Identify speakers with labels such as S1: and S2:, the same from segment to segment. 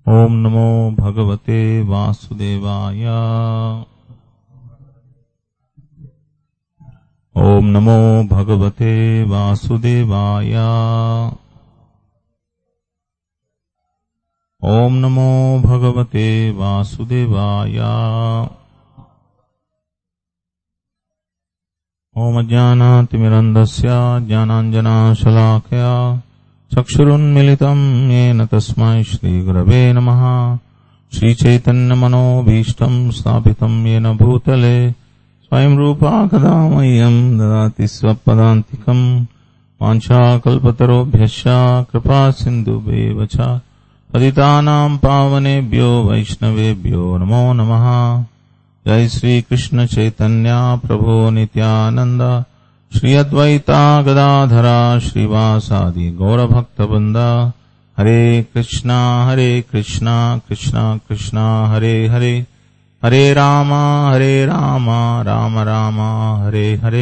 S1: ॐ नमो भगवते वासुदेवाय ॐ नमो भगवते वासुदेवाय ॐ नमो भगवते वासुदेवाय ॐ ज्ञानातिमिरन्दस्य ज्ञानाञ्जनाशलाकया चक्षुरुन्मिलितम् येन तस्मै श्रीगुरवे नमः श्रीचैतन्यमनोभीष्टम् स्थापितम् येन भूतले स्वयं रूपा कदा मह्यम् ददाति स्वपदान्तिकम् वाञ्छाकल्पतरोभ्यश्च कृपा सिन्धुभेव च पतितानाम् पावनेभ्यो वैष्णवेभ्यो नमो नमः जय श्री कृष्ण चैतन्य प्रभो नित्यानंद श्री अद्वैता गदाधरा श्रीवासादि गौरभक्तवृंद हरे कृष्णा हरे कृष्णा कृष्णा कृष्णा हरे हरे हरे राम हरे राम राम राम हरे हरे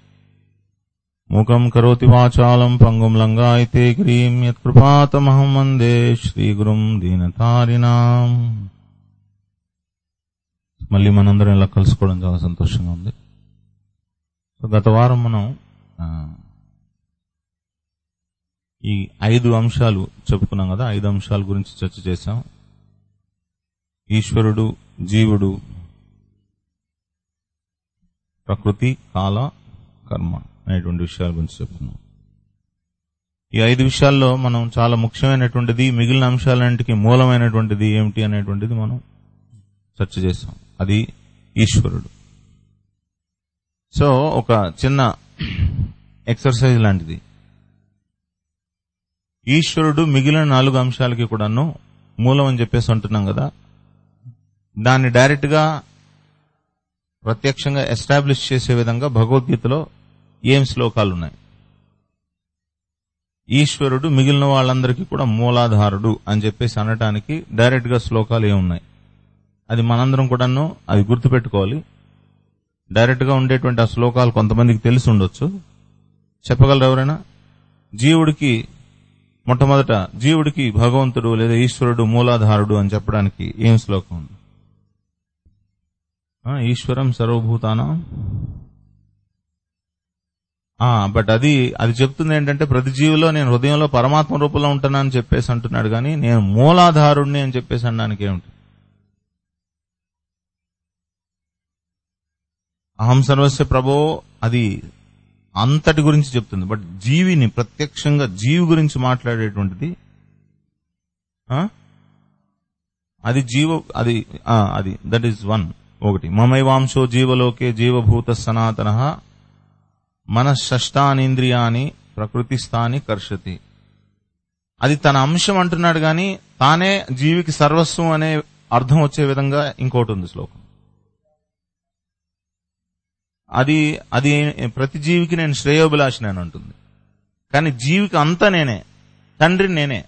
S1: मूकम् करोति वाचालम् पङ्गुम् लङ्गायते गिरिम् यत्कृपातमहम् वन्दे श्रीगुरुम् दीनतारिणाम् మళ్ళీ మనందరం ఇలా కలుసుకోవడం చాలా సంతోషంగా ఉంది సో గత వారం మనం ఆ, ఈ ఐదు అంశాలు చెప్పుకున్నాం కదా ఐదు అంశాల గురించి చర్చ చేశాం ఈశ్వరుడు జీవుడు ప్రకృతి కాల కర్మ అనేటువంటి విషయాల గురించి చెప్పుకున్నాం ఈ ఐదు విషయాల్లో మనం చాలా ముఖ్యమైనటువంటిది మిగిలిన అంశాలన్నింటికి మూలమైనటువంటిది ఏమిటి అనేటువంటిది మనం చర్చ చేసాం అది ఈశ్వరుడు సో ఒక చిన్న ఎక్సర్సైజ్ లాంటిది ఈశ్వరుడు మిగిలిన నాలుగు అంశాలకి కూడాను మూలం అని చెప్పేసి అంటున్నాం కదా దాన్ని డైరెక్ట్ గా ప్రత్యక్షంగా ఎస్టాబ్లిష్ చేసే విధంగా భగవద్గీతలో ఏం శ్లోకాలు ఉన్నాయి ఈశ్వరుడు మిగిలిన వాళ్ళందరికీ కూడా మూలాధారుడు అని చెప్పేసి అనటానికి డైరెక్ట్ గా శ్లోకాలు ఏమున్నాయి అది మనందరం కూడాను అది గుర్తుపెట్టుకోవాలి డైరెక్ట్ గా ఉండేటువంటి ఆ శ్లోకాలు కొంతమందికి తెలిసి ఉండొచ్చు చెప్పగలరు ఎవరైనా జీవుడికి మొట్టమొదట జీవుడికి భగవంతుడు లేదా ఈశ్వరుడు మూలాధారుడు అని చెప్పడానికి ఏం శ్లోకం ఉంది ఆ, ఈశ్వరం సర్వభూతానం ఆ బట్ అది అది చెప్తుంది ఏంటంటే ప్రతి జీవిలో నేను హృదయంలో పరమాత్మ రూపంలో ఉంటానని చెప్పేసి అంటున్నాడు కానీ నేను మూలాధారుణ్ణి అని చెప్పేసి అనడానికి ఏమిటి అహం సర్వస్య ప్రభో అది అంతటి గురించి చెప్తుంది బట్ జీవిని ప్రత్యక్షంగా జీవి గురించి మాట్లాడేటువంటిది ఆ? అది జీవ అది ఆ, అది దట్ ఈస్ వన్ ఒకటి మమైవాంశో జీవలోకే జీవభూత సనాతన మన షష్టానింద్రియాని ప్రకృతిస్థాని కర్షతి అది తన అంశం అంటున్నాడు గాని తానే జీవికి సర్వస్వం అనే అర్థం వచ్చే విధంగా ఇంకోటి ఉంది శ్లోకం అది అది ప్రతి జీవికి నేను శ్రేయోభిలాషిని అని అంటుంది కానీ జీవికి అంతా నేనే తండ్రి నేనే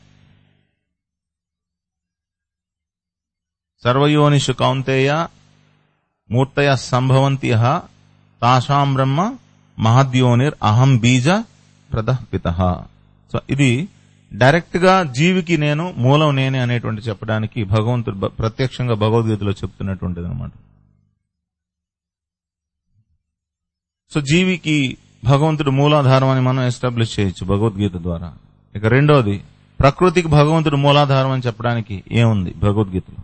S1: సర్వయోనిషు కౌంతేయ మూర్తయ సంభవంతి తాషాం బ్రహ్మ మహద్యోనిర్ అహం బీజ ప్రదపిత సో ఇది డైరెక్ట్ గా జీవికి నేను మూలం నేనే అనేటువంటి చెప్పడానికి భగవంతుడు బ- ప్రత్యక్షంగా భగవద్గీతలో చెప్తున్నటువంటిది అనమాట సో జీవికి భగవంతుడు మూలాధారం అని మనం ఎస్టాబ్లిష్ చేయొచ్చు భగవద్గీత ద్వారా ఇక రెండోది ప్రకృతికి భగవంతుడు మూలాధారం అని చెప్పడానికి ఏముంది భగవద్గీతలో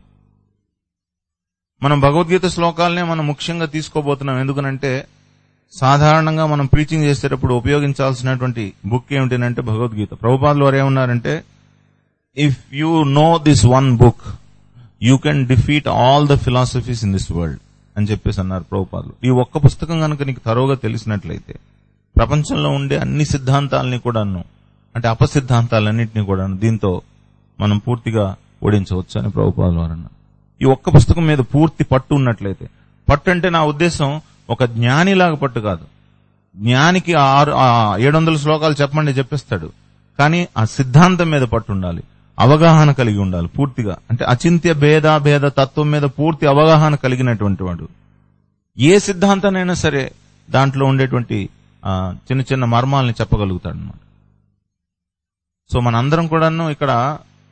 S1: మనం భగవద్గీత శ్లోకాలనే మనం ముఖ్యంగా తీసుకోబోతున్నాం ఎందుకనంటే సాధారణంగా మనం ప్రీచింగ్ చేసేటప్పుడు ఉపయోగించాల్సినటువంటి బుక్ ఏమిటంటే భగవద్గీత ప్రభుపాదులు వారు ఏమన్నారంటే if you know this one book you can defeat all the philosophies in this world అని చెప్పేసి అన్నారు ప్రభుపాదులు ఈ ఒక్క పుస్తకం కనుక నీకు తరోగా తెలిసినట్లయితే ప్రపంచంలో ఉండే అన్ని సిద్ధాంతాలని కూడాను అంటే అపసిద్ధాంతాలన్నింటినీ కూడా దీంతో మనం పూర్తిగా ఓడించవచ్చు అని ప్రభుపాదులు వారు అన్నారు ఈ ఒక్క పుస్తకం మీద పూర్తి పట్టు ఉన్నట్లయితే పట్టు అంటే నా ఉద్దేశం ఒక జ్ఞానిలాగా పట్టు కాదు జ్ఞానికి ఆరు ఏడు వందల శ్లోకాలు చెప్పండి చెప్పిస్తాడు కానీ ఆ సిద్ధాంతం మీద పట్టు ఉండాలి అవగాహన కలిగి ఉండాలి పూర్తిగా అంటే అచింత్య భేద భేద తత్వం మీద పూర్తి అవగాహన కలిగినటువంటి వాడు ఏ సిద్ధాంతానైనా సరే దాంట్లో ఉండేటువంటి ఆ, చిన్న చిన్న మర్మాలని చెప్పగలుగుతాడు అనమాట సో మనందరం కూడాను ఇక్కడ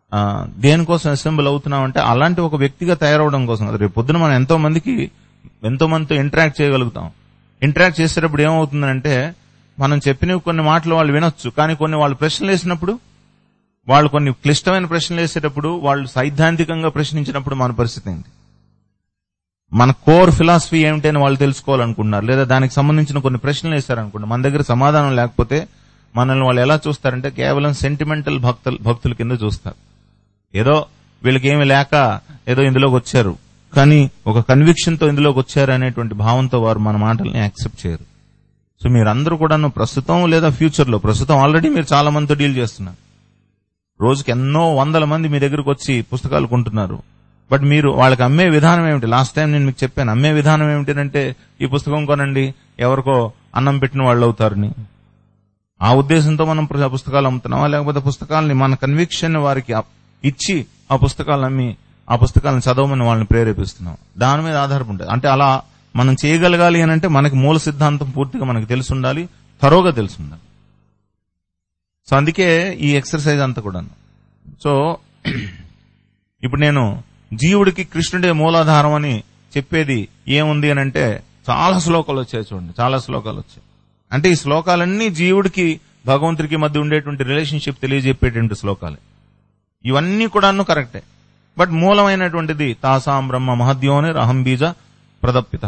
S1: ఆ, దేనికోసం అసెంబ్ల్ అవుతున్నాం అంటే అలాంటి ఒక వ్యక్తిగా తయారవడం కోసం కదా రేపు పొద్దున మనం ఎంతో మందికి ఎంతో మందితో ఇంటరాక్ట్ చేయగలుగుతాం ఇంటరాక్ట్ చేసేటప్పుడు ఏమవుతుందంటే మనం చెప్పినవి కొన్ని మాటలు వాళ్ళు వినొచ్చు కానీ కొన్ని వాళ్ళు ప్రశ్నలు వేసినప్పుడు వాళ్ళు కొన్ని క్లిష్టమైన ప్రశ్నలు వేసేటప్పుడు వాళ్ళు సైద్ధాంతికంగా ప్రశ్నించినప్పుడు మన పరిస్థితి ఏంటి మన కోర్ ఫిలాసఫీ ఏమిటి అని వాళ్ళు తెలుసుకోవాలనుకుంటున్నారు లేదా దానికి సంబంధించిన కొన్ని ప్రశ్నలు వేశారనుకోండి మన దగ్గర సమాధానం లేకపోతే మనల్ని వాళ్ళు ఎలా చూస్తారంటే కేవలం సెంటిమెంటల్ భక్తులు భక్తుల కింద చూస్తారు ఏదో వీళ్ళకి ఏమి లేక ఏదో ఇందులోకి వచ్చారు కానీ ఒక కన్విక్షన్ తో ఇందులోకి వచ్చారు అనేటువంటి భావంతో వారు మన మాటల్ని యాక్సెప్ట్ చేయరు సో మీరందరూ కూడా ప్రస్తుతం లేదా ఫ్యూచర్ లో ప్రస్తుతం ఆల్రెడీ మీరు చాలా మందితో డీల్ చేస్తున్నారు రోజుకి ఎన్నో వందల మంది మీ దగ్గరకు వచ్చి పుస్తకాలు కొంటున్నారు బట్ మీరు వాళ్ళకి అమ్మే విధానం ఏమిటి లాస్ట్ టైం నేను మీకు చెప్పాను అమ్మే విధానం ఏమిటంటే ఈ పుస్తకం కొనండి ఎవరికో అన్నం పెట్టిన వాళ్ళు అవుతారని ఆ ఉద్దేశంతో మనం ప్ర- పుస్తకాలు అమ్ముతున్నామా లేకపోతే పుస్తకాలని మన కన్విక్షన్ వారికి అప్- ఇచ్చి ఆ పుస్తకాలను అమ్మి ఆ పుస్తకాలను చదవమని వాళ్ళని ప్రేరేపిస్తున్నాం దాని మీద ఆధారపడి ఉంటుంది అంటే అలా మనం చేయగలగాలి అని అంటే మనకి మూల సిద్ధాంతం పూర్తిగా మనకు తెలిసి ఉండాలి తరోగా తెలిసి ఉండాలి సో అందుకే ఈ ఎక్సర్సైజ్ అంతా కూడా సో ఇప్పుడు నేను జీవుడికి కృష్ణుడే మూలాధారం అని చెప్పేది ఏముంది అని అంటే చాలా శ్లోకాలు వచ్చాయి చూడండి చాలా శ్లోకాలు వచ్చాయి అంటే ఈ శ్లోకాలన్నీ జీవుడికి భగవంతుడికి మధ్య ఉండేటువంటి రిలేషన్షిప్ తెలియజెప్పేటువంటి శ్లోకాలే ఇవన్నీ కూడాను కరెక్టే బట్ మూలమైనటువంటిది తాసాం బ్రహ్మ మహద్యోని రహం బీజ ప్రదప్పిత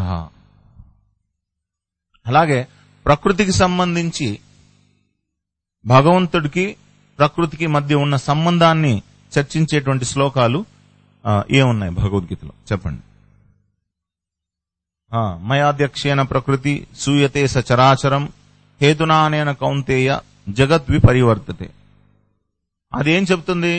S1: అలాగే ప్రకృతికి సంబంధించి భగవంతుడికి ప్రకృతికి మధ్య ఉన్న సంబంధాన్ని చర్చించేటువంటి శ్లోకాలు ఆ, ఏమున్నాయి భగవద్గీతలో చెప్పండి ఆ, మయాధ్యక్షేణ ప్రకృతి సూయతే సచరాచరం హేతునానేన కౌంతేయ జగద్వి పరివర్తతే అదేం చెప్తుంది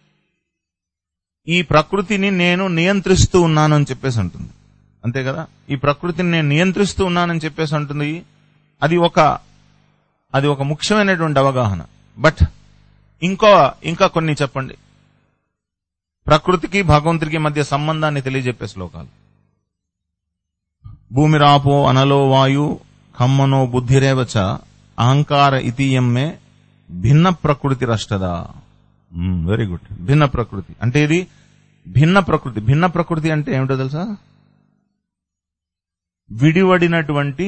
S1: ఈ ప్రకృతిని నేను నియంత్రిస్తూ ఉన్నాను అని చెప్పేసి అంటుంది అంతే కదా ఈ ప్రకృతిని నేను నియంత్రిస్తూ ఉన్నానని చెప్పేసి అంటుంది అది ఒక అది ఒక ముఖ్యమైనటువంటి అవగాహన బట్ ఇంకో ఇంకా కొన్ని చెప్పండి ప్రకృతికి భగవంతుడికి మధ్య సంబంధాన్ని తెలియజెప్పే శ్లోకాలు భూమిరాపో అనలో వాయు ఖమ్మనో బుద్ధిరేవచ అహంకార ఇతీయమ్మే భిన్న ప్రకృతి రష్టదా వెరీ గుడ్ భిన్న ప్రకృతి అంటే ఇది భిన్న ప్రకృతి భిన్న ప్రకృతి అంటే ఏమిటో తెలుసా విడివడినటువంటి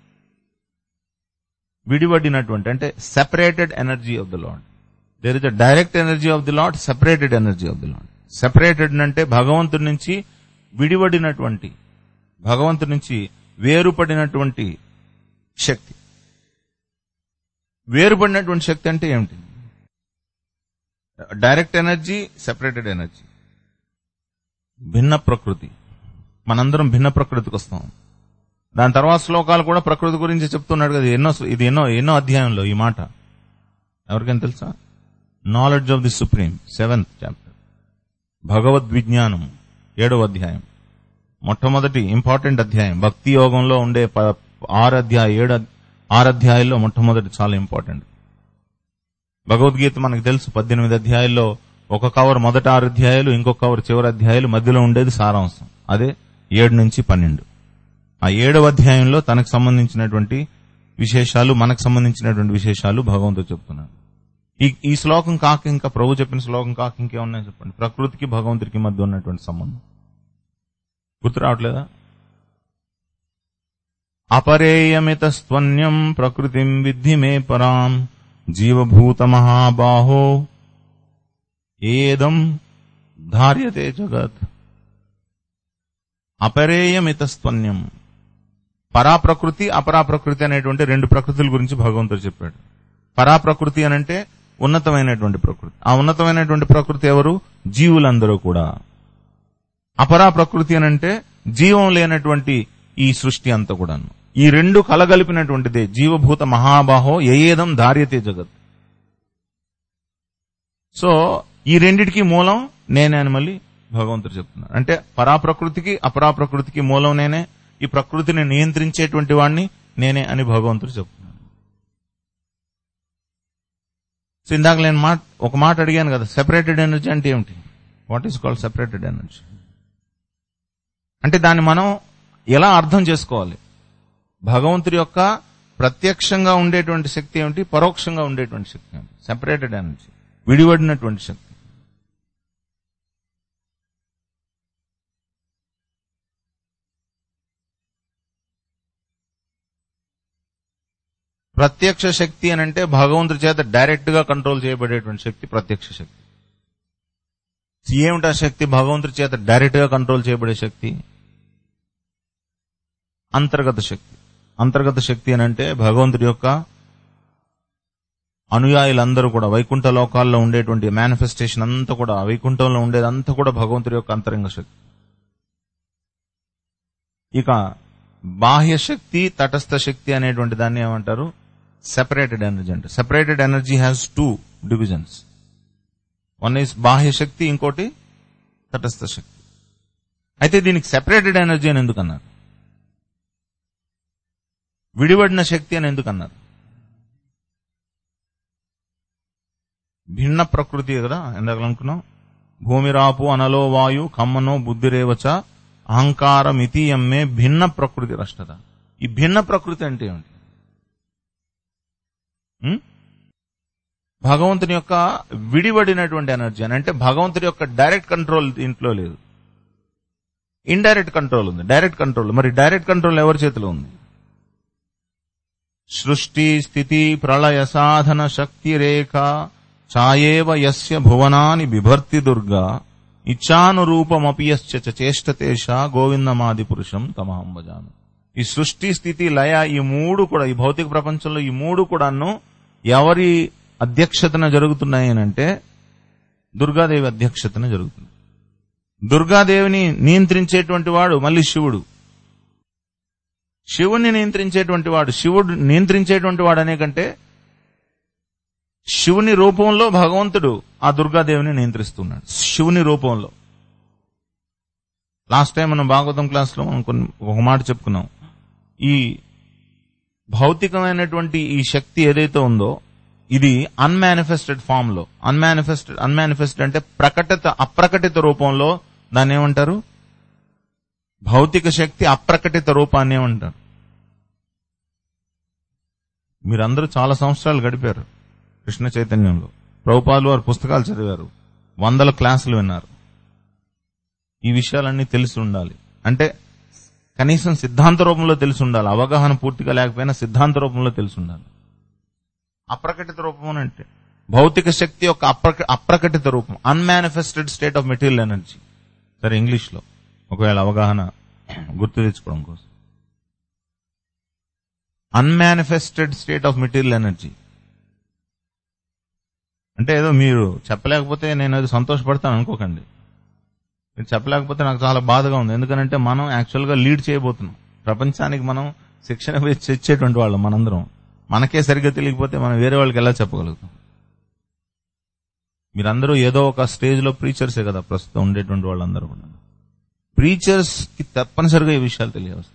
S1: విడివడినటువంటి అంటే separated energy of the lord there is the direct energy of the lord separated energy of the lord separated అంటే భగవంతుడి నుంచి విడివడినటువంటి భగవంతుడి నుంచి వేరుపడినటువంటి శక్తి వేరుపడినటువంటి శక్తి అంటే ఏమిటి డైరెక్ట్ ఎనర్జీ సెపరేటెడ్ ఎనర్జీ భిన్న ప్రకృతి మనందరం భిన్న ప్రకృతికి వస్తాం దాని తర్వాత శ్లోకాలు కూడా ప్రకృతి గురించి చెప్తున్నాడు కదా ఎన్నో ఇది ఎన్నో ఎన్నో అధ్యాయంలో ఈ మాట ఎవరికైనా తెలుసా knowledge of the supreme seventh chapter Bhagavad విజ్ఞానం ఏడవ అధ్యాయం మొట్టమొదటి ఇంపార్టెంట్ అధ్యాయం భక్తి యోగంలో ఉండే ప- ఆరు అధ్యాయ ఏడు అద్- ఆరు అధ్యాయాల్లో మొట్టమొదటి చాలా ఇంపార్టెంట్ భగవద్గీత మనకు తెలుసు పద్దెనిమిది అధ్యాయాల్లో ఒక కవర్ మొదటి ఆరు అధ్యాయాలు ఇంకొక కవర్ చివరి అధ్యాయాలు మధ్యలో ఉండేది సారాంశం అదే ఏడు నుంచి పన్నెండు ఆ ఏడవ అధ్యాయంలో తనకు సంబంధించినటువంటి విశేషాలు మనకు సంబంధించినటువంటి విశేషాలు భగవంతుడు చెప్తున్నాడు ఈ ఈ శ్లోకం కాక ఇంకా ప్రభు చెప్పిన శ్లోకం కాక ఇంకేమున్నాయి చెప్పండి ప్రకృతికి భగవంతుడికి మధ్య ఉన్నటువంటి సంబంధం గుర్తు రావట్లేదా అపరేయమిత స్త్వన్యం ప్రకృతిం విద్ధి మే పరాం జీవభూత మహాబాహో ఏదం ధార్యతే జగత్ అపరేయమిత స్త్వన్యం పరాప్రకృతి అపరాప్రకృతి అనేటువంటి రెండు ప్రకృతుల గురించి భగవంతుడు చెప్పాడు పరాప్రకృతి అనంటే ఉన్నతమైనటువంటి ప్రకృతి ఆ ఉన్నతమైనటువంటి ప్రకృతి ఎవరు జీవులందరూ కూడా అపరా ప్రకృతి అనంటే జీవం లేనటువంటి ఈ సృష్టి అంతా కూడాను ఈ రెండు కలగలిపినటువంటిదే జీవభూత మహాబాహో ఏదం ధార్యతే జగత్ సో ఈ రెండిటికి మూలం నేనే అని మళ్ళీ భగవంతుడు చెప్తున్నాడు అంటే పరాప్రకృతికి అపరాప్రకృతికి మూలం నేనే ఈ ప్రకృతిని నియంత్రించేటువంటి వాడిని నేనే అని భగవంతుడు చెప్తున్నాడు సో ఇందాక నేను మాట ఒక మాట అడిగాను కదా సెపరేటెడ్ ఎనర్జీ అంటే ఏమిటి what is called separated energy అంటే దాన్ని మనం ఎలా అర్థం చేసుకోవాలి భగవంతుడి యొక్క ప్రత్యక్షంగా ఉండేటువంటి శక్తి ఏమిటి పరోక్షంగా ఉండేటువంటి శక్తి ఏమిటి సెపరేటెడ్ ఎనర్జీ విడివడినటువంటి శక్తి ప్రత్యక్ష శక్తి అని అంటే భగవంతుడి చేత డైరెక్ట్ గా కంట్రోల్ చేయబడేటువంటి శక్తి ప్రత్యక్ష శక్తి ఏమిటా శక్తి భగవంతుడి చేత డైరెక్ట్ గా కంట్రోల్ చేయబడే శక్తి అంతర్గత శక్తి అంతర్గత శక్తి అని అంటే భగవంతుడి యొక్క అనుయాయులందరూ కూడా వైకుంఠ లోకాల్లో ఉండేటువంటి మేనిఫెస్టేషన్ అంతా కూడా వైకుంఠంలో ఉండేదంతా కూడా భగవంతుడి యొక్క అంతరంగ శక్తి ఇక బాహ్య శక్తి తటస్థ శక్తి అనేటువంటి దాన్ని ఏమంటారు సెపరేటెడ్ ఎనర్జీ అంటే separated energy has two divisions one is బాహ్య శక్తి ఇంకోటి తటస్థ శక్తి అయితే దీనికి సెపరేటెడ్ ఎనర్జీ అని ఎందుకు అన్నారు విడిపడిన శక్తి అని ఎందుకు అన్నారు భిన్న ప్రకృతి కదా ఎందాక అనుకున్నాం భూమి రాపు అనలో వాయు కమ్మనో బుద్ధిరేవచ అహంకారం ఇతీయమ్మే భిన్న ప్రకృతి రష్టత ఈ భిన్న ప్రకృతి అంటే ఏమిటి ఉం? భగవంతుని యొక్క విడివడినటువంటి ఎనర్జీ అని అంటే భగవంతుని యొక్క డైరెక్ట్ కంట్రోల్ దీంట్లో లేదు ఇండైరెక్ట్ కంట్రోల్ ఉంది డైరెక్ట్ కంట్రోల్ మరి డైరెక్ట్ కంట్రోల్ ఎవరి చేతిలో ఉంది సృష్టి స్థితి ప్రళయ సాధన శక్తి రేఖ ఛాయేవ యస్య భువనాని బిభర్తి దుర్గా ఇచ్చానురూపమపి యశ్చ చ చేష్టతేష గోవిందమాది పురుషం తమహం భజామి ఈ సృష్టి స్థితి లయ ఈ మూడు కూడా ఈ భౌతిక ప్రపంచంలో ఈ మూడు కూడాను ఎవరి అధ్యక్షతన జరుగుతున్నాయి అని అంటే దుర్గాదేవి అధ్యక్షతన జరుగుతుంది దుర్గాదేవిని నియంత్రించేటువంటి వాడు మళ్ళీ శివుడు శివుణ్ణి నియంత్రించేటువంటి వాడు శివుడు నియంత్రించేటువంటి వాడు అనే కంటే శివుని రూపంలో భగవంతుడు ఆ దుర్గాదేవిని నియంత్రిస్తున్నాడు శివుని రూపంలో లాస్ట్ టైం మనం భాగవతం క్లాస్ లో మనం కొన్ని ఒక మాట చెప్పుకున్నాం ఈ భౌతికమైనటువంటి ఈ శక్తి ఏదైతే ఉందో ఇది అన్మానిఫెస్టెడ్ ఫామ్ లో అన్మానిఫెస్టెడ్ అన్మానిఫెస్టెడ్ అంటే ప్రకటిత అప్రకటిత రూపంలో దాన్ని ఏమంటారు భౌతిక శక్తి అప్రకటిత రూపాన్ని ఏమంటారు మీరందరూ చాలా సంవత్సరాలు గడిపారు కృష్ణ చైతన్యంలో ప్రభుపాలు వారు పుస్తకాలు చదివారు వందల క్లాసులు విన్నారు ఈ విషయాలన్నీ తెలిసి ఉండాలి అంటే కనీసం సిద్ధాంత రూపంలో తెలిసి ఉండాలి అవగాహన పూర్తిగా లేకపోయినా సిద్ధాంత రూపంలో తెలిసి ఉండాలి అప్రకటిత రూపం అని అంటే భౌతిక శక్తి యొక్క అప్రక అప్రకటిత రూపం unmanifested state of material energy సరే ఇంగ్లీష్ లో ఒకవేళ అవగాహన గుర్తు తెచ్చుకోవడం కోసం unmanifested state of material energy అంటే ఏదో మీరు చెప్పలేకపోతే నేను అది సంతోషపడతాను అనుకోకండి మీరు చెప్పలేకపోతే నాకు చాలా బాధగా ఉంది ఎందుకంటే మనం యాక్చువల్ గా లీడ్ చేయబోతున్నాం ప్రపంచానికి మనం శిక్షణ వేసి ఇచ్చేటువంటి వాళ్ళం మనందరం మనకే సరిగ్గా తెలియకపోతే మనం వేరే వాళ్ళకి ఎలా చెప్పగలుగుతాం మీరందరూ ఏదో ఒక స్టేజ్ లో ప్రీచర్సే కదా ప్రస్తుతం ఉండేటువంటి వాళ్ళందరూ కూడా ప్రీచర్స్ కి తప్పనిసరిగా ఈ విషయాలు తెలియవస్తుంది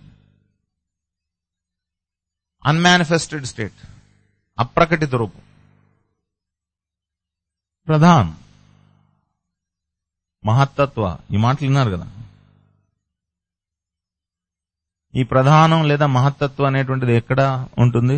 S1: అన్మానిఫెస్టెడ్ స్టేట్ అప్రకటిత రూపం ప్రధాన్ మహత్తత్వ ఈ మాటలు విన్నారు కదా ఈ ప్రధానం లేదా మహత్తత్వం అనేటువంటిది ఎక్కడ ఉంటుంది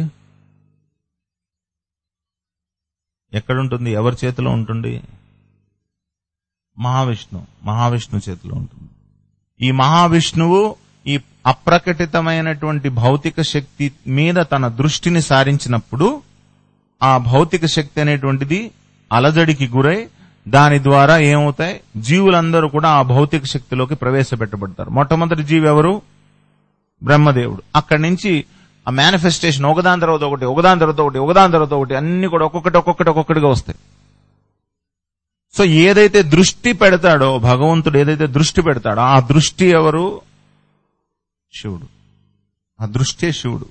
S1: ఎక్కడ ఉంటుంది ఎవరి చేతిలో ఉంటుంది మహావిష్ణు మహావిష్ణు చేతిలో ఉంటుంది ఈ మహావిష్ణువు ఈ అప్రకటితమైనటువంటి భౌతిక శక్తి మీద తన దృష్టిని సారించినప్పుడు ఆ భౌతిక శక్తి అనేటువంటిది అలజడికి గురై దాని ద్వారా ఏమవుతాయి జీవులందరూ కూడా ఆ భౌతిక శక్తిలోకి ప్రవేశపెట్టబడతారు మొట్టమొదటి జీవి ఎవరు బ్రహ్మదేవుడు అక్కడి నుంచి ఆ మేనిఫెస్టేషన్ ఒకదాని తర్వాత ఒకటి ఒకదాని తర్వాత ఒకటి ఒకదాని తర్వాత ఒకటి అన్ని కూడా ఒక్కొక్కటి ఒక్కొక్కటి ఒక్కొక్కటిగా వస్తాయి సో ఏదైతే దృష్టి పెడతాడో భగవంతుడు ఏదైతే దృష్టి పెడతాడో ఆ దృష్టి ఎవరు శివుడు ఆ దృష్టే శివుడు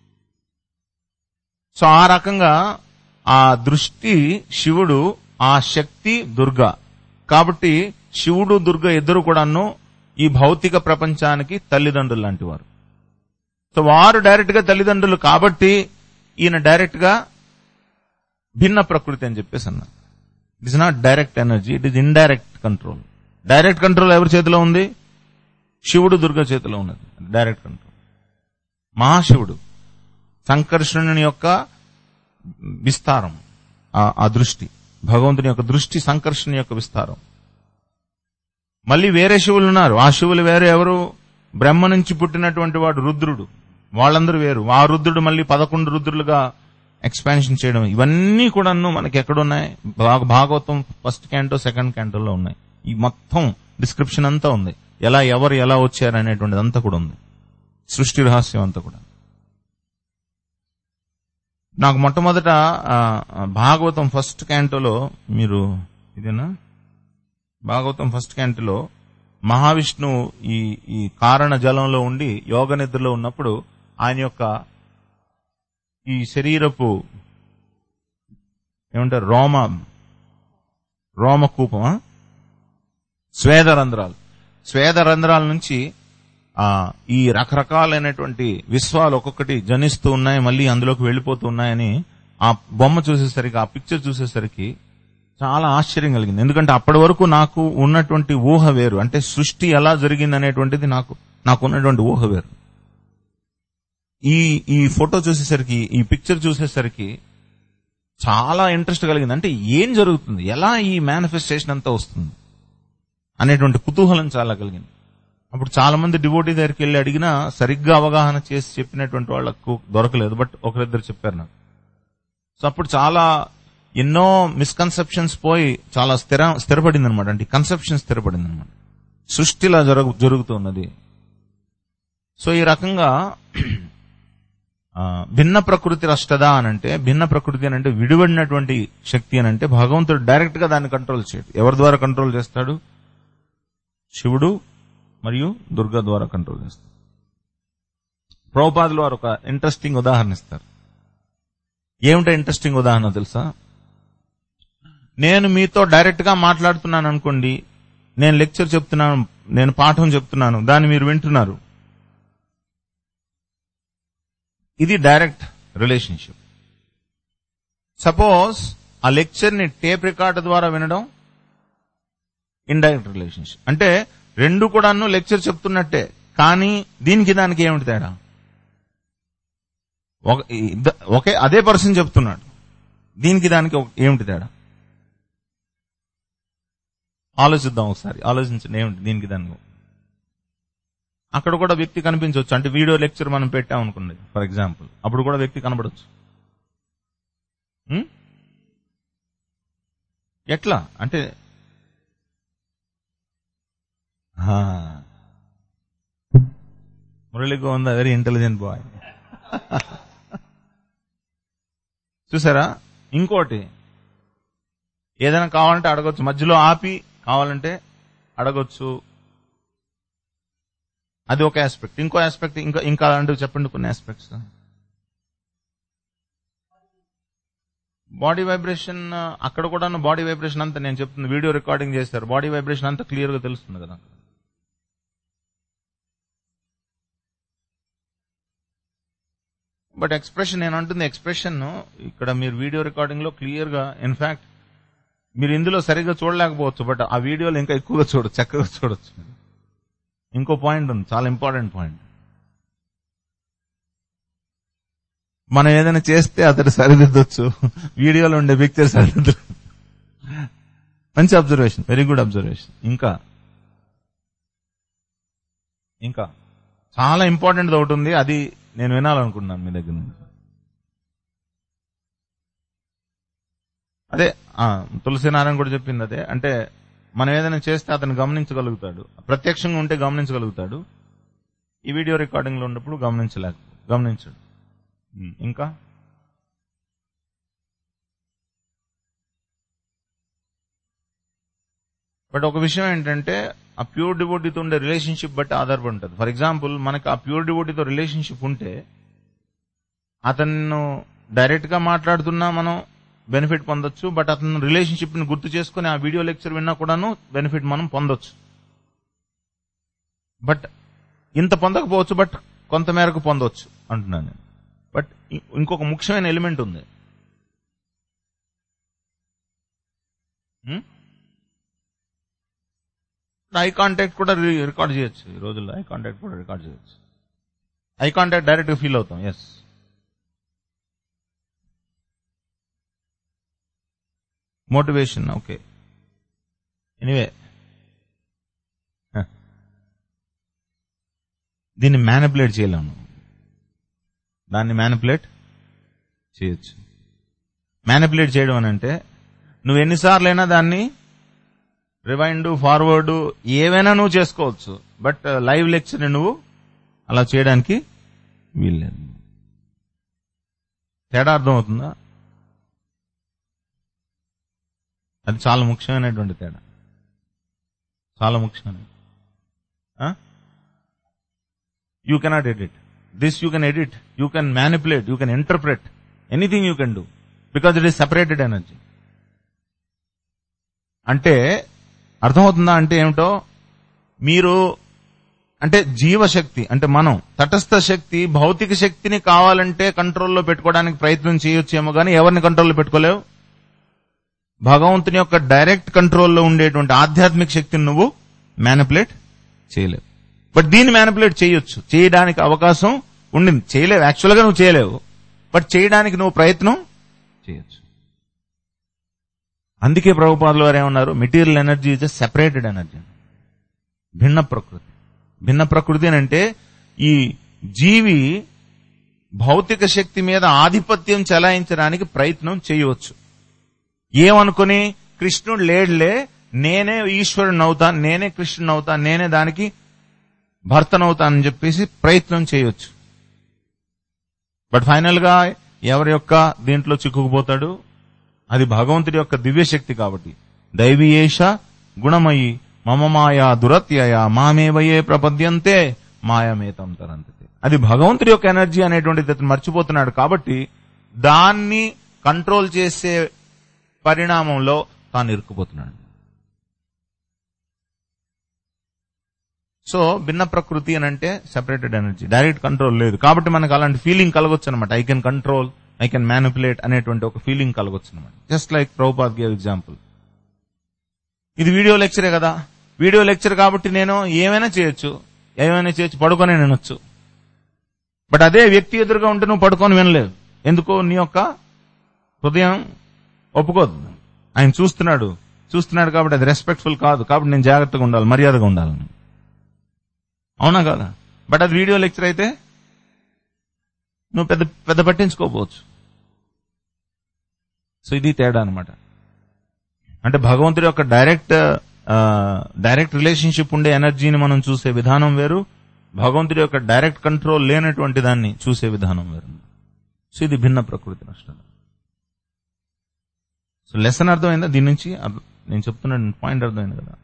S1: సో ఆ రకంగా ఆ దృష్టి శివుడు ఆ శక్తి దుర్గా కాబట్టి శివుడు దుర్గ ఇద్దరు కూడాను ఈ భౌతిక ప్రపంచానికి తల్లిదండ్రులు లాంటి వారు సో వారు డైరెక్ట్ గా తల్లిదండ్రులు కాబట్టి ఈయన డైరెక్ట్ గా భిన్న ప్రకృతి అని చెప్పేసి అన్నారు it is not direct energy it is indirect control direct control ఎవరి చేతిలో ఉంది శివుడు దుర్గ చేతిలో ఉన్నది డైరెక్ట్ కంట్రోల్ మహాశివుడు సంకర్షణుని యొక్క విస్తారం ఆ- ఆ దృష్టి భగవంతుని యొక్క దృష్టి సంకర్షణ యొక్క విస్తారం మళ్ళీ వేరే శివులు ఉన్నారు ఆ శివులు వేరే ఎవరు బ్రహ్మ నుంచి పుట్టినటువంటి వాడు రుద్రుడు వాళ్ళందరూ వేరు ఆ రుద్రుడు మళ్ళీ పదకొండు రుద్రులుగా ఎక్స్పాన్షన్ చేయడం ఇవన్నీ కూడాను మనకి ఎక్కడున్నాయి భాగ- భాగవతం ఫస్ట్ క్యాంటో సెకండ్ క్యాంటోలో ఉన్నాయి ఈ మొత్తం డిస్క్రిప్షన్ అంతా ఉంది ఎలా ఎవరు ఎలా వచ్చారు అనేటువంటిది అంతా కూడా ఉంది సృష్టి రహస్యం అంతా కూడా నాకు మొట్టమొదట ఆ, ఆ, భాగవతం ఫస్ట్ క్యాంటోలో మీరు ఇదేనా భాగవతం ఫస్ట్ క్యాంటోలో మహావిష్ణువు ఈ ఈ కారణ జలంలో ఉండి యోగ నిద్రలో ఉన్నప్పుడు ఆయన యొక్క ఈ శరీరపు ఏమంటారు రోమ రోమకూపమా స్వేద రంధ్రాలు స్వేద రంధ్రాల నుంచి ఆ ఈ రకరకాలైనటువంటి విశ్వాలు ఒక్కొక్కటి జనిస్తూ ఉన్నాయి మళ్ళీ అందులోకి వెళ్ళిపోతూ ఉన్నాయని ఆ బొమ్మ చూసేసరికి ఆ పిక్చర్ చూసేసరికి చాలా ఆశ్చర్యం కలిగింది ఎందుకంటే అప్పటి వరకు నాకు ఉన్నటువంటి ఊహ వేరు అంటే సృష్టి ఎలా జరిగింది అనేటువంటిది నాకు నాకు ఉన్నటువంటి ఊహ వేరు ఈ ఈ ఫోటో చూసేసరికి ఈ పిక్చర్ చూసేసరికి చాలా ఇంట్రెస్ట్ కలిగింది అంటే ఏం జరుగుతుంది ఎలా ఈ మేనిఫెస్టేషన్ అంతా వస్తుంది అనేటువంటి కుతూహలం చాలా కలిగింది అప్పుడు చాలా మంది డివోటీ దగ్గరికి వెళ్ళి అడిగినా సరిగ్గా అవగాహన చేసి చెప్పినటువంటి వాళ్ళకు దొరకలేదు బట్ ఒకరిద్దరు చెప్పారు నాకు సో అప్పుడు చాలా ఎన్నో మిస్కన్సెప్షన్స్ పోయి చాలా స్థిర స్థిరపడింది అనమాట అంటే కన్సెప్షన్ స్థిరపడింది అనమాట సృష్టిలా జరుగు జరుగుతున్నది సో ఈ రకంగా ఆ, భిన్న ప్రకృతి రష్టదా అని అంటే భిన్న ప్రకృతి అని అంటే విడిపడినటువంటి శక్తి అని అంటే భగవంతుడు డైరెక్ట్ గా దాన్ని కంట్రోల్ చేయడు ఎవరి ద్వారా కంట్రోల్ చేస్తాడు శివుడు మరియు దుర్గా ద్వారా కంట్రోల్ చేస్తాడు ప్రభుపాదులు వారు ఒక ఇంట్రెస్టింగ్ ఉదాహరణ ఇస్తారు ఏమిటో ఇంట్రెస్టింగ్ ఉదాహరణ తెలుసా నేను మీతో డైరెక్ట్ గా మాట్లాడుతున్నాను అనుకోండి నేను లెక్చర్ చెప్తున్నాను నేను పాఠం చెప్తున్నాను దాన్ని మీరు వింటున్నారు ఇది డైరెక్ట్ రిలేషన్షిప్ సపోజ్ ఆ లెక్చర్ ని టేప్ రికార్డ్ ద్వారా వినడం ఇండైరెక్ట్ రిలేషన్షిప్ అంటే రెండు కూడాను లెక్చర్ చెప్తున్నట్టే కానీ దీనికి దానికి ఏమిటి తేడా ఒక- ఇద్ద- ఒకే అదే పర్సన్ చెప్తున్నాడు దీనికి దానికి ఒక- ఏమిటి తేడా ఆలోచిద్దాం ఒకసారి ఆలోచించండి ఏమిటి దీనికి దానికి అక్కడ కూడా వ్యక్తి కనిపించవచ్చు అంటే వీడియో లెక్చర్ మనం పెట్టాం అనుకోండి ఫర్ ఎగ్జాంపుల్ అప్పుడు కూడా వ్యక్తి కనబడవచ్చు ఉం? ఎట్లా అంటే హా. Murali Govinda very intelligent boy చూసారా ఇంకోటి ఏదైనా కావాలంటే అడగొచ్చు మధ్యలో ఆపి కావాలంటే అడగొచ్చు అది ఒక ఆస్పెక్ట్ ఇంకో ఆస్పెక్ట్ ఇంకా ఇంకా అలాంటివి చెప్పండి కొన్ని ఆస్పెక్ట్స్ బాడీ వైబ్రేషన్ అక్కడ కూడా బాడీ వైబ్రేషన్ అంతా నేను చెప్తుంది వీడియో రికార్డింగ్ చేశారు బాడీ వైబ్రేషన్ అంతా క్లియర్ గా తెలుస్తుంది కదా బట్ ఎక్స్ప్రెషన్ నేను అంటుంది ఎక్స్ప్రెషన్ ఇక్కడ మీరు వీడియో రికార్డింగ్ లో క్లియర్ గా ఇన్ఫాక్ట్ మీరు ఇందులో సరిగ్గా చూడలేకపోవచ్చు బట్ ఆ వీడియోలో ఇంకా ఎక్కువగా చూడొచ్చు చక్కగా చూడొచ్చు ఇంకో పాయింట్ ఉంది చాలా ఇంపార్టెంట్ పాయింట్ మనం ఏదైనా చేస్తే అతడు సరిదిద్దొచ్చు వీడియోలో ఉండే పిక్చర్ సరిదిద్దు మంచి అబ్జర్వేషన్ వెరీ గుడ్ అబ్జర్వేషన్ ఇంకా ఇంకా చాలా ఇంపార్టెంట్ ఒకటి ఉంది అది నేను వినాలనుకుంటున్నాను మీ దగ్గర నుంచి అదే ఆ, తులసి నారాయణ కూడా చెప్పింది అదే అంటే మనం ఏదైనా చేస్తే అతను గమనించగలుగుతాడు ప్రత్యక్షంగా ఉంటే గమనించగలుగుతాడు ఈ వీడియో రికార్డింగ్ లో ఉన్నప్పుడు గమనించలేక గమనించడు ఉమ్, ఇంకా బట్ ఒక విషయం ఏంటంటే ఆ ప్యూర్ డివోటీతో ఉండే రిలేషన్షిప్ బట్టి ఆధారపడి ఉంటుంది ఫర్ ఎగ్జాంపుల్ మనకి ఆ ప్యూర్ డివోటీతో రిలేషన్షిప్ ఉంటే అతను డైరెక్ట్ గా మాట్లాడుతున్నా మనం బెనిఫిట్ పొందొచ్చు బట్ అతను రిలేషన్షిప్ ని గుర్తు చేసుకుని ఆ వీడియో లెక్చర్ విన్నా కూడాను బెనిఫిట్ మనం పొందొచ్చు బట్ ఇంత పొందకపోవచ్చు బట్ కొంత మేరకు పొందొచ్చు అంటున్నాను నేను బట్ ఇ- ఇంకొక ముఖ్యమైన ఎలిమెంట్ ఉంది ఐ కాంటాక్ట్ కూడా రి- రికార్డ్ చేయొచ్చు ఈ రోజుల్లో ఐ కాంటాక్ట్ కూడా రికార్డ్ చేయొచ్చు ఐ కాంటాక్ట్ డైరెక్ట్ ఫీల్ అవుతాం ఎస్ మోటివేషన్ ఓకే ఎనివే దీన్ని మ్యానిపులేట్ చేయలేము దాన్ని మ్యానిపులేట్ చేయొచ్చు మ్యానిపులేట్ చేయడం అని అంటే నువ్వు ఎన్నిసార్లైనా దాన్ని రివైండ్ ఫార్వర్డ్ ఏవైనా నువ్వు చేసుకోవచ్చు బట్ లైవ్ లెక్చర్ నువ్వు అలా చేయడానికి వీల్లేదు తేడా అర్థమవుతుందా అది చాలా ముఖ్యమైనటువంటి తేడా చాలా ముఖ్యమైనది you cannot edit this you can edit you can manipulate you can interpret anything you can do because it is separated energy అంటే అర్థమవుతుందా అంటే ఏమిటో మీరు అంటే జీవశక్తి అంటే మనం తటస్థ శక్తి భౌతిక శక్తిని కావాలంటే కంట్రోల్లో పెట్టుకోవడానికి ప్రయత్నం చేయొచ్చేమో కానీ ఎవరిని కంట్రోల్లో పెట్టుకోలేవు భగవంతుని యొక్క డైరెక్ట్ కంట్రోల్లో ఉండేటువంటి ఆధ్యాత్మిక శక్తిని నువ్వు మ్యానిపులేట్ చేయలేవు బట్ దీన్ని మ్యానిపులేట్ చేయొచ్చు చేయడానికి అవకాశం ఉండింది చేయలేవు యాక్చువల్గా నువ్వు చేయలేవు బట్ చేయడానికి నువ్వు ప్రయత్నం చేయొచ్చు అందుకే ప్రభుపాదులు వారు ఏమన్నారు material energy is separated energy భిన్న ప్రకృతి భిన్న ప్రకృతి అని అంటే ఈ జీవి భౌతిక శక్తి మీద ఆధిపత్యం చెలాయించడానికి ప్రయత్నం చేయవచ్చు ఏమనుకుని కృష్ణుడు లేడులే నేనే ఈశ్వరుని అవుతాను నేనే కృష్ణుని అవుతాను నేనే దానికి భర్తనవుతానని చెప్పేసి ప్రయత్నం చేయొచ్చు బట్ ఫైనల్ గా ఎవరి యొక్క దీంట్లో చిక్కుకుపోతాడు అది భగవంతుడి యొక్క దివ్యశక్తి కాబట్టి దైవీయేష గుణమయి మమ మాయా దురత్యయ మామేవయే ప్రపద్యంతే మాయమేతం తరంతతే అది భగవంతుడి యొక్క ఎనర్జీ అనేటువంటిది అతను మర్చిపోతున్నాడు కాబట్టి దాన్ని కంట్రోల్ చేసే పరిణామంలో తాను ఇరుక్కుపోతున్నాడు సో భిన్న ప్రకృతి అని అంటే సెపరేటెడ్ ఎనర్జీ డైరెక్ట్ కంట్రోల్ లేదు కాబట్టి మనకు అలాంటి ఫీలింగ్ కలగొచ్చు అనమాట I can control I can manipulate అనేటువంటి ఒక ఫీలింగ్ కలగొచ్చు అనమాట just like Prabhupad gave example ఇది వీడియో లెక్చరే కదా వీడియో లెక్చర్ కాబట్టి నేను ఏమైనా చేయొచ్చు ఏమైనా చేయొచ్చు పడుకొని వినొచ్చు బట్ అదే వ్యక్తి ఎదురుగా ఉంటే నువ్వు పడుకొని వినలేవు ఎందుకో నీ యొక్క హృదయం ఒప్పుకోదు ఆయన చూస్తున్నాడు చూస్తున్నాడు కాబట్టి అది రెస్పెక్ట్ఫుల్ కాదు కాబట్టి నేను జాగ్రత్తగా ఉండాలి మర్యాదగా ఉండాలని అవునా కదా బట్ అది వీడియో లెక్చర్ అయితే నువ్వు పెద్ద పెద్ద పట్టించుకోపోవచ్చు సో ఇది తేడా అనమాట అంటే భగవంతుడి యొక్క డైరెక్ట్ డైరెక్ట్ రిలేషన్షిప్ ఉండే ఎనర్జీని మనం చూసే విధానం వేరు భగవంతుడి యొక్క డైరెక్ట్ కంట్రోల్ లేనటువంటి దాన్ని చూసే విధానం వేరు సో ఇది భిన్న ప్రకృతి నష్టం సో లెసన్ అర్థమైందా దీని నుంచి అర్థం- నేను చెప్తున్న పాయింట్ అర్థమైంది కదా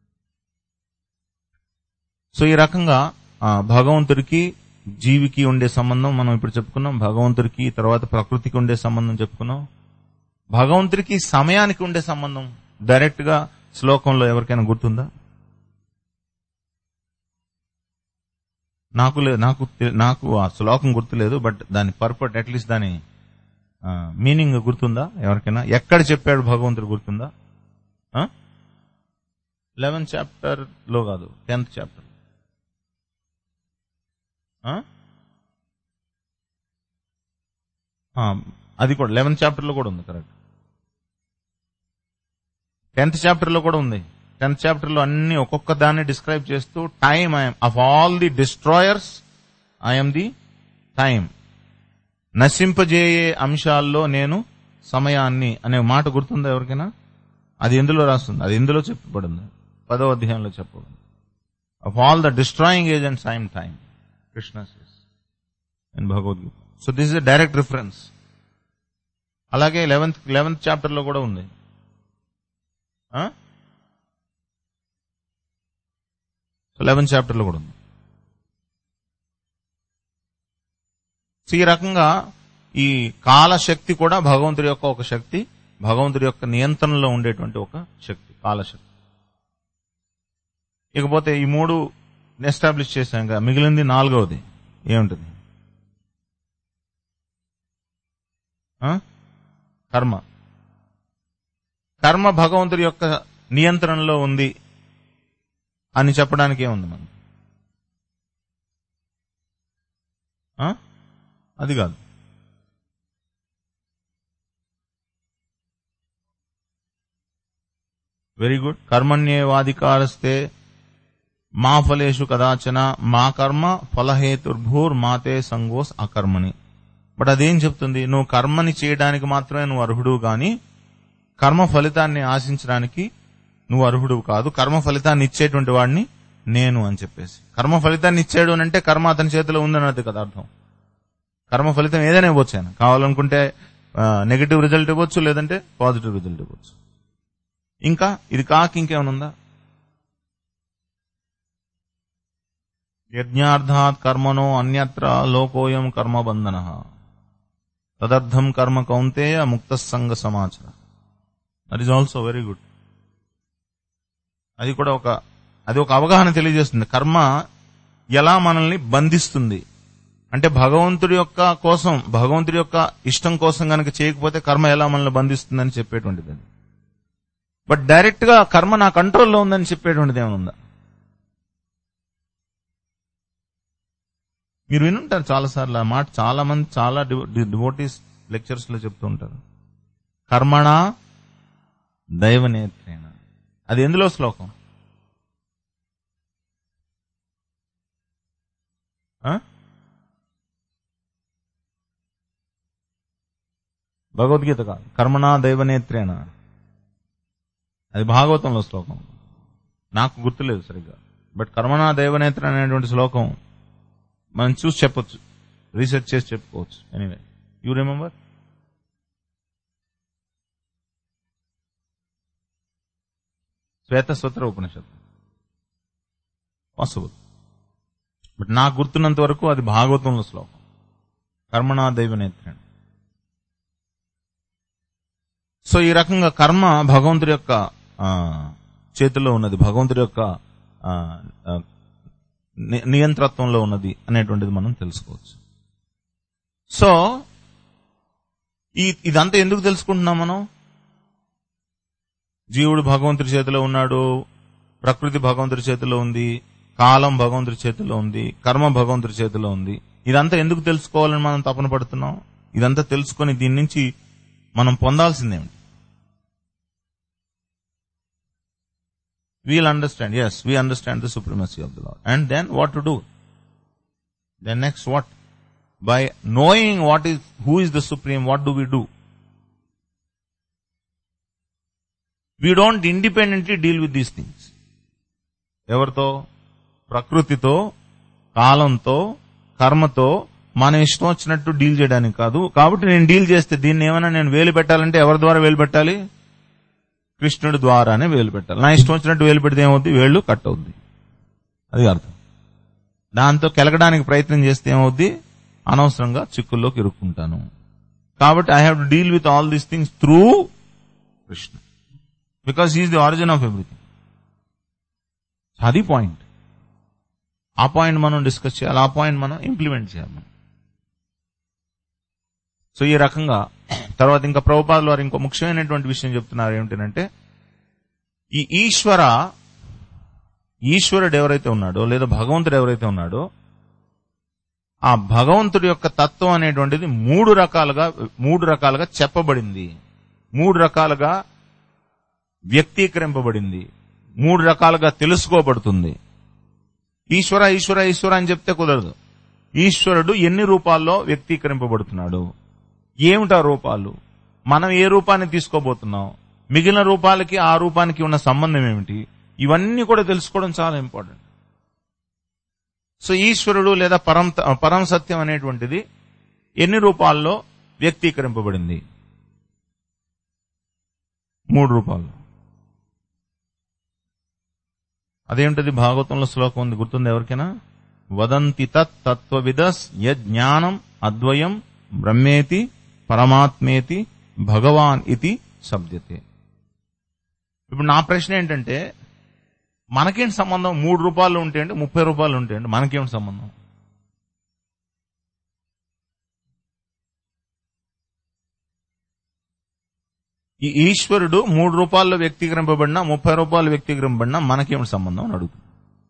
S1: సో ఈ రకంగా ఆ, భగవంతుడికి జీవికి ఉండే సంబంధం మనం ఇప్పుడు చెప్పుకున్నాం భగవంతుడికి తర్వాత ప్రకృతికి ఉండే సంబంధం చెప్పుకున్నాం భగవంతుడికి సమయానికి ఉండే సంబంధం డైరెక్ట్ గా శ్లోకంలో ఎవరికైనా గుర్తుందా నాకు లేదు నాకు తె- నాకు ఆ శ్లోకం గుర్తులేదు బట్ దాని పర్పట్ అట్లీస్ట్ దాని మీనింగ్ గుర్తుందా ఎవరికైనా ఎక్కడ చెప్పాడు భగవంతుడు గుర్తుందా లెవెన్త్ చాప్టర్ లో కాదు టెన్త్ చాప్టర్ అది కూడా లెవెన్త్ చాప్టర్ లో కూడా ఉంది కరెక్ట్ టెన్త్ చాప్టర్ లో కూడా ఉంది టెన్త్ చాప్టర్ లో అన్ని ఒక్కొక్క దాన్ని డిస్క్రైబ్ చేస్తూ time I'm of all the destroyers I'm the time నశింపజేయే అంశాల్లో నేను సమయాన్ని అనే మాట గుర్తుందా ఎవరికైనా అది ఎందులో రాస్తుంది అది ఎందులో చెప్పబడింది పదో అధ్యాయంలో చెప్పబడింది of all the destroying agents I'm time Krishna in Bhagavad Gita so this is direct reference అలాగే లెవెన్త్ లెవెన్త్ చాప్టర్ లో కూడా ఉంది సో లెవెన్త్ చాప్టర్ లో కూడా ఉంది సో ఈ రకంగా ఈ కాలశక్తి కూడా భగవంతుడి యొక్క ఒక శక్తి భగవంతుడి యొక్క నియంత్రణలో ఉండేటువంటి ఒక శక్తి కాలశక్తి ఇకపోతే ఈ మూడు ఎస్టాబ్లిష్ చేశాం కదా మిగిలింది నాలుగవది ఏముంటుంది ఆ? కర్మ కర్మ భగవంతుడి యొక్క నియంత్రణలో ఉంది అని చెప్పడానికి ఏముంది మనం ఆ? అది కాదు వెరీ గుడ్ కర్మణ్యేవాధికారస్తే మా ఫలేషు కదాచన మా కర్మ ఫలహేతుర్భూర్ మాతే సంగోస్ అకర్మణి బట్ అదేం చెప్తుంది నువ్వు కర్మని చేయడానికి మాత్రమే నువ్వు అర్హుడు గాని కర్మ ఫలితాన్ని ఆశించడానికి నువ్వు అర్హుడు కాదు కర్మ ఫలితాన్ని ఇచ్చేటువంటి వాడిని నేను అని చెప్పేసి కర్మ ఫలితాన్ని ఇచ్చాడు అని అంటే కర్మ అతని చేతిలో ఉందన్నది కదా అర్థం కర్మ ఫలితం ఏదైనా ఇవ్వచ్చు ఆయన కావాలనుకుంటే నెగిటివ్ రిజల్ట్ ఇవ్వచ్చు లేదంటే పాజిటివ్ రిజల్ట్ ఇవ్వచ్చు ఇంకా ఇది కాక ఇంకేమైనా ఉందా యజ్ఞార్థాత్ కర్మనో అన్యత్ర లోకోయం కర్మబంధన తదర్థం కర్మ కౌంతేయ ముక్త సంగ సమాచార that is also very good అది కూడా ఒక అది ఒక అవగాహన తెలియజేస్తుంది కర్మ ఎలా మనల్ని బంధిస్తుంది అంటే భగవంతుడి యొక్క కోసం భగవంతుడి యొక్క ఇష్టం కోసం గనక చేయకపోతే కర్మ ఎలా మనల్ని బంధిస్తుందని చెప్పేటువంటిది అది బట్ డైరెక్ట్ గా కర్మ నా కంట్రోల్లో ఉందని చెప్పేటువంటిది ఏమైనా ఉందా మీరు వినుంటారు చాలా సార్లు ఆ మాట చాలా మంది చాలా డివోటీస్ లెక్చర్స్ లో చెప్తూ ఉంటారు కర్మణ దైవనేత్రేణ అది ఎందులో శ్లోకం ఆ? భగవద్గీత కాదు కర్మణా దైవనేత్రేణ అది భాగవతంలో శ్లోకం నాకు గుర్తులేదు సరిగ్గా బట్ కర్మణా దైవనేత్ర అనేటువంటి శ్లోకం మనం చూసి చెప్పొచ్చు రీసెర్చ్ చేసి చెప్పుకోవచ్చు ఎనీవే యూ రిమెంబర్ శ్వేతస్వత్ర ఉపనిషత్తు పాసిబుల్ బట్ నాకు గుర్తున్నంత వరకు అది భాగవతంలో శ్లోకం కర్మణా దైవనేత్రేణ సో ఈ రకంగా కర్మ భగవంతుడి యొక్క ఆ, చేతిలో ఉన్నది భగవంతుడి యొక్క ఆ, ఆ, ని- నియంత్రత్వంలో ఉన్నది అనేటువంటిది మనం తెలుసుకోవచ్చు సో ఈ ఇదంతా ఎందుకు తెలుసుకుంటున్నాం మనం జీవుడు భగవంతుడి చేతిలో ఉన్నాడు ప్రకృతి భగవంతుడి చేతిలో ఉంది కాలం భగవంతుడి చేతిలో ఉంది కర్మ భగవంతుడి చేతిలో ఉంది ఇదంతా ఎందుకు తెలుసుకోవాలని మనం తపన పడుతున్నాం ఇదంతా తెలుసుకొని దీని నుంచి మనం పొందాల్సిందేమిటి we'll understand yes we understand the supremacy of the lord and then what to do then next what by knowing what is who is the supreme what do we do we don't independently deal with these things ఎవరితో ప్రకృతితో కాలంతో కర్మతో మన ఇష్టం వచ్చినట్టు deal చేయడానికి కాదు కాబట్టి నేను డీల్ చేస్తే దీన్ని ఏమైనా నేను వేలు పెట్టాలంటే ఎవరి ద్వారా వేలు పెట్టాలి కృష్ణుడి ద్వారానే వేలు పెట్టాలి నా ఇష్టం వచ్చినట్టు వేలు పెడితే ఏమవుద్ది వేళ్ళు కట్ అవుద్ది అది అర్థం దాంతో కెలకడానికి ప్రయత్నం చేస్తే ఏమవుద్ది అనవసరంగా చిక్కుల్లోకి ఇరుక్కుంటాను కాబట్టి I have to deal with all these things through Krishna because is the origin of everything అది పాయింట్ ఆ పాయింట్ మనం డిస్కస్ చేయాలి ఆ పాయింట్ మనం ఇంప్లిమెంట్ చేయాలి మనం సో ఈ రకంగా తర్వాత ఇంకా ప్రభుపాదుల వారు ఇంకో ముఖ్యమైనటువంటి విషయం చెప్తున్నారు ఏమిటంటే ఈ ఈశ్వర ఈశ్వరుడు ఎవరైతే ఉన్నాడో లేదా భగవంతుడు ఎవరైతే ఉన్నాడో ఆ భగవంతుడి యొక్క తత్వం అనేటువంటిది మూడు రకాలుగా మూడు రకాలుగా చెప్పబడింది మూడు రకాలుగా వ్యక్తీకరింపబడింది మూడు రకాలుగా తెలుసుకోబడుతుంది ఈశ్వర ఈశ్వర ఈశ్వర అని చెప్తే కుదరదు ఈశ్వరుడు ఎన్ని రూపాల్లో వ్యక్తీకరింపబడుతున్నాడు ఏమిటా రూపాలు మనం ఏ రూపాన్ని తీసుకోబోతున్నాం మిగిలిన రూపాలకి ఆ రూపానికి ఉన్న సంబంధం ఏమిటి ఇవన్నీ కూడా తెలుసుకోవడం చాలా ఇంపార్టెంట్ సో ఈశ్వరుడు లేదా పరం పరం సత్యం అనేటువంటిది ఎన్ని రూపాల్లో వ్యక్తీకరింపబడింది మూడు రూపాలు అదేమిటది భాగవతంలో శ్లోకం ఉంది గుర్తుంది ఎవరికైనా వదంతి తత్ తత్వవిదస్ యజ్ఞానం అద్వయం బ్రహ్మేతి పరమాత్మేతి భగవాన్ ఇది శబ్దతే ఇప్పుడు నా ప్రశ్న ఏంటంటే మనకేంటి సంబంధం మూడు రూపాయలు ఉంటాయండి ముప్పై రూపాయలు ఉంటాయండి మనకేంటి సంబంధం ఈ ఈశ్వరుడు మూడు రూపాయల్లో వ్యక్తీకరింపబడినా ముప్పై రూపాయలు వ్యక్తీకరింపబడినా మనకేమిటి సంబంధం అని అడుగుతుంది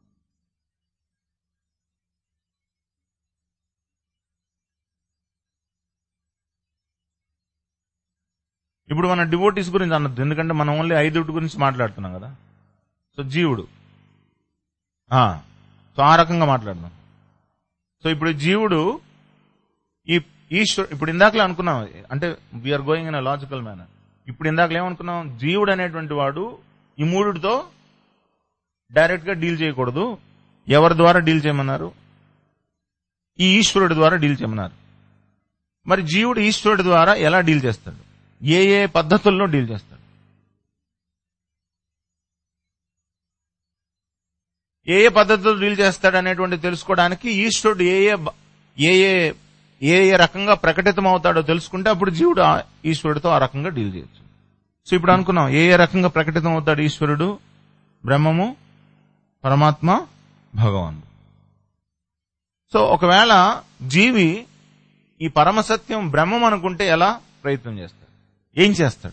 S1: ఇప్పుడు మన డివోటీస్ గురించి అనొద్దు ఎందుకంటే మనం ఓన్లీ ఐదుటి గురించి మాట్లాడుతున్నాం కదా సో జీవుడు ఆ, సో ఆ రకంగా మాట్లాడదాం సో ఇప్పుడు జీవుడు ఈ ఈశ్వరు ఇప్పుడు ఇందాకలే అనుకున్నాం అంటే we're going in a logical manner ఇప్పుడు ఇందాకలే ఏమనుకున్నాం జీవుడు అనేటువంటి వాడు ఈ మూడుతో డైరెక్ట్ గా డీల్ చేయకూడదు ఎవరి ద్వారా డీల్ చేయమన్నారు ఈ ఈశ్వరుడి ద్వారా డీల్ చేయమన్నారు మరి జీవుడు ఈశ్వరుడి ద్వారా ఎలా డీల్ చేస్తాడు ఏ ఏ పద్ధతుల్లో డీల్ చేస్తాడు ఏ ఏ పద్ధతిలో డీల్ చేస్తాడు అనేటువంటి తెలుసుకోవడానికి ఈశ్వరుడు ఏ ఏ బ- ఏ ఏ ఏ ఏ రకంగా ప్రకటితం అవుతాడో తెలుసుకుంటే అప్పుడు జీవుడు ఆ ఈశ్వరుడితో ఆ రకంగా డీల్ చేయొచ్చు సో ఇప్పుడు అనుకున్నాం ఏ ఏ రకంగా ప్రకటితం అవుతాడు ఈశ్వరుడు బ్రహ్మము పరమాత్మ భగవానుడు సో ఒకవేళ జీవి ఈ పరమసత్యం బ్రహ్మం అనుకుంటే ఎలా ప్రయత్నం చేస్తాడు ఏం చేస్తాడు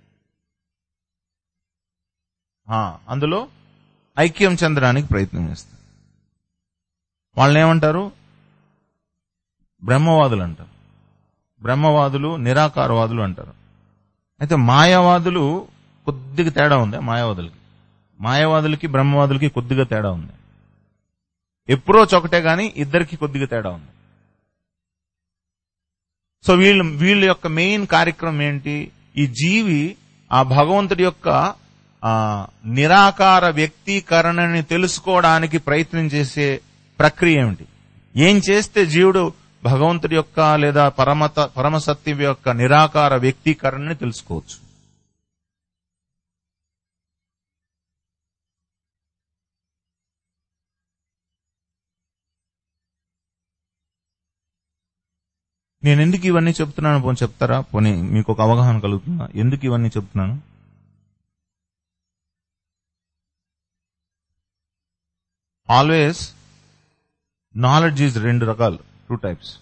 S1: ఆ, అందులో ఐక్యం చెందడానికి ప్రయత్నం చేస్తాడు వాళ్ళని ఏమంటారు బ్రహ్మవాదులు అంటారు బ్రహ్మవాదులు నిరాకారవాదులు అంటారు అయితే మాయావాదులు కొద్దిగా తేడా ఉంది మాయావాదులకి మాయావాదులకి బ్రహ్మవాదులకి కొద్దిగా తేడా ఉంది ఎప్రోచ్ ఒకటే గాని ఇద్దరికి కొద్దిగా తేడా ఉంది సో వీళ్ళు వీళ్ళ యొక్క మెయిన్ కార్యక్రమం ఏంటి ఈ జీవి ఆ భగవంతుడి యొక్క ఆ నిరాకార వ్యక్తీకరణని తెలుసుకోవడానికి ప్రయత్నం చేసే ప్రక్రియ ఏమిటి ఏం చేస్తే జీవుడు భగవంతుడి యొక్క లేదా పరమత పరమసత్యం యొక్క నిరాకార వ్యక్తీకరణని తెలుసుకోవచ్చు నేను ఎందుకు ఇవన్నీ చెప్తున్నాను పోనీ చెప్తారా పోనీ మీకు ఒక అవగాహన కలుగుతుందా ఎందుకు ఇవన్నీ చెప్తున్నాను ఆల్వేస్ నాలెడ్జ్ ఈజ్ రెండు రకాలు two types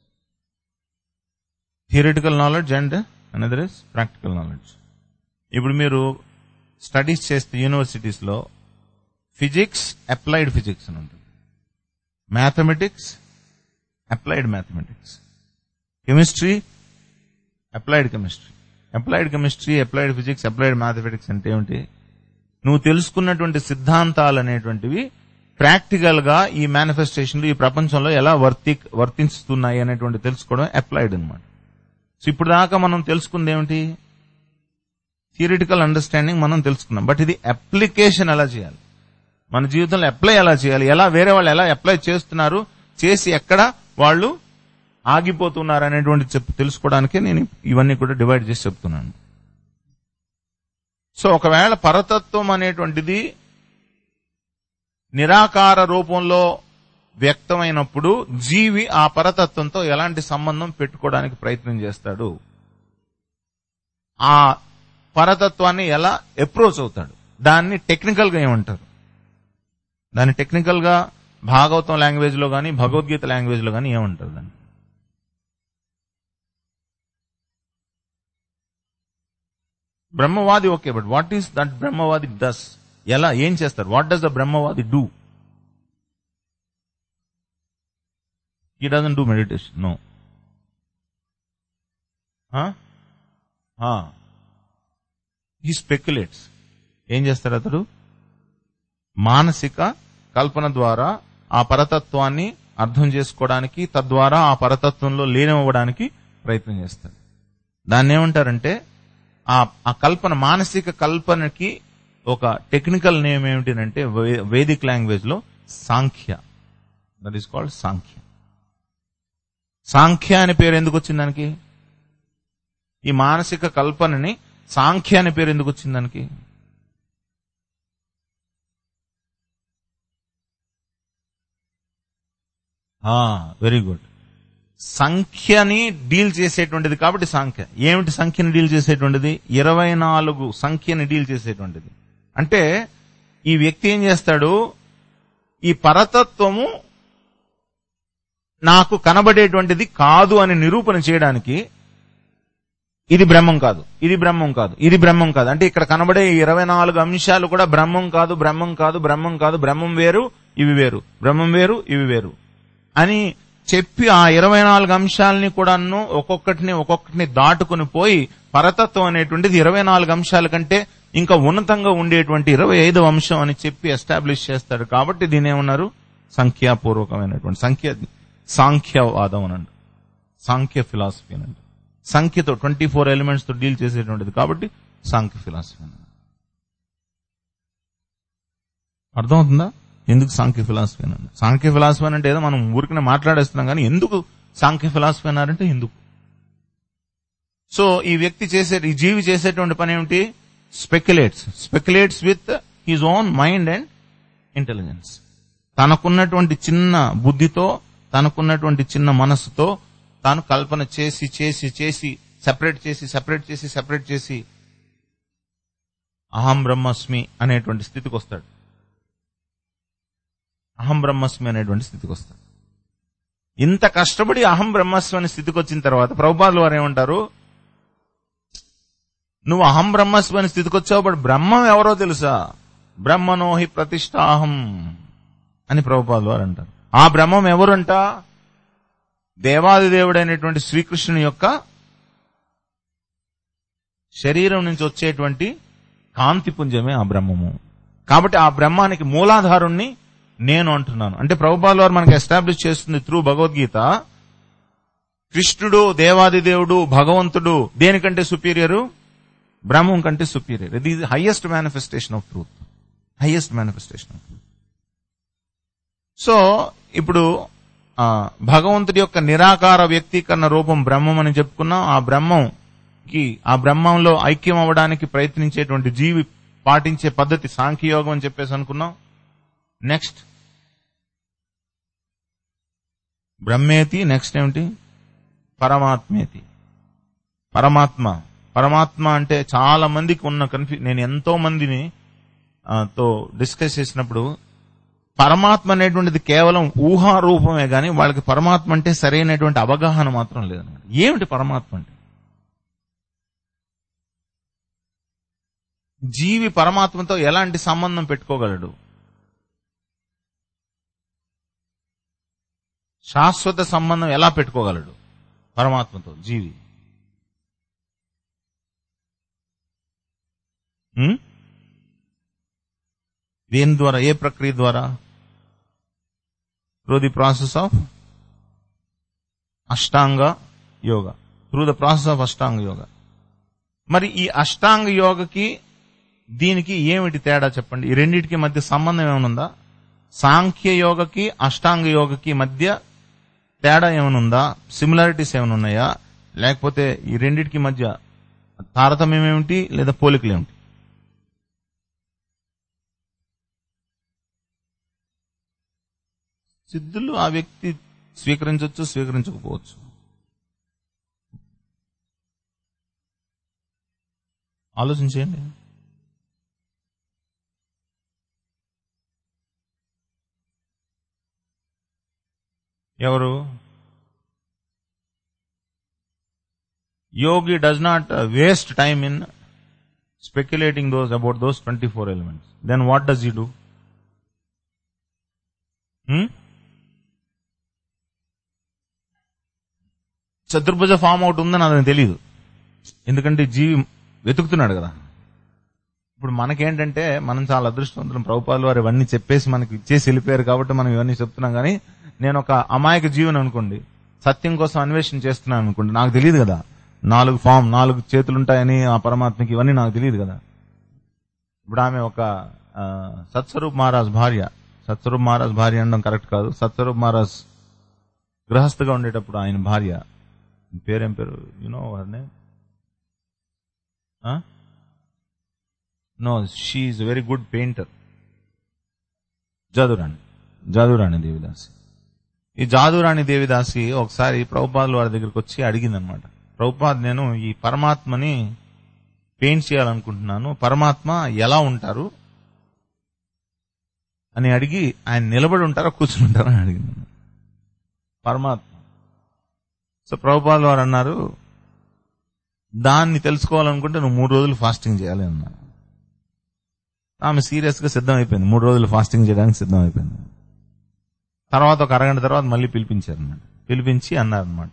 S1: theoretical knowledge and another is practical knowledge ఇప్పుడు మీరు స్టడీస్ చేస్తే యూనివర్సిటీస్ లో ఫిజిక్స్ అప్లైడ్ ఫిజిక్స్ అని ఉంటుంది mathematics applied mathematics chemistry applied chemistry applied chemistry applied physics applied mathematics అంటే ఏమిటి నువ్వు తెలుసుకున్నటువంటి సిద్ధాంతాలు అనేటువంటివి ప్రాక్టికల్ గా ఈ మేనిఫెస్టేషన్లు ఈ ప్రపంచంలో ఎలా వర్తి వర్తిస్తున్నాయి అనేటువంటి తెలుసుకోవడం అప్లైడ్ అన్నమాట సో ఇప్పుడు దాకా మనం తెలుసుకుంది ఏమిటి థియరిటికల్ అండర్స్టాండింగ్ మనం తెలుసుకున్నాం బట్ ఇది అప్లికేషన్ ఎలా చేయాలి మన జీవితంలో అప్లై ఎలా చేయాలి ఎలా వేరే వాళ్ళు ఎలా అప్లై చేస్తున్నారు చేసి ఎక్కడ వాళ్ళు ఆగిపోతున్నారు అనేటువంటి చెప్పు తెలుసుకోవడానికే నేను ఇవన్నీ కూడా డివైడ్ చేసి చెప్తున్నాను సో ఒకవేళ పరతత్వం అనేటువంటిది నిరాకార రూపంలో వ్యక్తమైనప్పుడు జీవి ఆ పరతత్వంతో ఎలాంటి సంబంధం పెట్టుకోవడానికి ప్రయత్నం చేస్తాడు ఆ పరతత్వాన్ని ఎలా అప్రోచ్ అవుతాడు దాన్ని టెక్నికల్ గా ఏమంటారు దాన్ని టెక్నికల్ గా భాగవతం లాంగ్వేజ్ లో గాని భగవద్గీత లాంగ్వేజ్ లో గాని ఏమంటారు దాన్ని బ్రహ్మవాది okay but what is that బ్రహ్మవాది డస్ ఎలా ఏం చేస్తారు వాట్ డస్ ద బ్రహ్మవాది do he doesn't do meditation no he speculates ఏం చేస్తాడు అతడు మానసిక కల్పన ద్వారా ఆ పరతత్వాన్ని అర్థం చేసుకోవడానికి తద్వారా ఆ పరతత్వంలో లీనమవ్వడానికి ప్రయత్నం చేస్తాడు దాన్ని ఏమంటారంటే ఆ ఆ కల్పన మానసిక కల్పనకి ఒక టెక్నికల్ నేమ్ ఏమిటంటే వే- వేదిక్ లాంగ్వేజ్ లో Sankhya that is called Sankhya Sankhya అనే పేరు ఎందుకు వచ్చింది దానికి ఈ మానసిక కల్పనని సాంఖ్య అనే పేరు ఎందుకు వచ్చింది దానికి వెరీ గుడ్ సంఖ్యని డీల్ చేసేటువంటిది కాబట్టి సంఖ్య ఏమిటి సంఖ్యని డీల్ చేసేటువంటిది ఇరవై నాలుగు సంఖ్యని డీల్ చేసేటువంటిది అంటే ఈ వ్యక్తి ఏం చేస్తాడు ఈ పరతత్వము నాకు కనబడేటువంటిది కాదు అని నిరూపణ చేయడానికి ఇది బ్రహ్మం కాదు ఇది బ్రహ్మం కాదు ఇది బ్రహ్మం కాదు అంటే ఇక్కడ కనబడే ఈ ఇరవై నాలుగు అంశాలు కూడా బ్రహ్మం కాదు బ్రహ్మం కాదు బ్రహ్మం కాదు బ్రహ్మం వేరు ఇవి వేరు బ్రహ్మం వేరు ఇవి వేరు అని చెప్పి ఆ ఇరవై నాలుగు అంశాలని కూడాను ఒక్కొక్కటిని ఒక్కొక్కటిని దాటుకుని పోయి పరతత్వం అనేటువంటిది ఇరవై నాలుగు అంశాల కంటే ఇంకా ఉన్నతంగా ఉండేటువంటి ఇరవై ఐదవ అంశం అని చెప్పి ఎస్టాబ్లిష్ చేస్తాడు కాబట్టి దీని ఏమన్నారు సంఖ్యాపూర్వకమైనటువంటి సంఖ్య సాంఖ్యవాదం అని అంటారు. సాంఖ్య ఫిలాసఫీ అని అంటారు సంఖ్యతో ట్వంటీ ఫోర్ ఎలిమెంట్స్ తో డీల్ చేసేటువంటిది కాబట్టి సాంఖ్య ఫిలాసఫీ అని అర్థమవుతుందా ఎందుకు సాంఖ్య ఫిలాసఫీ అని అన్నారు? సాంఖ్య ఫిలాసఫీ అని అంటే ఏదో మనం ఊరికనే మాట్లాడేస్తున్నాం కానీ ఎందుకు సాంఖ్య ఫిలాసఫీ అన్నారంటే ఎందుకు సో ఈ వ్యక్తి చేసే ఈ జీవి చేసేటువంటి పని ఏమిటి speculates speculates with his own mind and intelligence తనకున్నటువంటి చిన్న బుద్ధితో తనకున్నటువంటి చిన్న మనస్సుతో తాను కల్పన చేసి చేసి చేసి సెపరేట్ చేసి సెపరేట్ చేసి సెపరేట్ చేసి అహం బ్రహ్మస్మి అనేటువంటి స్థితికి వస్తాడు అహం బ్రహ్మస్మి అనేటువంటి స్థితికి వస్తాడు ఇంత కష్టపడి అహం బ్రహ్మస్మి అనే స్థితికి వచ్చిన తర్వాత ప్రభుపాదులు వారు ఏమంటారు నువ్వు అహం బ్రహ్మస్మి అనే స్థితికి వచ్చావు బట్ బ్రహ్మం ఎవరో తెలుసా బ్రహ్మనోహి ప్రతిష్టాహం అని ప్రభుపాదులు వారు అంటారు ఆ బ్రహ్మం ఎవరంట దేవాది దేవుడైనటువంటి శ్రీకృష్ణుని యొక్క శరీరం నుంచి వచ్చేటువంటి కాంతి పుంజమే ఆ బ్రహ్మము కాబట్టి ఆ బ్రహ్మానికి మూలాధారుణ్ణి నేను అంటున్నాను అంటే ప్రభుపాల్ వారు మనకి ఎస్టాబ్లిష్ చేస్తుంది త్రూ భగవద్గీత కృష్ణుడు దేవాది దేవుడు భగవంతుడు దేనికంటే సుపీరియరు బ్రహ్మం కంటే సుపీరియర్ ఇది highest manifestation of truth highest manifestation of truth so ఇప్పుడు ఆ, భగవంతుడి యొక్క నిరాకార వ్యక్తీకరణ రూపం బ్రహ్మం అని చెప్పుకున్నాం ఆ బ్రహ్మంకి ఆ బ్రహ్మంలో ఐక్యం అవ్వడానికి ప్రయత్నించేటువంటి జీవి పాటించే పద్ధతి సాంఖ్యయోగం అని చెప్పేసి అనుకున్నాం నెక్స్ట్ బ్రహ్మేతి నెక్స్ట్ ఏమిటి పరమాత్మేతి పరమాత్మ పరమాత్మ అంటే చాలా మందికి ఉన్న కన్ఫ్యూ నేను ఎంతో మందిని ఆ, తో డిస్కస్ చేసినప్పుడు పరమాత్మ అనేటువంటిది కేవలం ఊహా రూపమే గాని వాళ్ళకి పరమాత్మ అంటే సరైనటువంటి అవగాహన మాత్రం లేదన్నమాట ఏమిటి పరమాత్మ అంటే జీవి పరమాత్మతో ఎలాంటి సంబంధం పెట్టుకోగలడు శాశ్వత సంబంధం ఎలా పెట్టుకోగలడు పరమాత్మతో జీవి ఉం? దేని ద్వారా ఏ ప్రక్రియ ద్వారా through the process of Ashtanga yoga through the process of Ashtanga yoga మరి ఈ అష్టాంగ యోగకి దీనికి ఏమిటి తేడా చెప్పండి ఈ రెండింటికి మధ్య సంబంధం ఏమైనా ఉందా సాంఖ్య యోగకి అష్టాంగ యోగకి మధ్య తేడా ఏమైనా ఉందా సిమిలారిటీస్ ఏమైనా ఉన్నాయా లేకపోతే ఈ రెండింటికి మధ్య తారతమ్యం ఏమిటి లేదా పోలికలు ఏమిటి సిద్ధులు ఆ వ్యక్తి స్వీకరించవచ్చు స్వీకరించకపోవచ్చు ఆలోచించేయండి ఎవరు yogi does not waste time in speculating those about those twenty four elements then what does you do చతుర్భుజ ఫామ్ అవుట్ ఉందని అతనికి తెలియదు ఎందుకంటే జీవి వెతుకుతున్నాడు కదా ఇప్పుడు మనకేంటంటే మనం చాలా అదృష్టవంతులం ప్రభుపాలు వారు ఇవన్నీ చెప్పేసి మనకి ఇచ్చేసి వెళ్ళిపోయారు కాబట్టి మనం ఇవన్నీ చెప్తున్నాం కానీ నేను ఒక అమాయక జీవన్ అనుకోండి సత్యం కోసం అన్వేషణ చేస్తున్నాను అనుకోండి నాకు తెలియదు కదా నాలుగు ఫామ్ నాలుగు చేతులు ఉంటాయని ఆ పరమాత్మకి ఇవన్నీ నాకు తెలియదు కదా ఇప్పుడు ఆమె ఒక ఆ, సత్స్వరూప్ మహారాజ్ భార్య సత్స్వరూప్ మహారాజ్ భార్య అనడం కరెక్ట్ కాదు సత్స్వరూప్ మహారాజ్ గృహస్థగా ఉండేటప్పుడు ఆయన భార్య పేరేం పేరు యునో వర్నే no she's very good painter Jadurani Jadurani Devidasi ఈ జాదురాణి దేవిదాసి ఒకసారి ప్రభుపాదులు వారి దగ్గరికి వచ్చి అడిగిందనమాట ప్రభుపాద్ నేను ఈ పరమాత్మని పెయింట్ చేయాలనుకుంటున్నాను పరమాత్మ ఎలా ఉంటారు అని అడిగి ఆయన నిలబడి ఉంటారా కూర్చుని ఉంటారా అని అడిగింది పరమాత్మ సో ప్రభుపాదులు వారు అన్నారు దాన్ని తెలుసుకోవాలనుకుంటే నువ్వు మూడు రోజులు ఫాస్టింగ్ చేయాలి అన్నారు ఆమె సీరియస్ గా సిద్ధం అయిపోయింది మూడు రోజులు ఫాస్టింగ్ చేయడానికి సిద్ధం అయిపోయింది తర్వాత ఒక అరగంట తర్వాత మళ్ళీ పిలిపించారు అనమాట పిలిపించి అన్నారనమాట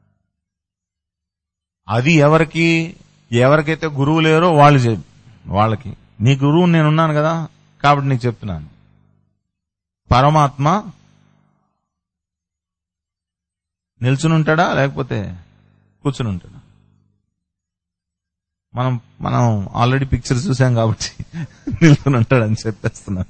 S1: అది ఎవరికి ఎవరికైతే గురువు లేరో వాళ్ళు చె వాళ్ళకి నీ గురువు నేనున్నాను కదా కాబట్టి నీకు చెప్తున్నాను పరమాత్మ నిల్చుని ఉంటాడా లేకపోతే కూర్చుని ఉంటాడా మనం మనం ఆల్రెడీ పిక్చర్ చూసాం కాబట్టి నిల్చుని ఉంటాడని చెప్పేస్తున్నాను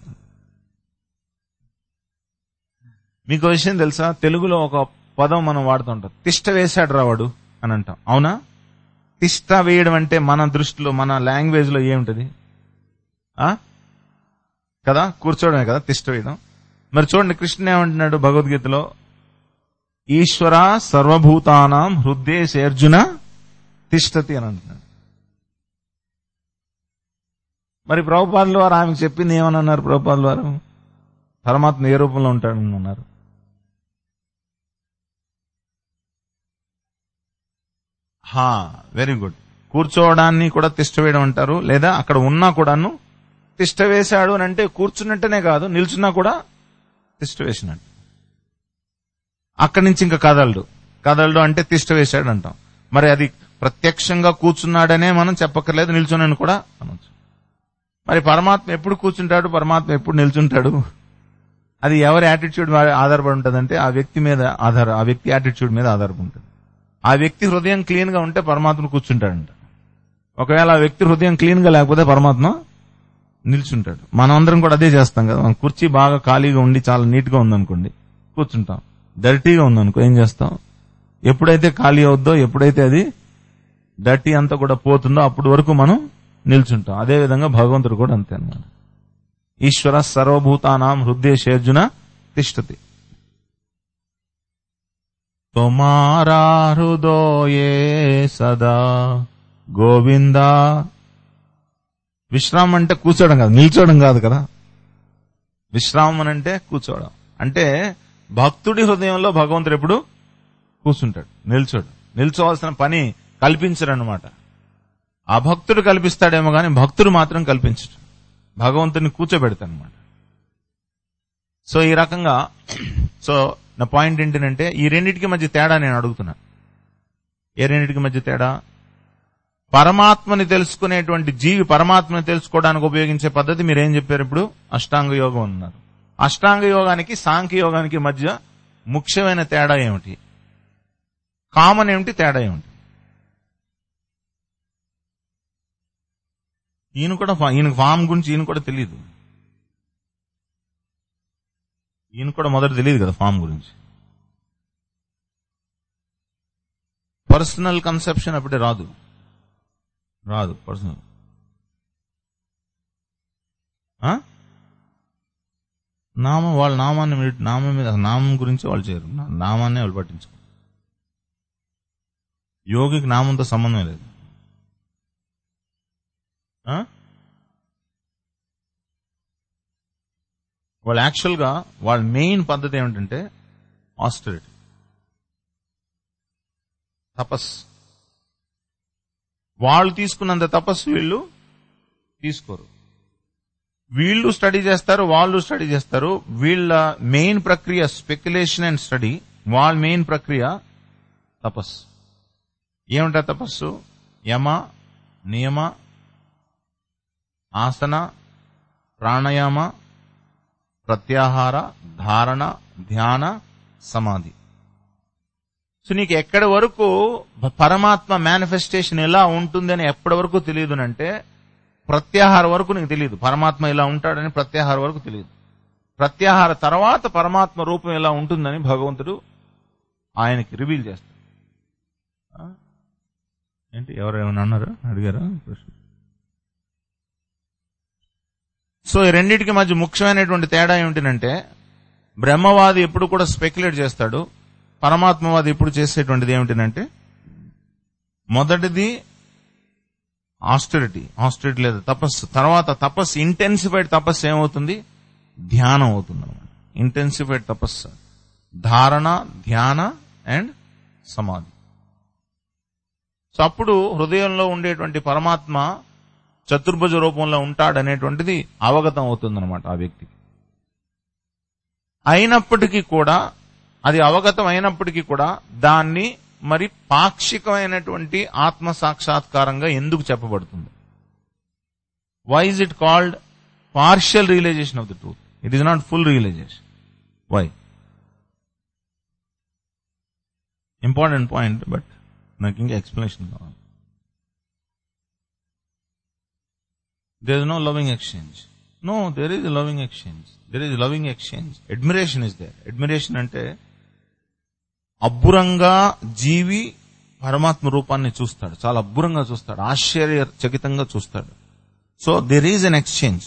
S1: మీకు విషయం తెలుసా తెలుగులో ఒక పదం మనం వాడుతుంటాం తిష్ట వేశాడు రావాడు అని అంటాం అవునా తిష్ట వేయడం అంటే మన దృష్టిలో మన లాంగ్వేజ్ లో ఏముంటది ఆ కదా కూర్చోవడమే కదా తిష్ట వేయడం మరి చూడండి కృష్ణ ఏమంటున్నాడు భగవద్గీతలో ఈశ్వర సర్వభూతానాం హృదయ అర్జున తిష్టతి అని అంటున్నాడు మరి ప్రభుపాదుల వారు ఆమెకు చెప్పింది ఏమని అన్నారు ప్రభుపాదుల వారు పరమాత్మ ఏ రూపంలో ఉంటాడని అన్నారు హా వెరీ గుడ్ కూర్చోవడాన్ని కూడా తిష్ట వేయడం అంటారు లేదా అక్కడ ఉన్నా కూడాను తిష్ట వేశాడు అని అంటే కూర్చున్నట్టనే కాదు నిల్చున్నా కూడా తిష్ట వేసినట్టు అక్కడి నుంచి ఇంకా కదలడు కదలడు అంటే తిష్ట వేశాడు అంటాం మరి అది ప్రత్యక్షంగా కూర్చున్నాడనే మనం చెప్పక్కర్లేదు నిల్చున్నాను కూడా అనొచ్చు మరి పరమాత్మ ఎప్పుడు కూర్చుంటాడు పరమాత్మ ఎప్పుడు నిల్చుంటాడు అది ఎవరి యాటిట్యూడ్ ఆధారపడి ఉంటుందంటే ఆ వ్యక్తి మీద ఆధార ఆ వ్యక్తి యాటిట్యూడ్ మీద ఆధారపడి ఉంటుంది ఆ వ్యక్తి హృదయం క్లీన్ గా ఉంటే పరమాత్మ కూర్చుంటాడంట ఒకవేళ ఆ వ్యక్తి హృదయం క్లీన్ గా లేకపోతే పరమాత్మ నిల్చుంటాడు మనం అందరం కూడా అదే చేస్తాం కదా మన కుర్చీ బాగా ఖాళీగా ఉండి చాలా నీట్ గా ఉందనుకోండి కూర్చుంటాం డర్టీగా ఉందనుకో ఏం చేస్తాం ఎప్పుడైతే ఖాళీ అవుద్దో ఎప్పుడైతే అది డర్టీ అంతా కూడా పోతుందో అప్పటి వరకు మనం నిల్చుంటాం అదే విధంగా భగవంతుడు కూడా అంతే అన్నమాట ఈశ్వర సర్వభూతానాం హృదయ తిష్టతి తుమారా హృదయే సదా గోవింద విశ్రామం అంటే కూర్చోవడం కాదు నిల్చోవడం కాదు కదా విశ్రామం అంటే కూర్చోవడం అంటే భక్తుడి హృదయంలో భగవంతుడు ఎప్పుడు కూర్చుంటాడు నిల్చోడు నిల్చోవలసిన పని కల్పించడనమాట ఆ భక్తుడు కల్పిస్తాడేమో గాని భక్తుడు మాత్రం కల్పించడు భగవంతుని కూర్చోబెడతానమాట సో ఈ రకంగా సో నా పాయింట్ ఏంటంటే ఈ రెండింటికి మధ్య తేడా నేను అడుగుతున్నా ఏ రెండింటికి మధ్య తేడా పరమాత్మని తెలుసుకునేటువంటి జీవి పరమాత్మని తెలుసుకోవడానికి ఉపయోగించే పద్ధతి మీరేం చెప్పారు ఇప్పుడు అష్టాంగ యోగం అన్నారు అష్టాంగ యోగానికి సాంఖ్య యోగానికి మధ్య ముఖ్యమైన తేడా ఏమిటి కామన్ ఏమిటి తేడా ఏమిటి ఈయన కూడా ఫా- ఈయన ఫామ్ గురించి ఈయన కూడా తెలియదు ఈయన కూడా మొదట తెలియదు కదా ఫామ్ గురించి పర్సనల్ కన్సెప్షన్ అప్పుడే రాదు రాదు పర్సనల్ నామం వాళ్ళ నామాన్ని మీరు- నామం మీద నామం గురించి వాళ్ళు చేయరు నా- నామాన్ని వాళ్ళు పట్టించుకో యోగికి నామంతో సంబంధం లేదు ఆ? వాళ్ళు యాక్చువల్ గా వాళ్ళ మెయిన్ పద్ధతి ఏమిటంటే ఆస్టరిటీ తపస్ వాళ్ళు తీసుకున్నంత తపస్సు వీళ్ళు తీసుకోరు వీళ్ళు స్టడీ చేస్తారు వాళ్ళు స్టడీ చేస్తారు వీళ్ళ మెయిన్ ప్రక్రియ స్పెక్యులేషన్ అండ్ స్టడీ వాళ్ళ మెయిన్ ప్రక్రియ తపస్సు ఏమిటా తపస్సు యమ నియమ ఆసన ప్రాణాయామ ప్రత్యాహార ధారణ ధ్యాన సమాధి సో నీకు ఎక్కడి వరకు పరమాత్మ మేనిఫెస్టేషన్ ఎలా ఉంటుందని ఎప్పటి వరకు తెలియదునంటే ప్రత్యాహార వరకు నీకు తెలియదు పరమాత్మ ఇలా ఉంటాడని ప్రత్యాహార వరకు తెలియదు ప్రత్యాహార తర్వాత పరమాత్మ రూపం ఎలా ఉంటుందని భగవంతుడు ఆయనకి రివీల్ చేస్తాడు ఆ? ఏంటి ఎవరు ఏమైనా అన్నారా అడిగారా ప్రశ్న సో ఈ రెండింటికి మధ్య ముఖ్యమైనటువంటి తేడా ఏమిటంటే బ్రహ్మవాది ఎప్పుడు కూడా స్పెక్యులేట్ చేస్తాడు పరమాత్మవాది ఎప్పుడు చేసేటువంటిది ఏమిటంటే మొదటిది ఆస్టరిటీ ఆస్టరిటీ లేదా తపస్సు తర్వాత తపస్సు ఇంటెన్సిఫైడ్ తపస్సు ఏమవుతుంది ధ్యానం అవుతుంది అనమాట ఇంటెన్సిఫైడ్ తపస్సు ధారణ ధ్యాన అండ్ సమాధి సో అప్పుడు హృదయంలో ఉండేటువంటి పరమాత్మ చతుర్భుజ రూపంలో ఉంటాడనేటువంటిది అవగతం అవుతుందన్నమాట ఆ వ్యక్తికి అయినప్పటికీ కూడా అది అవగతం అయినప్పటికీ కూడా దాన్ని మరి పాక్షికమైనటువంటి ఆత్మ సాక్షాత్కారంగా ఎందుకు చెప్పబడుతుంది why is it called partial realization of the truth it is not full realization why important point but నాకు ఇంకా ఎక్స్ప్లెనేషన్ కావాలి there is no loving exchange no there is loving exchange there is loving exchange admiration is there admiration అంటే అబ్బురంగా జీవి పరమాత్మ రూపాన్ని చూస్తాడు చాలా అబ్బురంగా చూస్తాడు ఆశ్చర్యచకితంగా చూస్తాడు so there is an exchange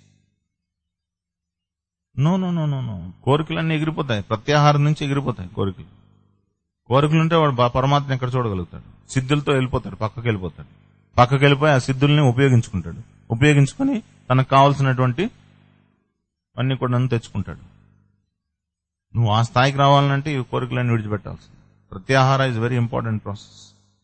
S1: no no no no no కోరికలన్నీ ఎగిరిపోతాయి ప్రత్యాహారం నుంచి ఎగిరిపోతాయి కోరికలు కోరికలు ఉంటే వాడు బా- పరమాత్మని ఎక్కడ చూడగలుగుతాడు సిద్ధులతో వెళ్ళిపోతాడు పక్కకి వెళ్ళిపోతాడు పక్కకి వెళ్ళిపోయి ఆ సిద్ధుల్ని ఉపయోగించుకుంటాడు ఉపయోగించుకొని తనకు కావాల్సినటువంటి అన్ని కూడా నన్ను తెచ్చుకుంటాడు నువ్వు ఆ స్థాయికి రావాలంటే ఈ కోరికలన్నీ విడిచిపెట్టాల్సి ప్రత్యాహార ఇస్ వెరీ ఇంపార్టెంట్ ప్రాసెస్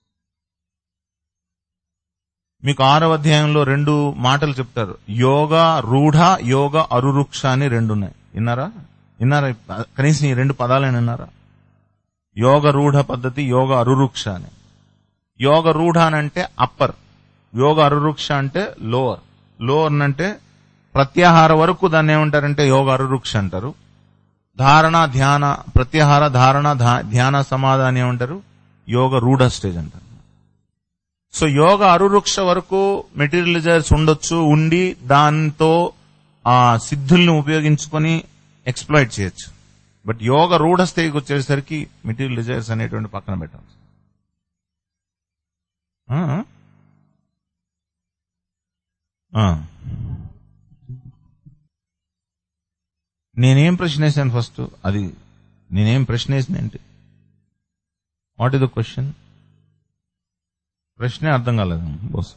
S1: మీకు ఆరవ అధ్యాయంలో రెండు మాటలు చెప్తారు యోగ రూఢ యోగ అరురుక్ష అని రెండు ఉన్నాయి విన్నారా విన్నారా కనీసం ఈ రెండు పదాలని విన్నారా యోగ రూఢ పద్ధతి యోగ అరురుక్ష అని యోగ రూఢ అని అంటే అప్పర్ యోగ అరురుక్ష అంటే లోవర్ లోవర్ అంటే ప్రత్యాహార వరకు దాన్ని ఏమంటారంటే యోగ అరురుక్ష అంటారు ధారణ ధ్యాన ప్రత్యాహార ధారణ ధా- ధ్యాన సమాధానం ఏమంటారు యోగ రూఢ స్టేజ్ అంటారు సో యోగ అరురుక్ష వరకు మెటీరియలైజర్స్ ఉండొచ్చు ఉండి దాంతో ఆ సిద్ధుల్ని ఉపయోగించుకొని ఎక్స్ప్లాయిట్ చేయొచ్చు బట్ యోగ రూఢ స్థాయికి వచ్చేసరికి మెటీరియల్ డిజైర్స్ అనేటువంటి పక్కన పెట్టాలి ఆ? ఆ. నేనేం ప్రశ్న వేసాను ఫస్ట్ అది నేనేం ప్రశ్న వేసిన ఏంటి వాట్ ఇస్ ద క్వశ్చన్ ప్రశ్నే అర్థం కాలేదు బోస్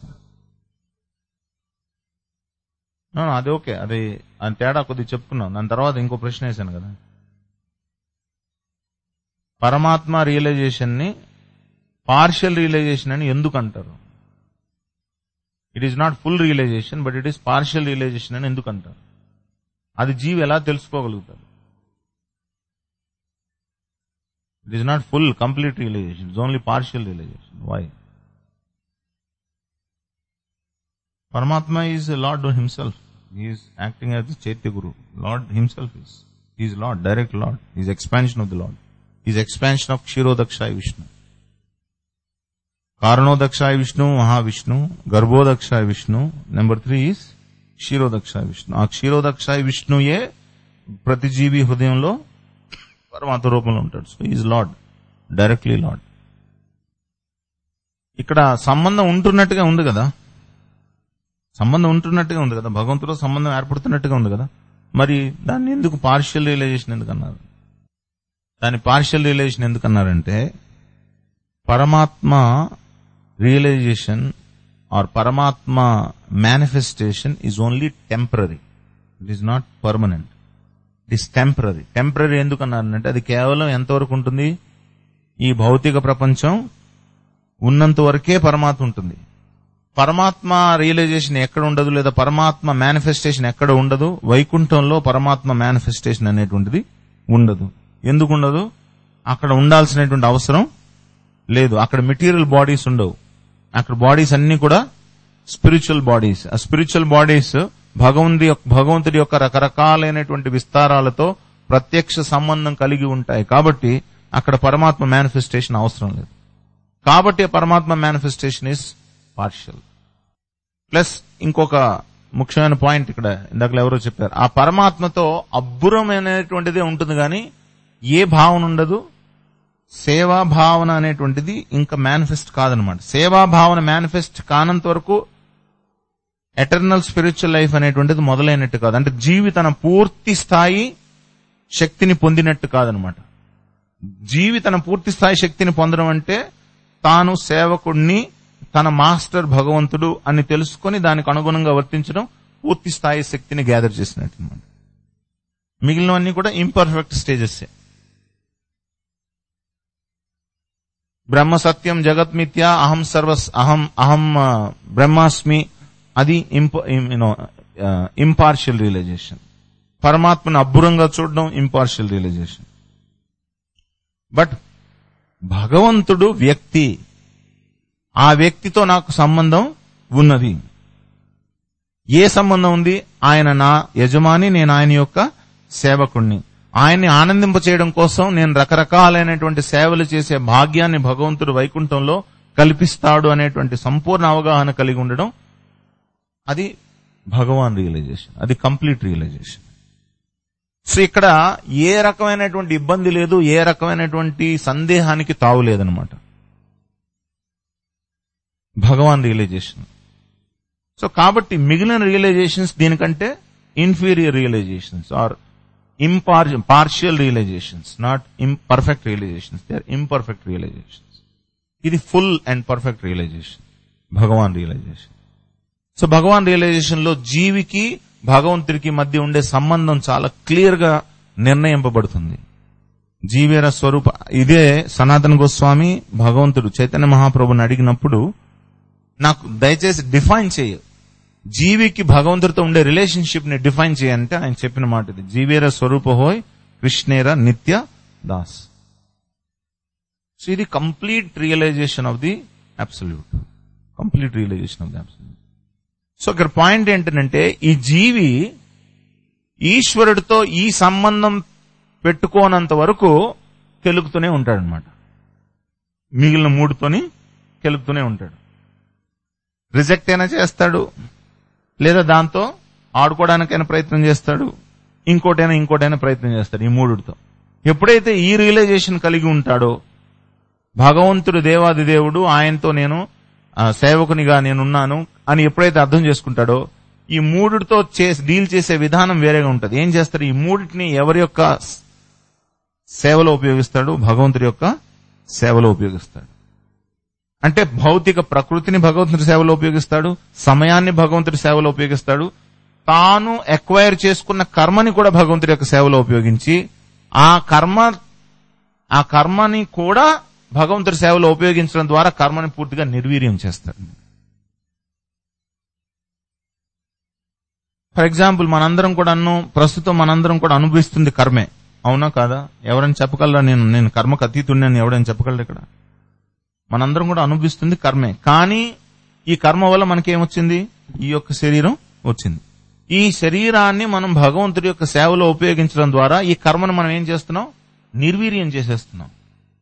S1: ఆ, అది ఓకే అది అని తేడా కొద్దిగా చెప్పుకున్నాం దాని తర్వాత ఇంకో ప్రశ్న వేసాను కదా పరమాత్మ రియలైజేషన్ ని పార్షియల్ రియలైజేషన్ అని ఎందుకు అంటారు it is not full realisation but it is partial realisation అని ఎందుకు అంటారు అది జీవి ఎలా తెలుసుకోగలుగుతారు it is not full complete realisation it's only partial realisation why Paramatma is Lord himself. He is acting as the Chaitya Guru. Lord himself is. He is Lord, direct Lord. He is expansion of the Lord. He is expansion of Kshirodakshaya Vishnu. Karanodakshaya Vishnu, Mahavishnu, Garbhodakshaya Vishnu. Number three is Kshirodakshaya Vishnu ఆ క్షీరోదక్షాయ విష్ణుయే ప్రతి జీవి హృదయంలో పరమాత్మ రూపంలో ఉంటాడు so is Lord directly Lord ఇక్కడ సంబంధం ఉంటున్నట్టుగా ఉంది కదా సంబంధం ఉంటున్నట్టుగా ఉంది కదా భగవంతుడు సంబంధం ఏర్పడుతున్నట్టుగా ఉంది కదా మరి దాన్ని ఎందుకు పార్షియల్ రియలైజేషన్ ఎందుకు అన్నారు దాని పార్షియల్ రియలైజేషన్ ఎందుకు అన్నారంటే Paramatma realisation or Paramatma manifestation is only temporary it is not permanent it is temporary temporary ఎందుకు అన్నారంటే అది కేవలం ఎంతవరకు ఉంటుంది ఈ భౌతిక ప్రపంచం ఉన్నంత వరకే పరమాత్మ ఉంటుంది పరమాత్మ రియలైజేషన్ ఎక్కడ ఉండదు లేదా పరమాత్మ మేనిఫెస్టేషన్ ఎక్కడ ఉండదు వైకుంఠంలో పరమాత్మ మేనిఫెస్టేషన్ అనేటువంటిది ఉండదు ఎందుకు ఉండదు అక్కడ ఉండాల్సినటువంటి అవసరం లేదు అక్కడ మెటీరియల్ బాడీస్ ఉండవు అక్కడ బాడీస్ అన్ని కూడా స్పిరిచువల్ బాడీస్ ఆ స్పిరిచువల్ బాడీస్ భగవంతుడి యొక్క భగవంతుడి యొక్క రకరకాలైనటువంటి విస్తారాలతో ప్రత్యక్ష సంబంధం కలిగి ఉంటాయి కాబట్టి అక్కడ పరమాత్మ మేనిఫెస్టేషన్ అవసరం లేదు కాబట్టి పరమాత్మ మేనిఫెస్టేషన్ ఇస్ పార్షియల్ ప్లస్ ఇంకొక ముఖ్యమైన పాయింట్ ఇక్కడ ఇందాక ఎవరో చెప్పారు ఆ పరమాత్మతో అబ్బురమైనటువంటిదే ఉంటుంది కానీ ఏ భావన ఉండదు సేవా భావన అనేటువంటిది ఇంకా మేనిఫెస్ట్ కాదనమాట సేవా భావన మేనిఫెస్ట్ కానంత వరకు ఎటర్నల్ స్పిరిచువల్ లైఫ్ అనేటువంటిది మొదలైనట్టు కాదు అంటే జీవి తన పూర్తి స్థాయి శక్తిని పొందినట్టు కాదనమాట జీవి తన పూర్తి స్థాయి శక్తిని పొందడం అంటే తాను సేవకుడిని తన మాస్టర్ భగవంతుడు అని తెలుసుకొని దానికి అనుగుణంగా వర్తించడం పూర్తి స్థాయి శక్తిని గ్యాదర్ చేసినట్టు అనమాట మిగిలినవన్నీ కూడా ఇంపర్ఫెక్ట్ స్టేజెస్ బ్రహ్మ సత్యం జగత్ మిథ్య అహం సర్వస్ అహం అహం ఆ, బ్రహ్మాస్మి అది యూనో ఇంపార్షియల్ రియలైజేషన్ పరమాత్మను అబ్బురంగా చూడడం ఇంపార్షియల్ రియలైజేషన్ బట్ భగవంతుడు వ్యక్తి ఆ వ్యక్తితో నాకు సంబంధం ఉన్నది ఏ సంబంధం ఉంది ఆయన నా యజమాని నేను ఆయన యొక్క సేవకుణ్ణి ఆయన్ని ఆనందింప చేయడం కోసం నేను రకరకాలైనటువంటి సేవలు చేసే భాగ్యాన్ని భగవంతుడు వైకుంఠంలో కల్పిస్తాడు అనేటువంటి సంపూర్ణ అవగాహన కలిగి ఉండడం అది భగవాన్ రియలైజేషన్ అది కంప్లీట్ రియలైజేషన్ సో ఇక్కడ ఏ రకమైనటువంటి ఇబ్బంది లేదు ఏ రకమైనటువంటి సందేహానికి తావు లేదనమాట భగవాన్ రియలైజేషన్ సో కాబట్టి మిగిలిన రియలైజేషన్స్ దీనికంటే inferior realisations are imper partial realisations not imperfect realisations they are imperfect realisations ఇది full and perfect realisation Bhagavan realisation so Bhagavan realisation లో జీవికి భగవంతుడికి మధ్య ఉండే సంబంధం చాలా క్లియర్ గా నిర్ణయింపబడుతుంది జీవేర స్వరూప ఇదే సనాతన గోస్వామి భగవంతుడు చైతన్య మహాప్రభుని అడిగినప్పుడు నాకు దయచేసి డిఫైన్ చేయ జీవికి భగవంతుడితో ఉండే రిలేషన్షిప్ ని డిఫైన్ చేయంటే ఆయన చెప్పిన మాట ఇది జీవేర స్వరూప హోయ్ కృష్ణేర నిత్య దాస్ సో ఇది complete realisation of the absolute complete realisation of the absolute so ఇక్కడ పాయింట్ ఏంటంటే ఈ జీవి ఈశ్వరుడితో ఈ సంబంధం పెట్టుకోనంత వరకు కెలుకుతూనే ఉంటాడనమాట మిగిలిన మూడుతోని కెలుకుతూనే ఉంటాడు రిజెక్ట్ అయినా చేస్తాడు లేదా దాంతో ఆడుకోవడానికైనా ప్రయత్నం చేస్తాడు ఇంకోటైనా ఇంకోటైనా ప్రయత్నం చేస్తాడు ఈ మూడుతో ఎప్పుడైతే ఈ రియలైజేషన్ కలిగి ఉంటాడో భగవంతుడు దేవాది దేవుడు ఆయనతో నేను ఆ, సేవకునిగా నేనున్నాను అని ఎప్పుడైతే అర్థం చేసుకుంటాడో ఈ మూడితో చేసి డీల్ చేసే విధానం వేరేగా ఉంటుంది ఏం చేస్తాడు ఈ మూడిటిని ఎవరి యొక్క సేవలో ఉపయోగిస్తాడు భగవంతుడి యొక్క సేవలో ఉపయోగిస్తాడు అంటే భౌతిక ప్రకృతిని భగవంతుడి సేవలో ఉపయోగిస్తాడు సమయాన్ని భగవంతుడి సేవలో ఉపయోగిస్తాడు తాను ఎక్వైర్ చేసుకున్న కర్మని కూడా భగవంతుడి యొక్క సేవలో ఉపయోగించి ఆ కర్మ ఆ కర్మని కూడా భగవంతుడి సేవలో ఉపయోగించడం ద్వారా కర్మని పూర్తిగా నిర్వీర్యం చేస్తాడు ఫర్ ఎగ్జాంపుల్ మనందరం కూడా అన్ను ప్రస్తుతం మనందరం కూడా అనుభవిస్తుంది కర్మే అవునా కాదా ఎవరైనా చెప్పగలరా నేను నేను కర్మకు అతీతుడిని ఎవడైనా చెప్పగలరా ఇక్కడ మనందరం కూడా అనుభవిస్తుంది కర్మే కానీ ఈ కర్మ వల్ల మనకేమొచ్చింది ఈ యొక్క శరీరం వచ్చింది ఈ శరీరాన్ని మనం భగవంతుడి యొక్క సేవలో ఉపయోగించడం ద్వారా ఈ కర్మను మనం ఏం చేస్తున్నాం నిర్వీర్యం చేసేస్తున్నాం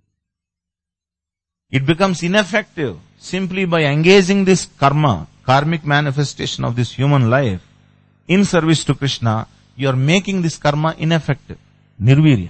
S1: it becomes ineffective simply by engaging this karma, karmic manifestation of this human life in service to Krishna, you are making this karma ineffective. Nirvirya.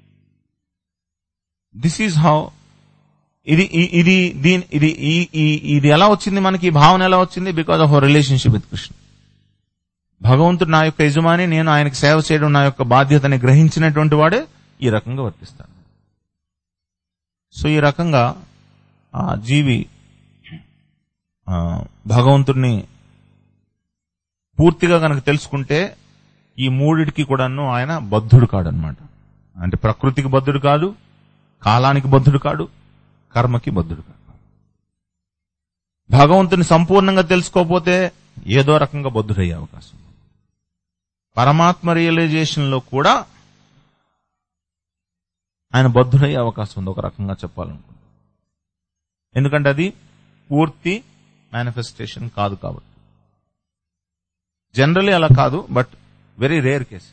S1: This is how ఇది ఇ- ఇది దీని ఇది ఈ- ఈ- ఇది ఎలా వచ్చింది మనకి ఈ భావన ఎలా వచ్చింది because of our relationship with Krishna భగవంతుడు నా యొక్క యజమాని నేను ఆయనకు సేవ చేయడం నా యొక్క బాధ్యతని గ్రహించినటువంటి వాడే ఈ రకంగా వర్తిస్తాడు సో ఈ రకంగా ఆ జీవి ఆ, భగవంతుడిని పూర్తిగా కనుక తెలుసుకుంటే ఈ మూడిటికి కూడాను ఆయన బద్ధుడు కాడనమాట అంటే ప్రకృతికి బద్ధుడు కాదు కాలానికి బద్ధుడు కాడు కర్మకి బద్ధుడు కాదు భగవంతుని సంపూర్ణంగా తెలుసుకోకపోతే ఏదో రకంగా బద్ధుడయ్యే అవకాశం ఉంది. పరమాత్మ రియలైజేషన్ లో కూడా ఆయన బద్ధుడయ్యే అవకాశం ఉంది ఒక రకంగా చెప్పాలనుకుంటే ఎందుకంటే అది పూర్తి మేనిఫెస్టేషన్ కాదు కాబట్టి జనరలీ అలా కాదు బట్ వెరీ రేర్ కేసు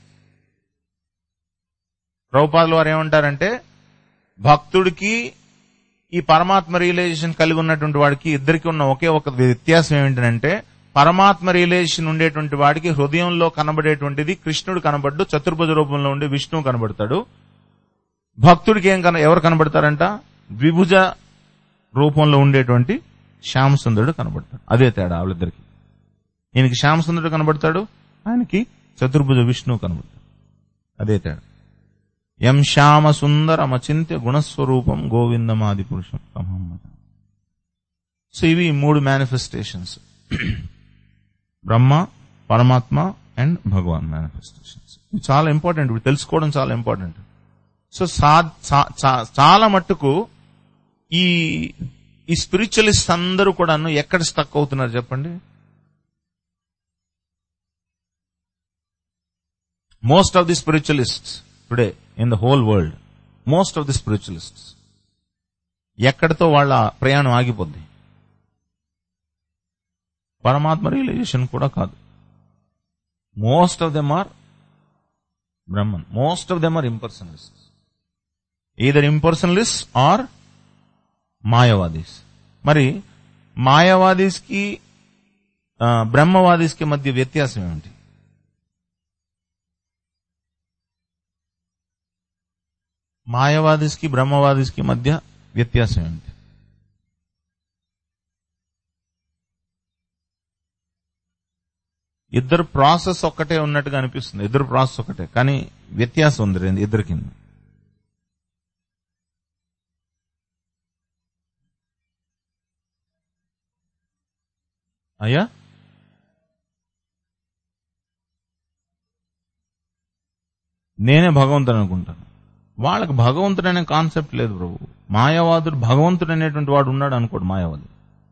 S1: ప్రభుపాదులు వారు ఏమంటారంటే భక్తుడికి ఈ పరమాత్మ రియలైజేషన్ కలిగి ఉన్నటువంటి వాడికి ఇద్దరికి ఉన్న ఒకే ఒక వ్యత్యాసం ఏమిటంటే పరమాత్మ రియలైజేషన్ ఉండేటువంటి వాడికి హృదయంలో కనబడేటువంటిది కృష్ణుడు కనబడ్డు చతుర్భుజ రూపంలో ఉండి విష్ణువు కనబడతాడు భక్తుడికి ఏం కన ఎవరు కనబడతారంట ద్విభుజ రూపంలో ఉండేటువంటి శ్యామసుందరుడు కనబడతాడు అదే తేడా వాళ్ళిద్దరికి ఈయనకి శ్యామసుందరుడు కనబడతాడు ఆయనకి చతుర్భుజ విష్ణువు కనబడతాడు అదే తేడా ఎం శ్యామ సుందరమచింత్య గుణస్వరూపం గోవిందమాది పురుషం తమహమ్మద సో ఇవి మూడు మేనిఫెస్టేషన్స్ బ్రహ్మ పరమాత్మ అండ్ భగవాన్ మేనిఫెస్టేషన్స్ ఇవి చాలా ఇంపార్టెంట్ ఇవి తెలుసుకోవడం చాలా ఇంపార్టెంట్ సో సా- చా- చా- చాలా మట్టుకు ఈ ఈ స్పిరిచువలిస్ట్ అందరూ కూడాను ఎక్కడ స్టక్ అవుతున్నారు చెప్పండి most of the spiritualists today in the whole world most of the spiritualists ఎక్కడితో వాళ్ళ ప్రయాణం ఆగిపోద్ది పరమాత్మ రియలైజేషన్ కూడా కాదు most of them are Brahman most of them are impersonalist either impersonalist or Mayavadis మరి మాయావాదీస్కి ఆ, బ్రహ్మవాదీస్కి మధ్య వ్యత్యాసం ఏమిటి మాయావాదీస్కి బ్రహ్మవాదీస్కి మధ్య వ్యత్యాసం ఏమిటి ఇద్దరు ప్రాసెస్ ఒక్కటే ఉన్నట్టుగా అనిపిస్తుంది ఇద్దరు ప్రాసెస్ ఒకటే కానీ వ్యత్యాసం ఉంది రెండు ఇద్దరికి అయ్యా నేనే భగవంతుడు అనుకుంటాను వాళ్ళకి భగవంతుడు అనే కాన్సెప్ట్ లేదు ప్రభు మాయావాదుడు భగవంతుడు అనేటువంటి వాడు ఉన్నాడు అనుకోడు మాయావాది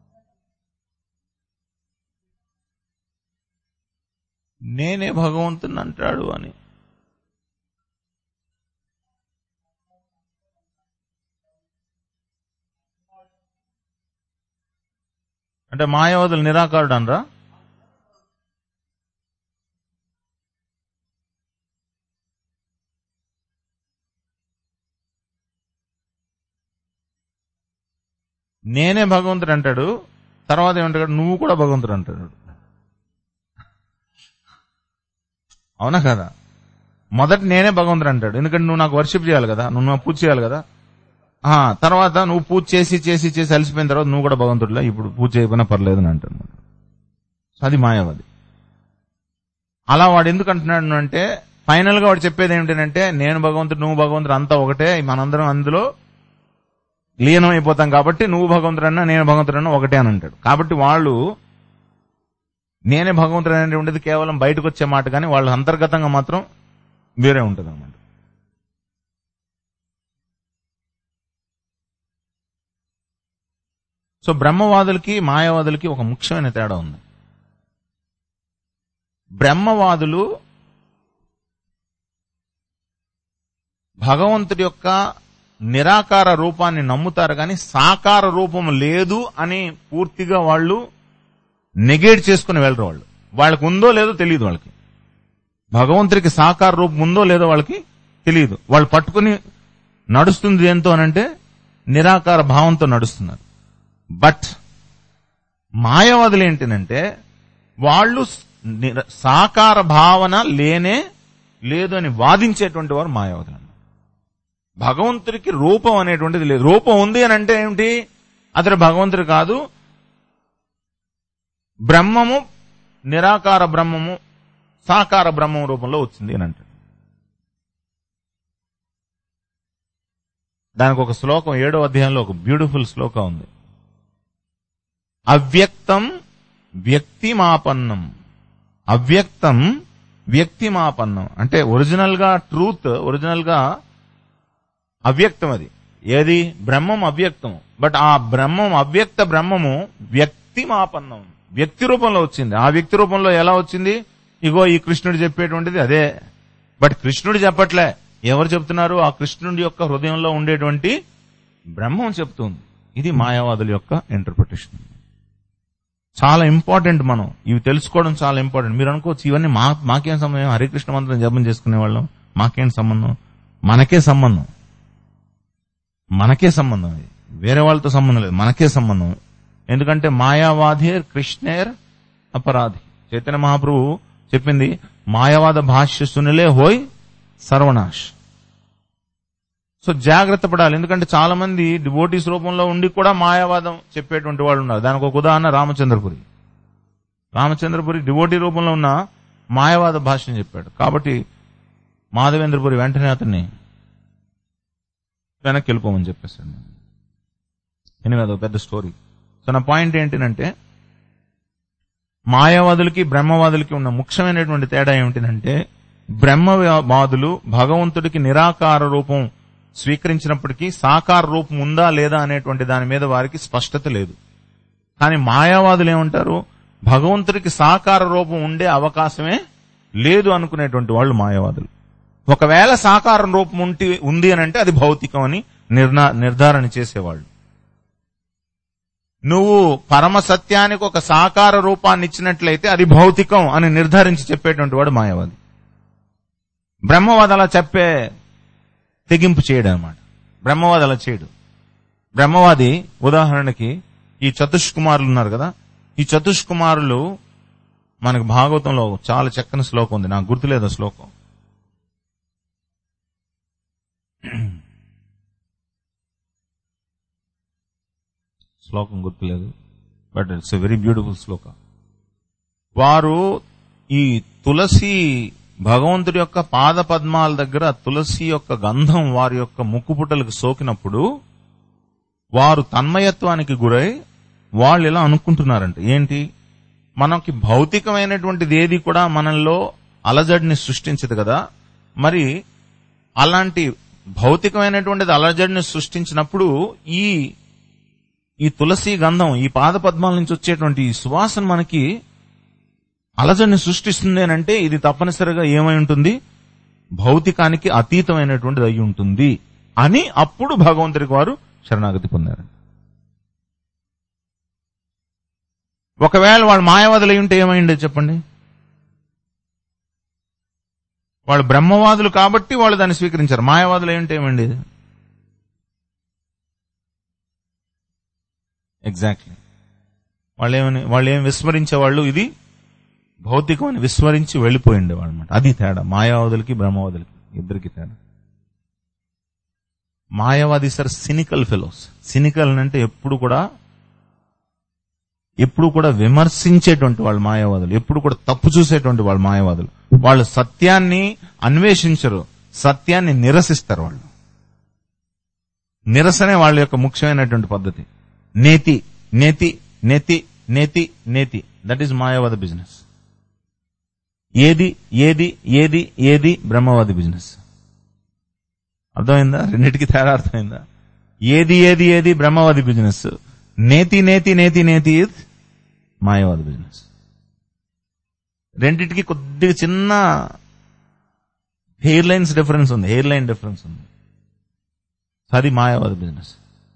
S1: నేనే భగవంతుని అంటాడు అని అంటే మాయావాదులు నిరాకారుడు అనరా నేనే భగవంతుడు అంటాడు తర్వాత ఏమంటాడు నువ్వు కూడా భగవంతుడు అంటాడు అవునా కదా మొదట నేనే భగవంతుడు అంటాడు ఎందుకంటే నువ్వు నాకు వర్షిప్ చేయాలి కదా నువ్వు నాకు పూజ చేయాలి కదా ఆ తర్వాత నువ్వు పూజ చేసి చేసి చేసి అలసిపోయిన తర్వాత నువ్వు కూడా భగవంతుడిలా ఇప్పుడు పూజ చేయకపోయినా పర్లేదు అని అంటాడు అది మాయావాది అలా వాడు ఎందుకు అంటున్నాడు అంటే ఫైనల్ గా వాడు చెప్పేది ఏమిటంటే నేను భగవంతుడు నువ్వు భగవంతుడు అంతా ఒకటే మనందరం అందులో లీనం అయిపోతాం కాబట్టి నువ్వు భగవంతుడన్నా నేను భగవంతుడన్నా ఒకటే అని అంటాడు కాబట్టి వాళ్ళు నేనే భగవంతుడు అనేది ఉండేది కేవలం బయటకు వచ్చే మాట కానీ వాళ్ళ అంతర్గతంగా మాత్రం వేరే ఉంటుంది అనమాట సో బ్రహ్మవాదులకి మాయావాదులకి ఒక ముఖ్యమైన తేడా ఉంది బ్రహ్మవాదులు భగవంతుడి యొక్క నిరాకార రూపాన్ని నమ్ముతారు కానీ సాకార రూపం లేదు అని పూర్తిగా వాళ్ళు నెగేట్ చేసుకుని వెళ్ళరు వాళ్ళు వాళ్ళకి ఉందో లేదో తెలియదు వాళ్ళకి భగవంతుడికి సాకార రూపం ఉందో లేదో వాళ్ళకి తెలియదు వాళ్ళు పట్టుకుని నడుస్తుంది ఏంతో అనంటే నిరాకార భావంతో నడుస్తున్నారు బట్ మాయావాదులు ఏంటంటే వాళ్ళు నిర- సాకార భావన లేనే లేదు అని వాదించేటువంటి వారు మాయావాదులు భగవంతుడికి రూపం అనేటువంటిది లేదు రూపం ఉంది అని అంటే ఏమిటి అతడు భగవంతుడు కాదు బ్రహ్మము నిరాకార బ్రహ్మము సాకార బ్రహ్మం రూపంలో వచ్చింది అని అంటాడు దానికి ఒక శ్లోకం ఏడో అధ్యాయంలో ఒక బ్యూటిఫుల్ శ్లోకం ఉంది అవ్యక్తం వ్యక్తిమాపన్నం అవ్యక్తం వ్యక్తిమాపన్నం అంటే ఒరిజినల్ గా ట్రూత్ ఒరిజినల్ గా అవ్యక్తం అది ఏది బ్రహ్మం అవ్యక్తం బట్ ఆ బ్రహ్మం అవ్యక్త బ్రహ్మము వ్యక్తిమాపన్నం వ్యక్తి రూపంలో వచ్చింది ఆ వ్యక్తి రూపంలో ఎలా వచ్చింది ఇగో ఈ కృష్ణుడు చెప్పేటువంటిది అదే బట్ కృష్ణుడు చెప్పట్లే ఎవరు చెప్తున్నారు ఆ కృష్ణుడి యొక్క హృదయంలో ఉండేటువంటి బ్రహ్మం చెప్తుంది ఇది మాయావాదుల యొక్క ఇంటర్ప్రిటేషన్ చాలా ఇంపార్టెంట్ మనం ఇవి తెలుసుకోవడం చాలా ఇంపార్టెంట్ మీరు అనుకోవచ్చు ఇవన్నీ మా మాకేం సంబంధం హరికృష్ణ మంత్రం జపం చేసుకునే వాళ్ళం మాకేం సంబంధం మనకే సంబంధం మనకే సంబంధం ఇది వేరే వాళ్ళతో సంబంధం లేదు మనకే సంబంధం ఎందుకంటే మాయావాధేర్ కృష్ణేర్ అపరాధి చైతన్య మహాప్రభు చెప్పింది మాయావాద భాష్య సునిలే హోయ్ సర్వనాశ్ సో జాగ్రత్త పడాలి ఎందుకంటే చాలా మంది డివోటీస్ రూపంలో ఉండి కూడా మాయావాదం చెప్పేటువంటి వాళ్ళు ఉన్నారు దానికి ఒక ఉదాహరణ రామచంద్రపురి రామచంద్రపురి డివోటీ రూపంలో ఉన్న మాయావాద భాష్యం చెప్పాడు కాబట్టి మాధవేంద్రపురి వెంటనే అతన్ని వెనక్కి వెళ్ళిపోమని చెప్పేశాడు ఎనిమిది అదొక పెద్ద స్టోరీ సో నా పాయింట్ ఏంటంటే మాయావాదులకి బ్రహ్మవాదులకి ఉన్న ముఖ్యమైనటువంటి తేడా ఏమిటంటే బ్రహ్మవాదులు భగవంతుడికి నిరాకార రూపం స్వీకరించినప్పటికీ సాకార రూపం ఉందా లేదా అనేటువంటి దాని మీద వారికి స్పష్టత లేదు కానీ మాయావాదులు ఏమంటారు భగవంతుడికి సాకార రూపం ఉండే అవకాశమే లేదు అనుకునేటువంటి వాళ్ళు మాయావాదులు ఒకవేళ సాకార రూపం ఉంటి ఉంది అని అంటే అది భౌతికం అని నిర్ణా నిర్ధారణ చేసేవాళ్ళు నువ్వు పరమ సత్యానికి ఒక సాకార రూపాన్ని ఇచ్చినట్లయితే అది భౌతికం అని నిర్ధారించి చెప్పేటువంటి వాడు మాయావాది బ్రహ్మవాది అలా చెప్పే తెగింపు చేయడు అనమాట బ్రహ్మవాది అలా చేయడు బ్రహ్మవాది ఉదాహరణకి ఈ చతుష్కుమారులు ఉన్నారు కదా ఈ చతుష్కుమారులు మనకు భాగవతంలో చాలా చక్కని శ్లోకం ఉంది నాకు గుర్తులేదు ఆ శ్లోకం శ్లోకం గుర్తులేదు but it's a very beautiful shloka వారు ఈ తులసి భగవంతుడి యొక్క పాద పద్మాల దగ్గర తులసి యొక్క గంధం వారి యొక్క ముక్కుపుటలకు సోకినప్పుడు వారు తన్మయత్వానికి గురై వాళ్ళు ఇలా అనుకుంటున్నారంట ఏంటి మనకి భౌతికమైనటువంటిది ఏది కూడా మనల్లో అలజడిని సృష్టించదు కదా మరి అలాంటి భౌతికమైనటువంటిది అలజడిని సృష్టించినప్పుడు ఈ ఈ తులసి గంధం ఈ పాద పద్మాల నుంచి వచ్చేటువంటి ఈ సువాసన మనకి అలజడిని సృష్టిస్తుంది అని అంటే ఇది తప్పనిసరిగా ఏమై ఉంటుంది భౌతికానికి అతీతమైనటువంటిది అయి ఉంటుంది అని అప్పుడు భగవంతుడికి వారు శరణాగతి పొందారు ఒకవేళ వాళ్ళు మాయావాదులు అయి ఉంటే ఏమైండే చెప్పండి వాళ్ళు బ్రహ్మవాదులు కాబట్టి వాళ్ళు దాన్ని స్వీకరించారు మాయావాదులు అయి ఉంటే ఏమండి ఎగ్జాక్ట్లీ వాళ్ళు ఏమని వాళ్ళు ఏం విస్మరించే వాళ్ళు ఇది భౌతికం అని విస్మరించి వెళ్ళిపోయి ఉండేవాళ్ళు అనమాట అది తేడా మాయావాదులకి బ్రహ్మవాదులకి ఇద్దరికి తేడా మాయావాది సార్ సినికల్ ఫెలోస్ సినికల్ అంటే ఎప్పుడు కూడా ఎప్పుడు కూడా విమర్శించేటువంటి వాళ్ళు మాయావాదులు ఎప్పుడు కూడా తప్పు చూసేటువంటి వాళ్ళు మాయావాదులు వాళ్ళు సత్యాన్ని అన్వేషించరు సత్యాన్ని నిరసిస్తారు వాళ్ళు నిరసనే వాళ్ళ యొక్క ముఖ్యమైనటువంటి పద్ధతి నేతి నేతి నేతి నేతి నేతి దట్ ఈస్ మాయావాద బిజినెస్ ఏది ఏది ఏది ఏది బ్రహ్మవాది బిజినెస్ అర్థమైందా రెండింటికి తేడా అర్థమైందా ఏది ఏది ఏది బ్రహ్మవాది బిజినెస్ నేతి నేతి నేతి నేతి ఇస్ మాయావాది బిజినెస్ రెండింటికి కొద్దిగా చిన్న హెయిర్ లైన్స్ డిఫరెన్స్ ఉంది హెయిర్ లైన్ డిఫరెన్స్ ఉంది అది మాయావాది బిజినెస్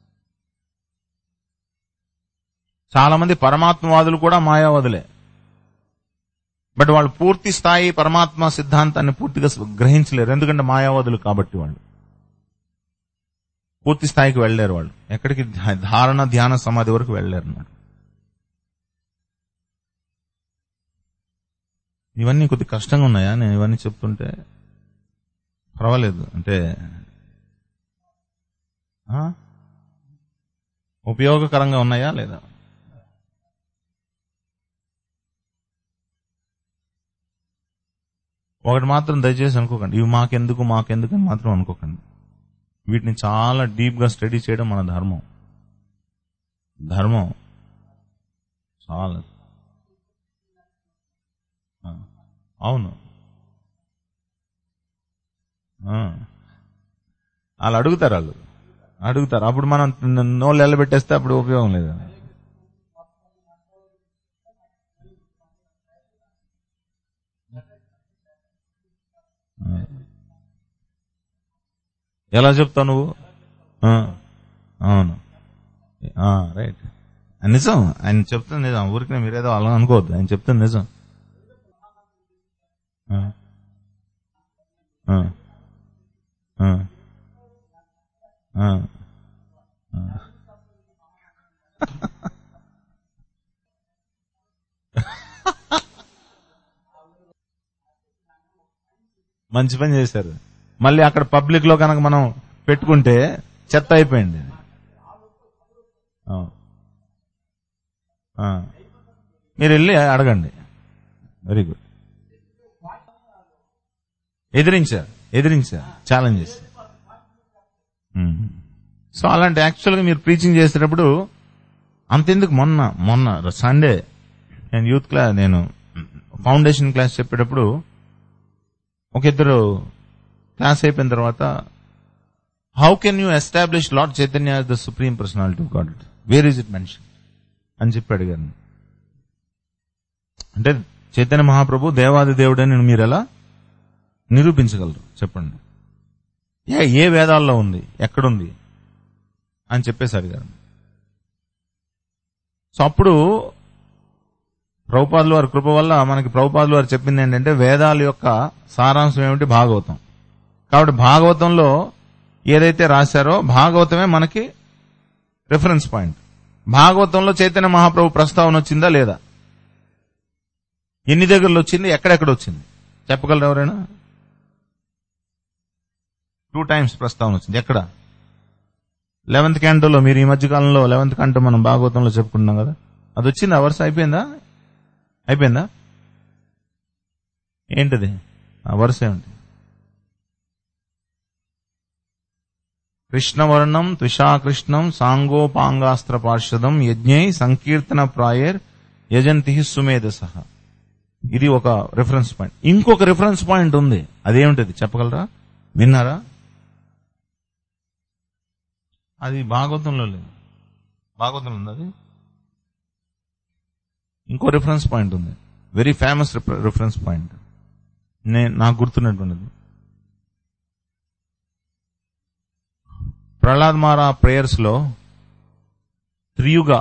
S1: చాలా మంది పరమాత్మవాదులు కూడా మాయావాదులే బట్ వాళ్ళు పూర్తి స్థాయి పరమాత్మ సిద్ధాంతాన్ని పూర్తిగా గ్రహించలేరు ఎందుకంటే మాయావాదులు కాబట్టి వాళ్ళు పూర్తి స్థాయికి వెళ్ళలేరు వాళ్ళు ఎక్కడికి ధారణ ధ్యాన సమాధి వరకు వెళ్ళలేరు అన్నమాట ఇవన్నీ కొద్ది కష్టంగా ఉన్నాయా నేను ఇవన్నీ చెప్తుంటే పర్వాలేదు అంటే ఆ? ఉపయోగకరంగా ఉన్నాయా లేదా ఒకటి మాత్రం దయచేసి అనుకోకండి ఇవి మాకెందుకు మాకెందుకు అని మాత్రం అనుకోకండి వీటిని చాలా డీప్ గా స్టడీ చేయడం మన ధర్మం ధర్మం చాలా ఆ, అవును ఆ. వాళ్ళు అడుగుతారు వాళ్ళు అడుగుతారు అప్పుడు మనం నోళ్ళు ఎల్లబెట్టేస్తే అప్పుడు ఉపయోగం లేదు ఆ. ఎలా చెప్తావు నువ్వు ఆ, అవును ఆ, రైట్ నిజం ఆయన చెప్తుంది నిజం ఊరికి మీరేదో అలా అనుకోవద్దు ఆయన చెప్తుంది నిజం ఆ. ఆ. ఆ. ఆ. ఆ. మంచి పని చేశారు మళ్ళీ అక్కడ పబ్లిక్ లో కనుక మనం పెట్టుకుంటే చెత్త అయిపోయింది ఆ. ఆ. మీరు వెళ్ళి అడగండి వెరీ గుడ్ ఎదిరించారు ఎదిరించారు ఛాలెంజ్ చేశారు సో అలాంటి యాక్చువల్గా మీరు ప్రీచింగ్ చేసేటప్పుడు అంతెందుకు మొన్న మొన్న సండే నేను యూత్ క్లాస్ నేను ఫౌండేషన్ క్లాస్ చెప్పేటప్పుడు ఒక ఇద్దరు క్లాస్ అయిపోయిన తర్వాత how can you establish Lord Chaitanya the supreme personality of God where is it mention అని చెప్పి అడిగాను అంటే చైతన్య మహాప్రభు దేవాది దేవుడని మీరు ఎలా నిరూపించగలరు చెప్పండి ఏ ఏ వేదాల్లో ఉంది ఎక్కడుంది అని చెప్పేసి అడిగారు సో అప్పుడు ప్రభుపాదుల వారి కృప వల్ల మనకి ప్రభుపాదుల వారు చెప్పింది ఏంటంటే వేదాల యొక్క సారాంశం ఏమిటి భాగవతం కాబట్టి భాగవతంలో ఏదైతే రాశారో భాగవతమే మనకి రిఫరెన్స్ పాయింట్ భాగవతంలో చైతన్య మహాప్రభు ప్రస్తావన వచ్చిందా లేదా ఎన్ని దగ్గరలో వచ్చింది ఎక్కడెక్కడ వచ్చింది చెప్పగలరు ఎవరైనా టూ టైమ్స్ ప్రస్తావన వచ్చింది ఎక్కడ లెవెన్త్ క్యాంటోలో మీరు ఈ మధ్య కాలంలో లెవెన్త్ క్యాంటో మనం భాగవతంలో చెప్పుకుంటున్నాం కదా అది వచ్చింది ఆ వరుస అయిపోయిందా అయిపోయిందా ఏంటిది ఆ వరుస ఏమిటి కృష్ణవర్ణం త్విషాకృష్ణం సాంగోపాంగాస్త్ర పార్షదం యజ్ఞై సంకీర్తన ప్రాయర్ యజంతి సుమేధస ఇది ఒక రిఫరెన్స్ పాయింట్ ఇంకొక రిఫరెన్స్ పాయింట్ ఉంది అదేమిటది చెప్పగలరా విన్నారా అది భాగవతంలో లేదు భాగవతంలో ఉంది అది ఇంకో రిఫరెన్స్ పాయింట్ ఉంది వెరీ ఫేమస్ రిఫరెన్స్ పాయింట్ నేను నాకు గుర్తున్నటువంటిది ప్రహ్లాద్ మారా ప్రేయర్స్ లో త్రియుగ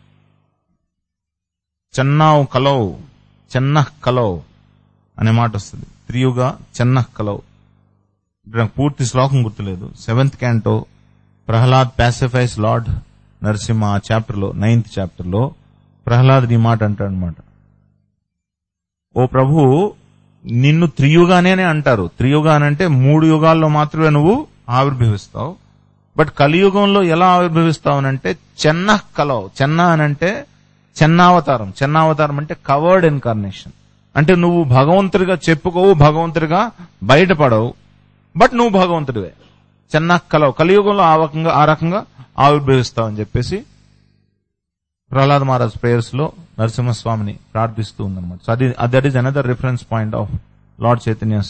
S1: చెన్నావ్ కలవ్ చెన్నహ్ కలవ్ అనే మాట వస్తుంది త్రియుగ చెన్నహ్ కలవ్ ఇప్పుడు నాకు పూర్తి శ్లోకం గుర్తులేదు seventh canto Prahlad pacifies Lord Narasimha ఆ చాప్టర్ లో నైన్త్ చాప్టర్ లో ప్రహ్లాద్ ఈ మాట అంటాడు అనమాట ఓ ప్రభు నిన్ను త్రియుగానే అంటారు త్రియుగా అని అంటే మూడు యుగాల్లో మాత్రమే నువ్వు ఆవిర్భవిస్తావు బట్ కలియుగంలో ఎలా ఆవిర్భవిస్తావు అంటే చెన్న కలవ్ చెన్న అని అంటే చెన్నావతారం చెన్నావతారం అంటే కవర్డ్ ఇన్కార్నేషన్ అంటే నువ్వు భగవంతుడిగా చెప్పుకోవు భగవంతుడిగా బయటపడవు బట్ నువ్వు భగవంతుడివే చెన్న కలవ్ కలియుగంలో ఆ రకంగా ఆ రకంగా ఆవిర్భవిస్తావు అని చెప్పేసి ప్రహ్లాద్ మహారాజ్ ప్రేయర్స్ లో నరసింహస్వామిని ప్రార్థిస్తూ ఉందన్నమాట సో అది that is another reference point of Lord Chaitanya's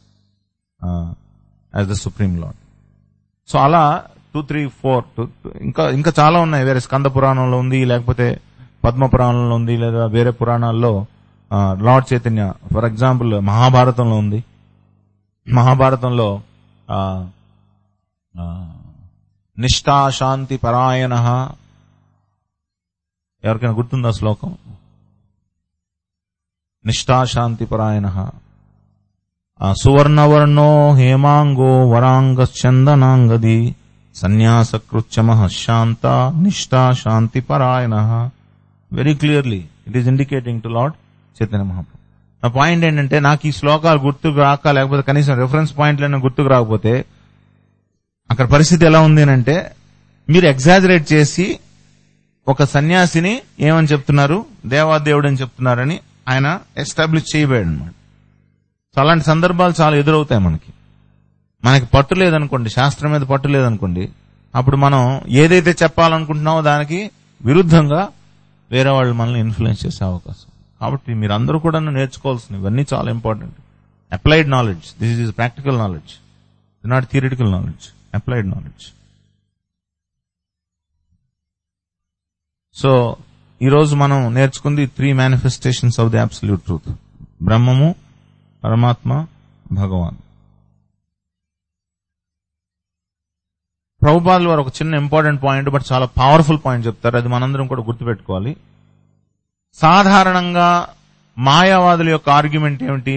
S1: as the supreme Lord so అలా టూ త్రీ ఫోర్ ఇంకా ఇంకా చాలా ఉన్నాయి వేరే స్కంద పురాణంలో ఉంది లేకపోతే పద్మ పురాణంలో ఉంది లేదా వేరే పురాణాల్లో లార్డ్ చైతన్య ఫర్ ఎగ్జాంపుల్ మహాభారతంలో ఉంది మహాభారతంలో ఆ, ఆ, నిష్ఠాశాంతి పరాయణ ఎవరికైనా గుర్తుందా శ్లోకం నిష్ఠాశాంతి పరాయణ సువర్ణవర్ణో హేమాంగో వరాంగచందనాంగది సన్యాసకృత్యమ శాంత నిష్ఠా శాంతి పరాయణ very clearly it is indicating to Lord Chaitanya Mahaprabhu నా పాయింట్ ఏంటంటే నాకు ఈ శ్లోకాలు గుర్తుకు రాక లేకపోతే కనీసం రెఫరెన్స్ పాయింట్లైనా గుర్తుకు రాకపోతే అక్కడ పరిస్థితి ఎలా ఉంది అంటే మీరు ఎగ్జాజరేట్ చేసి ఒక సన్యాసిని ఏమని చెప్తున్నారు దేవాదేవుడు అని చెప్తున్నారని ఆయన ఎస్టాబ్లిష్ చేయబోయాడు అనమాట సో అలాంటి సందర్భాలు చాలా ఎదురవుతాయి మనకి మనకి పట్టు లేదనుకోండి శాస్త్రం మీద పట్టు లేదనుకోండి అప్పుడు మనం ఏదైతే చెప్పాలనుకుంటున్నామో దానికి విరుద్ధంగా వేరే వాళ్ళు మనల్ని ఇన్ఫ్లుయెన్స్ చేసే అవకాశం కాబట్టి మీరందరూ కూడా నేర్చుకోవాల్సినవి ఇవన్నీ చాలా important applied knowledge this is practical knowledge not theoretical knowledge applied knowledge so ఈ రోజు మనం నేర్చుకుంది three manifestations of the absolute truth బ్రహ్మము పరమాత్మ భగవాన్ ప్రభుపాదులు వారు ఒక చిన్న ఇంపార్టెంట్ పాయింట్ బట్ చాలా పవర్ఫుల్ పాయింట్ చెప్తారు అది మనందరం కూడా గుర్తుపెట్టుకోవాలి సాధారణంగా మాయావాదుల యొక్క ఆర్గ్యుమెంట్ ఏమిటి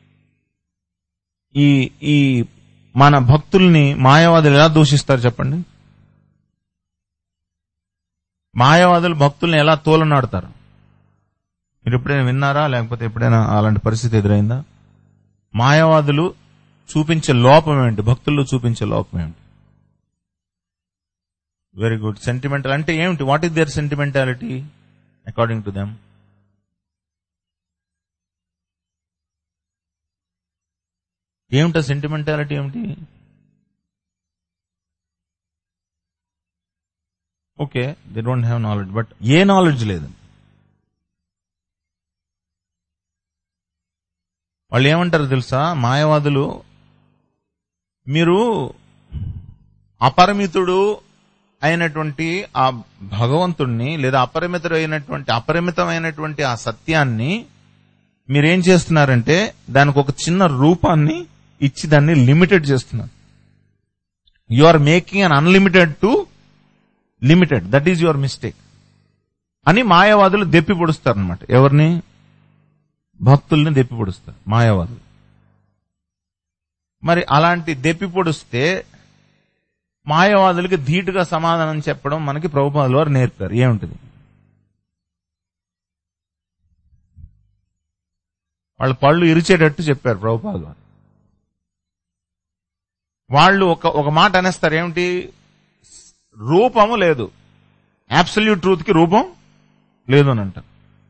S1: ఈ ఈ మన భక్తుల్ని మాయావాదులు ఎలా దూషిస్తారు చెప్పండి మాయావాదులు భక్తుల్ని ఎలా తోలనాడతారు మీరు ఎప్పుడైనా విన్నారా లేకపోతే ఎప్పుడైనా అలాంటి పరిస్థితి ఎదురైందా మాయావాదులు చూపించే లోపం ఏమిటి భక్తుల్లో చూపించే లోపం ఏమిటి వెరీ గుడ్ సెంటిమెంటల్ అంటే ఏమిటి what is there sentimentality according to them ఏమిటా సెంటిమెంటాలిటీ ఏమిటి okay they don't have knowledge but ఏ నాలెడ్జ్ లేదు వాళ్ళు ఏమంటారు తెలుసా మాయవాదులు మీరు అపరిమితుడు అయినటువంటి ఆ భగవంతుణ్ణి లేదా అపరిమితుడు అయినటువంటి అపరిమితమైనటువంటి ఆ సత్యాన్ని మీరేం చేస్తున్నారంటే దానికి ఒక చిన్న రూపాన్ని ఇచ్చి దాన్ని లిమిటెడ్ చేస్తున్నారు you are making un unlimited to limited that is your mistake అని మాయావాదులు దెప్పి పొడుస్తారు అనమాట ఎవరిని భక్తుల్ని దెప్పి పొడుస్తారు మాయావాదులు మరి అలాంటి దెప్పి పొడిస్తే మాయావాదులకి ధీటుగా సమాధానం చెప్పడం మనకి ప్రభుపాదులు వారు నేర్పారు ఏముంటది వాళ్ళ పళ్ళు ఇరిచేటట్టు చెప్పారు ప్రభుపాదులు వారు వాళ్ళు ఒక ఒక మాట అనేస్తారు ఏమిటి రూపము లేదు అబ్సల్యూట్ ట్రూత్ కి రూపం లేదు అని అంటారు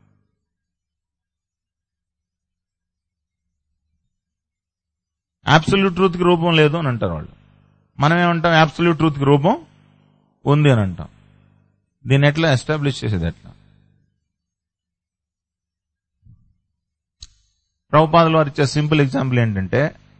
S1: అబ్సల్యూట్ ట్రూత్ కి రూపం లేదు అని అంటారు వాళ్ళు మనం ఏమంటాం అబ్సల్యూట్ ట్రూత్ కి రూపం ఉంది అని అంటాం దీన్ని ఎట్లా ఎస్టాబ్లిష్ చేసేది ఎట్లా ప్రభుపాదులు వారు ఇచ్చే సింపుల్ ఎగ్జాంపుల్ ఏంటంటే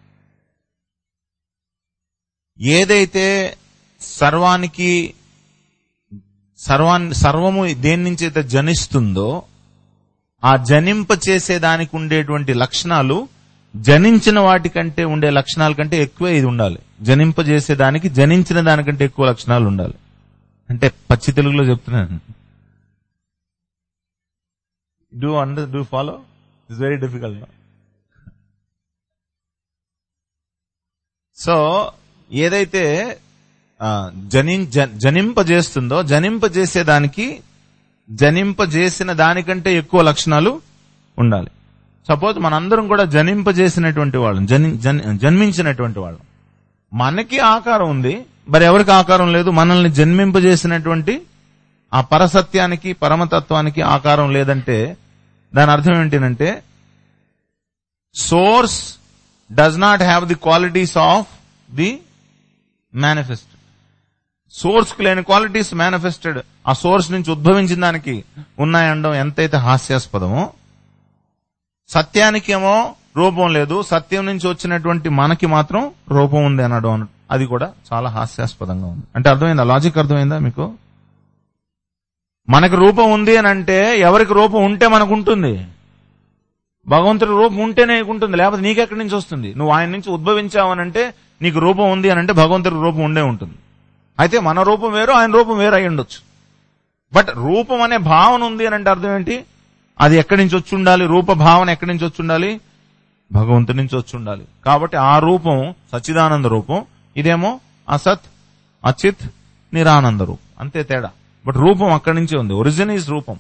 S1: ఏదైతే సర్వానికి సర్వాన్ని సర్వము దేని నుంచి అయితే జనిస్తుందో ఆ జనింప చేసే దానికి ఉండేటువంటి లక్షణాలు జనించిన వాటికంటే ఉండే లక్షణాల కంటే ఎక్కువ ఇది ఉండాలి జనింపజేసే దానికి జనించిన దానికంటే ఎక్కువ లక్షణాలు ఉండాలి అంటే పచ్చి తెలుగులో చెప్తున్నాను do under do follow it's very difficult so ఏదైతే ఆ, జని జ- జనింపజేస్తుందో జనింపజేసేదానికి జనింపజేసిన దానికంటే ఎక్కువ లక్షణాలు ఉండాలి సపోజ్ మనందరం కూడా జనింపజేసినటువంటి వాళ్ళం జని జన్- జన్మించినటువంటి వాళ్ళం మనకి ఆకారం ఉంది మరి ఎవరికి ఆకారం లేదు మనల్ని జన్మింపజేసినటువంటి ఆ పరసత్యానికి పరమతత్వానికి ఆకారం లేదంటే దాని అర్థం ఏంటంటే source does not have the qualities of the manifest source కు లేని క్వాలిటీస్ మేనిఫెస్టెడ్ ఆ సోర్స్ నుంచి ఉద్భవించిన దానికి ఉన్నాయనడం ఎంతైతే హాస్యాస్పదమో సత్యానికేమో రూపం లేదు సత్యం నుంచి వచ్చినటువంటి మనకి మాత్రం రూపం ఉంది అనడం అన- అది కూడా చాలా హాస్యాస్పదంగా ఉంది అంటే అర్థమైందా లాజిక్ అర్థమైందా మీకు మనకి రూపం ఉంది అని అంటే ఎవరికి రూపం ఉంటే మనకు ఉంటుంది భగవంతుడి రూపం ఉంటేనే నీకు ఉంటుంది లేకపోతే నీకెక్కడి నుంచి వస్తుంది నువ్వు ఆయన నుంచి ఉద్భవించావు అని అంటే నీకు రూపం ఉంది అని అంటే భగవంతుడి రూపం ఉండే ఉంటుంది అయితే మన రూపం వేరు ఆయన రూపం వేరు అయి ఉండొచ్చు బట్ రూపం అనే భావన ఉంది అని అంటే అర్థం ఏంటి అది ఎక్కడి నుంచి వచ్చి ఉండాలి రూప భావన ఎక్కడి నుంచి వచ్చి ఉండాలి భగవంతుడి నుంచి వచ్చి ఉండాలి కాబట్టి ఆ రూపం సచ్చిదానంద రూపం ఇదేమో అసత్ అచిత్ నిరానంద రూపం అంతే తేడా బట్ రూపం అక్కడి నుంచే ఉంది ఒరిజిన్ ఈజ్ రూపం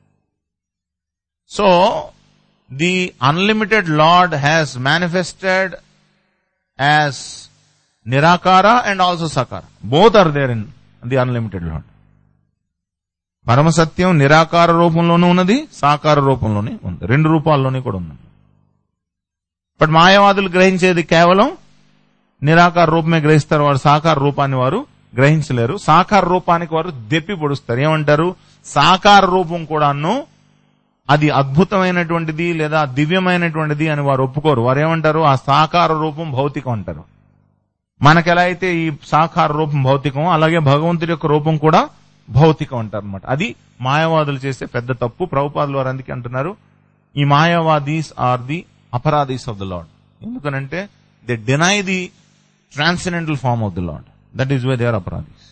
S1: so the unlimited Lord has manifested as nirakara and also sakara both are there in the unlimited Lord పరమసత్యం నిరాకార రూపంలోనూ ఉన్నది సాకార రూపంలోనే ఉంది రెండు రూపాల్లోనే కూడా ఉంది బట్ మాయావాదులు గ్రహించేది కేవలం నిరాకార రూపమే గ్రహిస్తారు వారు సాకార రూపాన్ని వారు గ్రహించలేరు సాకార రూపానికి వారు దెప్పి పొడుస్తారు ఏమంటారు సాకార రూపం కూడాను అది అద్భుతమైనటువంటిది లేదా దివ్యమైనటువంటిది అని వారు ఒప్పుకోరు వారు ఏమంటారు ఆ సాకార రూపం భౌతికం అంటారు మనకెలా అయితే ఈ సాకార రూపం భౌతికం అలాగే భగవంతుడి యొక్క రూపం కూడా భౌతికం అంటారు అనమాట అది మాయావాదులు చేసే పెద్ద తప్పు ప్రభుపాదులు వారు అందుకే అంటున్నారు ఈ Mayavadis are the aparadhis of the Lord ఎందుకనంటే they deny the transcendental form of the Lord that is why they are aparadhis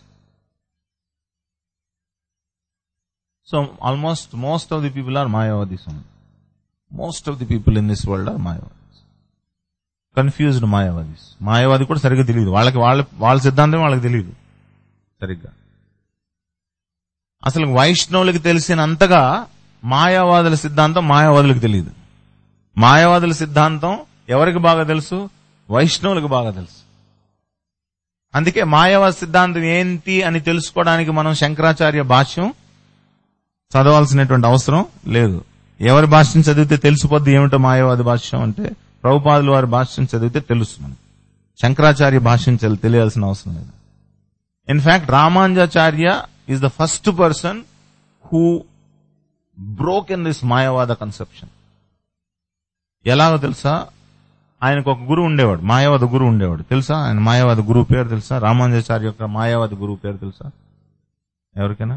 S1: so almost most of the people are Mayavadis most of the people in this world are Mayavadis confused Mayavadis మాయావాది కూడా సరిగ్గా తెలియదు వాళ్ళకి వాళ్ళ వాళ్ళ సిద్ధాంతం వాళ్ళకి తెలియదు సరిగ్గా అసలు వైష్ణవులకి తెలిసినంతగా మాయావాదుల సిద్ధాంతం మాయావాదులకు తెలియదు మాయావాదుల సిద్ధాంతం ఎవరికి బాగా తెలుసు వైష్ణవులకు బాగా తెలుసు అందుకే మాయావాద సిద్ధాంతం ఏంటి అని తెలుసుకోవడానికి మనం శంకరాచార్య భాష్యం చదవాల్సినటువంటి అవసరం లేదు ఎవరి భాష్యం చదివితే తెలిసిపోద్ది ఏమిటో మాయావాది భాష్యం అంటే ప్రభుపాదుల వారి భాష్యం చదివితే తెలుస్తుంది శంకరాచార్య భాష్యం చదివి తెలియాల్సిన అవసరం లేదు in fact Ramanujacharya is the first person who broke in this Mayavada conception ఎలాగో తెలుసా ఆయనకు ఒక గురువు ఉండేవాడు మాయావాద గురువు ఉండేవాడు తెలుసా ఆయన మాయావాద గురువు పేరు తెలుసా రామానుజాచార్య యొక్క మాయావాద గురువు పేరు తెలుసా ఎవరికైనా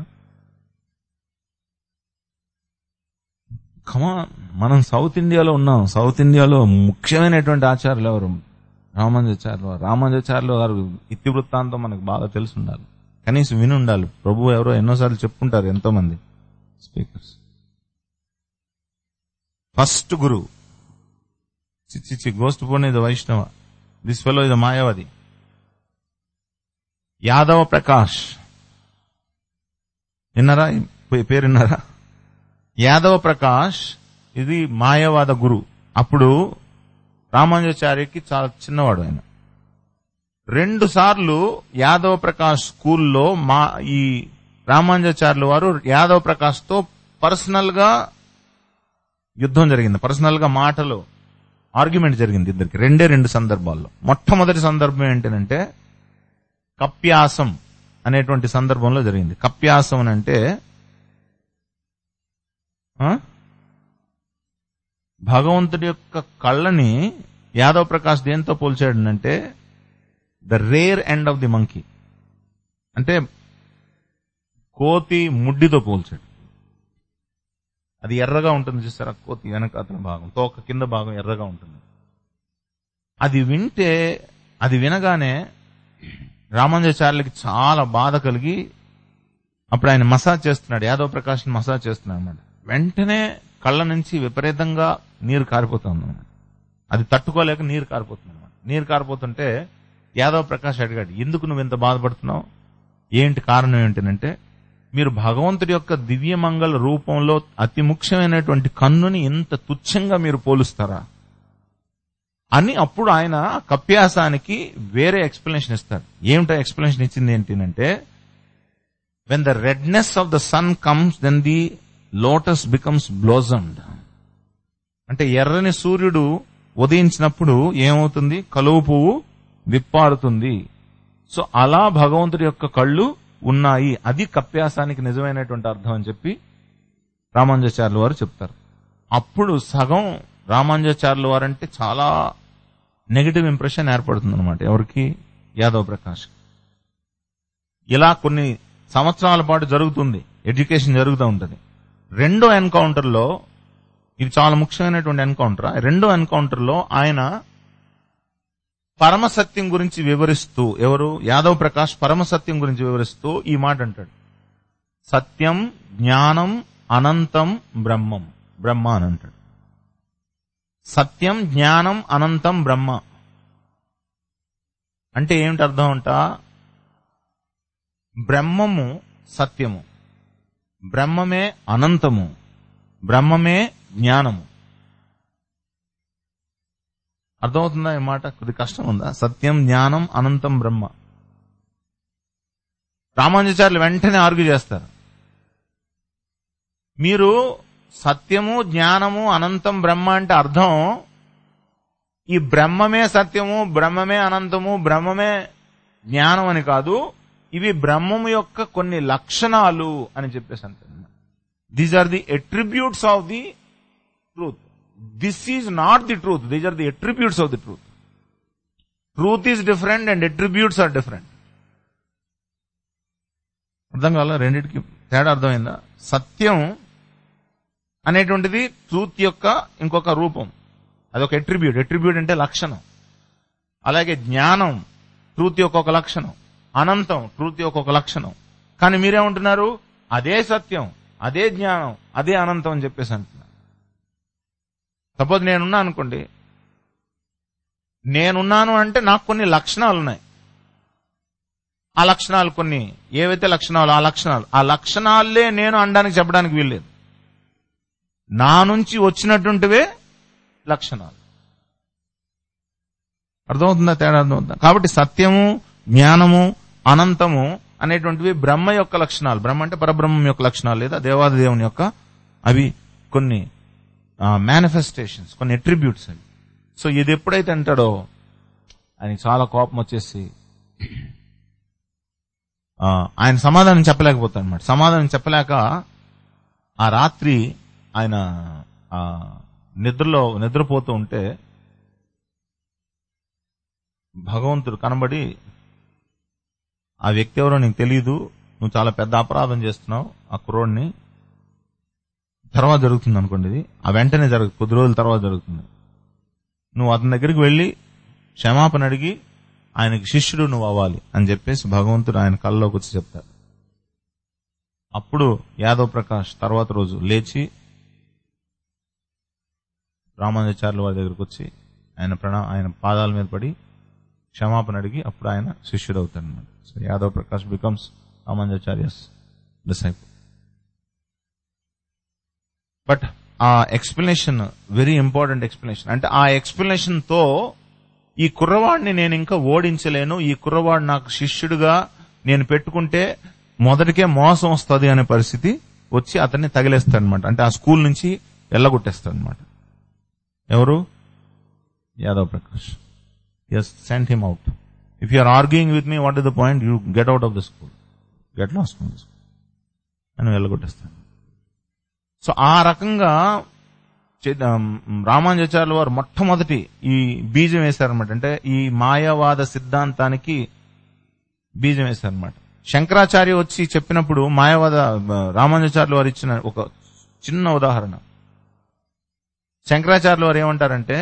S1: కమా మనం సౌత్ ఇండియాలో ఉన్నాం సౌత్ ఇండియాలో ముఖ్యమైనటువంటి ఆచార్యులు ఎవరు రామానుజాచార్యులు రామానుజాచార్యులు గారు ఇతి వృత్తాంతం మనకు బాగా తెలిసి ఉండాలి కనీసం విని ఉండాలి ప్రభు ఎవరో ఎన్నోసార్లు చెప్పుకుంటారు ఎంతో మంది స్పీకర్స్ ఫస్ట్ గురు చిచ్చి గోస్ట్ పోన్ ఇది వైష్ణవ దిస్ ఫెలో ఇది మాయావది యాదవ ప్రకాష్ విన్నారా ఈ పే- పేరు విన్నారా యాదవ ప్రకాష్ ఇది మాయావాద గురు అప్పుడు రామానుజాచార్యకి చాలా చిన్నవాడు ఆయన రెండు సార్లు యాదవ ప్రకాష్ స్కూల్లో మా ఈ రామానుజాచార్యుల వారు యాదవ ప్రకాష్ తో పర్సనల్ గా యుద్ధం జరిగింది పర్సనల్ గా మాటలు ఆర్గ్యుమెంట్ జరిగింది ఇద్దరికి రెండే రెండు సందర్భాల్లో మొట్టమొదటి సందర్భం ఏంటంటే కప్యాసం అనేటువంటి సందర్భంలో జరిగింది కప్యాసం అని అంటే ఆ? భగవంతుడి యొక్క కళ్ళని యాదవ్ ప్రకాష్ దేంతో పోల్చాడంటే the rear end of the monkey అంటే కోతి ముడ్డితో పోల్చాడు అది ఎర్రగా ఉంటుంది చూస్తారా కోతి వెనక అతని భాగం తోక కింద భాగం ఎర్రగా ఉంటుంది అది వింటే అది వినగానే రామానుజాచార్యులకి చాలా బాధ కలిగి అప్పుడు ఆయన మసాజ్ చేస్తున్నాడు యాదవ్ ప్రకాష్ మసాజ్ చేస్తున్నాడు అనమాట వెంటనే కళ్ళ నుంచి విపరీతంగా నీరు కారిపోతుంది అనమాట అది తట్టుకోలేక నీరు కారిపోతుంది అనమాట నీరు కారిపోతుంటే యాదవ్ ప్రకాష్ అడిగాడు ఎందుకు నువ్వు ఇంత బాధపడుతున్నావు ఏంటి కారణం ఏంటంటే మీరు భగవంతుడి యొక్క దివ్యమంగళ రూపంలో అతి ముఖ్యమైనటువంటి కన్నుని ఇంత తుచ్చంగా మీరు పోలుస్తారా అని అప్పుడు ఆయన ఆ కప్యాసానికి వేరే ఎక్స్ప్లెనేషన్ ఇస్తారు ఏమిటో ఎక్స్ప్లెనేషన్ ఇచ్చింది ఏంటంటే when the redness of the sun comes then the lotus becomes blossomed అంటే ఎర్రని సూర్యుడు ఉదయించినప్పుడు ఏమవుతుంది కలువ పువ్వు విప్పారుతుంది సో అలా భగవంతుడి యొక్క కళ్ళు ఉన్నాయి అది కప్యాసానికి నిజమైనటువంటి అర్థం అని చెప్పి రామానుజాచార్యుల వారు చెప్తారు అప్పుడు సగం రామానుజాచార్యుల వారు అంటే చాలా నెగటివ్ ఇంప్రెషన్ ఏర్పడుతుంది అనమాట ఎవరికి యాదవ్ ప్రకాష్ ఇలా కొన్ని సంవత్సరాల పాటు జరుగుతుంది ఎడ్యుకేషన్ జరుగుతూ ఉంటుంది రెండో ఎన్కౌంటర్ లో ఇది చాలా ముఖ్యమైనటువంటి ఎన్కౌంటర్ ఆ రెండో ఎన్కౌంటర్ లో ఆయన పరమసత్యం గురించి వివరిస్తూ ఎవరు యాదవ్ ప్రకాష్ పరమసత్యం గురించి వివరిస్తూ ఈ మాట అంటాడు సత్యం జ్ఞానం అనంతం బ్రహ్మం బ్రహ్మ అని అంటాడు సత్యం జ్ఞానం అనంతం బ్రహ్మ అంటే ఏమిటి అర్థం అంట బ్రహ్మము సత్యము బ్రహ్మమే అనంతము బ్రహ్మమే జ్ఞానము అర్థమవుతుందా ఈ మాట కొద్ది కష్టం ఉందా సత్యం జ్ఞానం అనంతం బ్రహ్మ రామానుజాచార్యులు వెంటనే ఆర్గ్యూ చేస్తారు మీరు సత్యము జ్ఞానము అనంతం బ్రహ్మ అంటే అర్థం ఈ బ్రహ్మమే సత్యము బ్రహ్మమే అనంతము బ్రహ్మమే జ్ఞానం అని కాదు ఇవి బ్రహ్మము యొక్క కొన్ని లక్షణాలు అని చెప్పేసి అంటున్నారు these are the attributes of the truth this is not the truth these are the attributes of the truth truth is different and attributes are different అర్థం కాల రెండింటికి తేడా అర్థమైందా సత్యం అనేటువంటిది ట్రూత్ యొక్క ఇంకొక రూపం అదొక ఎట్రిబ్యూట్ ఎట్రిబ్యూట్ అంటే లక్షణం అలాగే జ్ఞానం ట్రూత్ యొక్క ఒక లక్షణం అనంతం ట్రూత్ యొక్క ఒక లక్షణం కానీ మీరేమంటున్నారు అదే సత్యం అదే జ్ఞానం అదే అనంతం అని చెప్పేసి అంటున్నారు సపోజ్ నేనున్నా అనుకోండి నేనున్నాను అంటే నాకు కొన్ని లక్షణాలు ఉన్నాయి ఆ లక్షణాలు కొన్ని ఏవైతే లక్షణాలు ఆ లక్షణాలు ఆ లక్షణాలే నేను అనడానికి చెప్పడానికి వీల్లేదు నా నుంచి వచ్చినటువంటివే లక్షణాలు అర్థమవుతుందా తేడా అర్థమవుతుందా కాబట్టి సత్యము జ్ఞానము అనంతము అనేటువంటివి బ్రహ్మ యొక్క లక్షణాలు బ్రహ్మ అంటే పరబ్రహ్మం యొక్క లక్షణాలు లేదా దేవాది దేవుని యొక్క అవి కొన్ని మేనిఫెస్టేషన్స్ కొన్ని ఎట్రిబ్యూట్స్ అవి సో ఇది ఎప్పుడైతే అంటాడో ఆయనకి చాలా కోపం వచ్చేసి ఆ, ఆయన సమాధానం చెప్పలేకపోతాడు అనమాట సమాధానం చెప్పలేక ఆ రాత్రి ఆయన ఆ నిద్రలో నిద్రపోతూ ఉంటే భగవంతుడు కనబడి ఆ వ్యక్తి ఎవరో నీకు తెలియదు నువ్వు చాలా పెద్ద అపరాధం చేస్తున్నావు ఆ కుర్రోడిని తర్వాత జరుగుతుంది అనుకోండి ఇది ఆ వెంటనే జరుగుతుంది కొద్ది రోజుల తర్వాత జరుగుతుంది నువ్వు అతని దగ్గరికి వెళ్ళి క్షమాపణ అడిగి ఆయనకి శిష్యుడు నువ్వు అవ్వాలి అని చెప్పేసి భగవంతుడు ఆయన కళ్ళలోకి వచ్చి చెప్తాడు అప్పుడు యాదవ్ ప్రకాష్ తర్వాత రోజు లేచి రామానుజాచార్యుల వారి దగ్గరకు వచ్చి ఆయన ప్రణా ఆయన పాదాల మీద పడి క్షమాపణ అడిగి అప్పుడు ఆయన శిష్యుడు అవుతాడు అనమాట so Yadav Prakash becomes Ramanujacharya's disciple but ఆ ఎక్స్ప్లెనేషన్ వెరీ ఇంపార్టెంట్ ఎక్స్ప్లెనేషన్ అంటే ఆ ఎక్స్ప్లెనేషన్ తో ఈ కుర్రవాడిని నేను ఇంకా ఓడించలేను ఈ కుర్రవాడు నాకు శిష్యుడిగా నేను పెట్టుకుంటే మొదటికే మోసం వస్తుంది అనే పరిస్థితి వచ్చి అతన్ని తగిలేస్తాడు అనమాట అంటే ఆ స్కూల్ నుంచి వెళ్ళగొట్టేస్తాడు అనమాట ఎవరు Yadav Prakash has sent him out if you're arguing with me what is the point you get out of the school get lost from the school అని వెళ్ళగొట్టేస్తాడు సో ఆ రకంగా చే- ఆమ్, రామానుజాచార్యుల వారు మొట్టమొదటి ఈ బీజం వేశారనమాట అంటే ఈ మాయావాద సిద్ధాంతానికి బీజం వేశారనమాట శంకరాచార్య వచ్చి చెప్పినప్పుడు మాయావాద ఆ, రామానుజాచార్యుల వారు ఇచ్చిన ఒక చిన్న ఉదాహరణ శంకరాచార్యుల వారు ఏమంటారంటే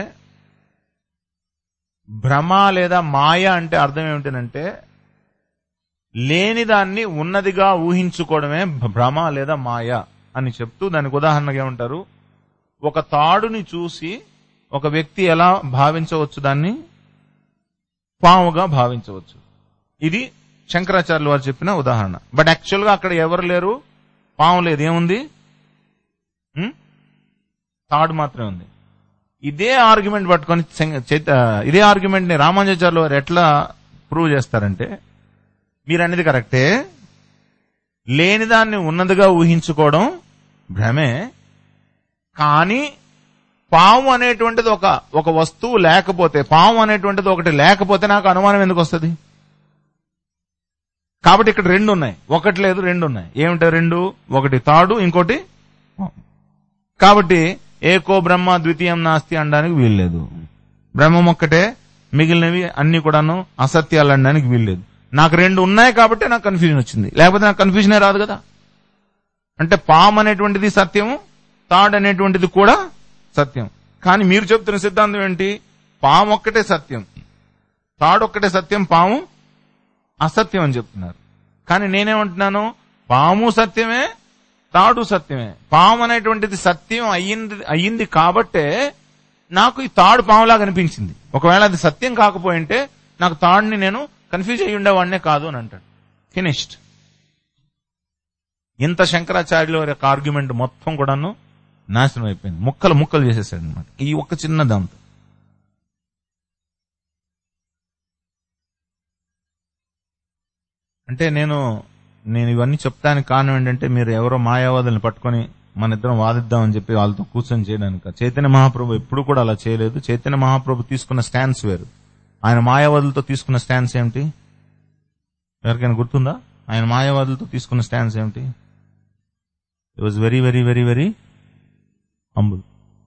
S1: భ్రమ లేదా మాయ అంటే అర్థం ఏమిటంటే లేని దాన్ని ఉన్నదిగా ఊహించుకోవడమే భ్రమ లేదా మాయ అని చెప్తూ దానికి ఉదాహరణగా ఏమంటారు ఒక తాడుని చూసి ఒక వ్యక్తి ఎలా భావించవచ్చు దాన్ని పాముగా భావించవచ్చు ఇది శంకరాచార్యుల వారు చెప్పిన ఉదాహరణ బట్ యాక్చువల్ గా అక్కడ ఎవరు లేరు పాము లేదు ఏముంది ఉం? తాడు మాత్రమే ఉంది ఇదే ఆర్గ్యుమెంట్ పట్టుకొని శంక- చైత- ఇదే ఆర్గ్యుమెంట్ ని రామానుజాచార్యుల వారు ఎట్లా ప్రూవ్ చేస్తారంటే మీరు అనేది కరెక్టే లేని దాన్ని ఉన్నదిగా ఊహించుకోవడం భ్రమే కానీ పాము అనేటువంటిది ఒక ఒక వస్తువు లేకపోతే పాము అనేటువంటిది ఒకటి లేకపోతే నాకు అనుమానం ఎందుకు వస్తుంది కాబట్టి ఇక్కడ రెండు ఉన్నాయి ఒకటి లేదు రెండు ఉన్నాయి ఏమిటో రెండు ఒకటి తాడు ఇంకోటి పాము. కాబట్టి ఏకో బ్రహ్మ ద్వితీయం నాస్తి అనడానికి వీల్లేదు బ్రహ్మం ఒక్కటే మిగిలినవి అన్ని కూడాను అసత్యాలు అనడానికి వీల్లేదు నాకు రెండు ఉన్నాయి కాబట్టి నాకు కన్ఫ్యూజన్ వచ్చింది లేకపోతే నాకు కన్ఫ్యూజనే రాదు కదా అంటే పాము అనేటువంటిది సత్యము తాడు అనేటువంటిది కూడా సత్యం కానీ మీరు చెప్తున్న సిద్ధాంతం ఏంటి పాము ఒక్కటే సత్యం తాడు ఒక్కటే సత్యం పాము అసత్యం అని చెప్తున్నారు కానీ నేనేమంటున్నాను పాము సత్యమే తాడు సత్యమే పాము అనేటువంటిది సత్యం అయ్యింది అయ్యింది కాబట్టే నాకు ఈ తాడు పాములాగా అనిపించింది ఒకవేళ అది సత్యం కాకపోయింటే నాకు తాడుని నేను కన్ఫ్యూజ్ అయ్యి ఉండేవాడినే కాదు అని అంటాడు ఫినిష్డ్ ఇంత శంకరాచార్యుల వారి యొక్క ఆర్గ్యుమెంట్ మొత్తం కూడాను నాశనం అయిపోయింది ముక్కలు ముక్కలు చేసేసాడు అనమాట ఈ ఒక్క చిన్న దాంతో అంటే నేను నేను ఇవన్నీ చెప్తానికి కారణం ఏంటంటే మీరు ఎవరో మాయావాదుల్ని పట్టుకొని మన ఇద్దరం వాదిద్దామని చెప్పి వాళ్ళతో కూర్చొని చేయడానికి కాదు. చైతన్య మహాప్రభు ఎప్పుడు కూడా అలా చేయలేదు చైతన్య మహాప్రభు తీసుకున్న స్టాన్స్ వేరు ఆయన మాయావాదులతో తీసుకున్న స్టాన్స్ ఏమిటి ఎవరికైనా గుర్తుందా ఆయన మాయావాదులతో తీసుకున్న స్టాన్స్ ఏమిటి it was very very very very humble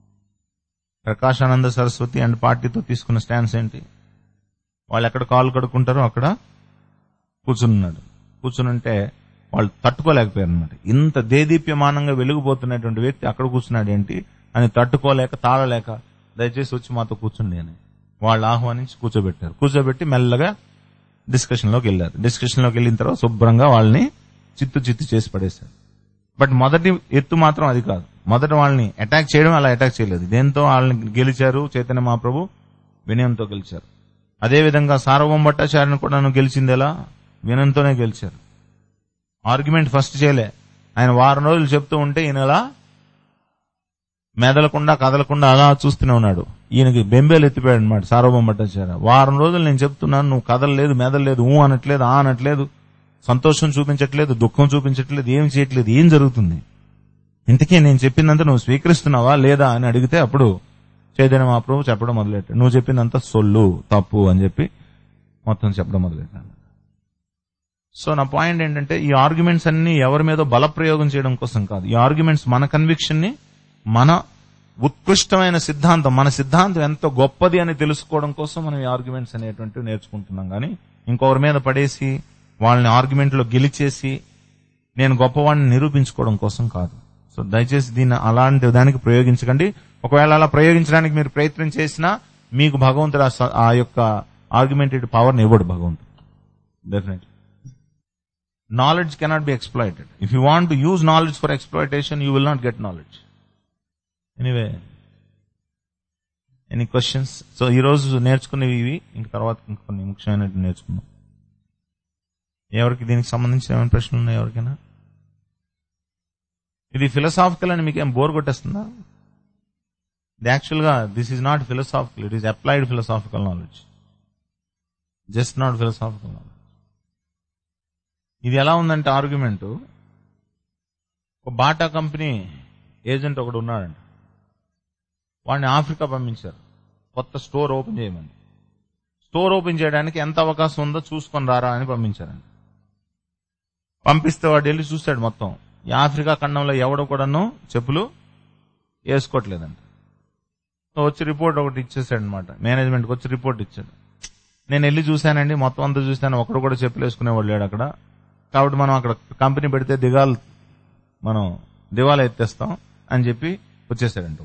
S1: Prakashananda Saraswati and పార్టీతో తీసుకున్న స్టాన్స్ ఏంటి వాళ్ళు ఎక్కడ కాలు కడుక్కుంటారో అక్కడ కూర్చున్నాడు కూర్చునుంటే వాళ్ళు తట్టుకోలేకపోయారు అనమాట ఇంత దేదీప్యమానంగా వెలిగిపోతున్నటువంటి వ్యక్తి అక్కడ కూర్చున్నాడు ఏంటి అని తట్టుకోలేక తాళలేక దయచేసి వచ్చి మాతో కూర్చుండి అని వాళ్ళు ఆహ్వానించి కూర్చోబెట్టారు కూర్చోబెట్టి మెల్లగా డిస్కషన్ లోకి వెళ్ళారు డిస్కషన్ లోకి వెళ్ళిన తర్వాత శుభ్రంగా వాళ్ళని చిత్తు చిత్తు చేసి పడేశారు బట్ మొదటి ఎత్తు మాత్రం అది కాదు మొదట వాళ్ళని అటాక్ చేయడం అలా అటాక్ చేయలేదు దేంతో వాళ్ళని గెలిచారు చైతన్య మహాప్రభు వినయంతో గెలిచారు అదేవిధంగా సార్వభౌమ భట్టాచార్యను కూడా గెలిచింది ఎలా వినయంతోనే గెలిచారు ఆర్గ్యుమెంట్ ఫస్ట్ చేయలే ఆయన వారం రోజులు చెప్తూ ఉంటే ఈయన ఎలా మెదలకుండా కదలకుండా అలా చూస్తూనే ఉన్నాడు ఈయనకి బెంబేలు ఎత్తిపోయాడు అనమాట సార్వభౌమ భట్టాచార్య వారం రోజులు నేను చెప్తున్నాను నువ్వు కదలలేదు మెదలలేదు ఊ అనట్లేదు ఆ అనట్లేదు సంతోషం చూపించట్లేదు దుఃఖం చూపించట్లేదు ఏం చేయట్లేదు ఏం జరుగుతుంది ఇంతకీ నేను చెప్పిందంతా నువ్వు స్వీకరిస్తున్నావా లేదా అని అడిగితే అప్పుడు చైతన్య మహాప్రభు చెప్పడం మొదలెట్టాడు నువ్వు చెప్పిందంతా సొల్లు తప్పు అని చెప్పి మొత్తం చెప్పడం మొదలెట్టాను సో నా పాయింట్ ఏంటంటే ఈ ఆర్గ్యుమెంట్స్ అన్ని ఎవరి మీద బలప్రయోగం చేయడం కోసం కాదు ఈ ఆర్గ్యుమెంట్స్ మన కన్విక్షన్ ని మన ఉత్కృష్టమైన సిద్ధాంతం మన సిద్ధాంతం ఎంత గొప్పది అని తెలుసుకోవడం కోసం మనం ఈ ఆర్గ్యుమెంట్స్ అనేటువంటివి నేర్చుకుంటున్నాం కానీ ఇంకొకరి మీద పడేసి వాళ్ళని ఆర్గ్యుమెంట్ లో గెలిచేసి నేను గొప్పవాడిని నిరూపించుకోవడం కోసం కాదు సో దయచేసి దీన్ని అలాంటి దానికి ప్రయోగించకండి ఒకవేళ అలా ప్రయోగించడానికి మీరు ప్రయత్నం చేసినా మీకు భగవంతుడు ఆ స- ఆ యొక్క ఆర్గ్యుమెంటెడ్ పవర్ని ఇవ్వడు భగవంతుడు definitely knowledge cannot be exploited. If you want to use knowledge for exploitation, you will not get knowledge. Anyway, any questions so ఈ రోజు నేర్చుకునేవి ఇవి ఇంక తర్వాత ఇంక కొన్ని ముఖ్యమైనవి నేర్చుకుందాం ఎవరికి దీనికి సంబంధించిన ఏమైనా ప్రశ్నలు ఉన్నాయి ఎవరికైనా ఇది ఫిలసాఫికల్ అని మీకు ఏం బోర్ కొట్టేస్తుందా ఇది యాక్చువల్ గా this is not philosophical it is applied philosophical knowledge just not philosophical knowledge ఇది ఎలా ఉందంటే ఆర్గ్యుమెంట్ ఒక బాటా కంపెనీ ఏజెంట్ ఒకడు ఉన్నాడంట వాడిని ఆఫ్రికా పంపించారు కొత్త స్టోర్ ఓపెన్ చేయమని స్టోర్ ఓపెన్ చేయడానికి ఎంత అవకాశం ఉందో చూసుకొని రారా అని పంపించారండి పంపిస్తే వాడు వెళ్ళి చూశాడు మొత్తం ఈ ఆఫ్రికా ఖండంలో ఎవడో కూడాను చెప్పులు వేసుకోవట్లేదంట సో వచ్చి రిపోర్ట్ ఒకటి ఇచ్చేసాడు అనమాట మేనేజ్మెంట్కి వచ్చి రిపోర్ట్ ఇచ్చాడు నేను వెళ్ళి చూశానండి మొత్తం అంతా చూశాను ఒకడు కూడా చెప్పులు వేసుకునేవాడు లేడు అక్కడ కాబట్టి మనం అక్కడ కంపెనీ పెడితే దిగాలు మనం దివాలా ఎత్తేస్తాం అని చెప్పి వచ్చేసాడంట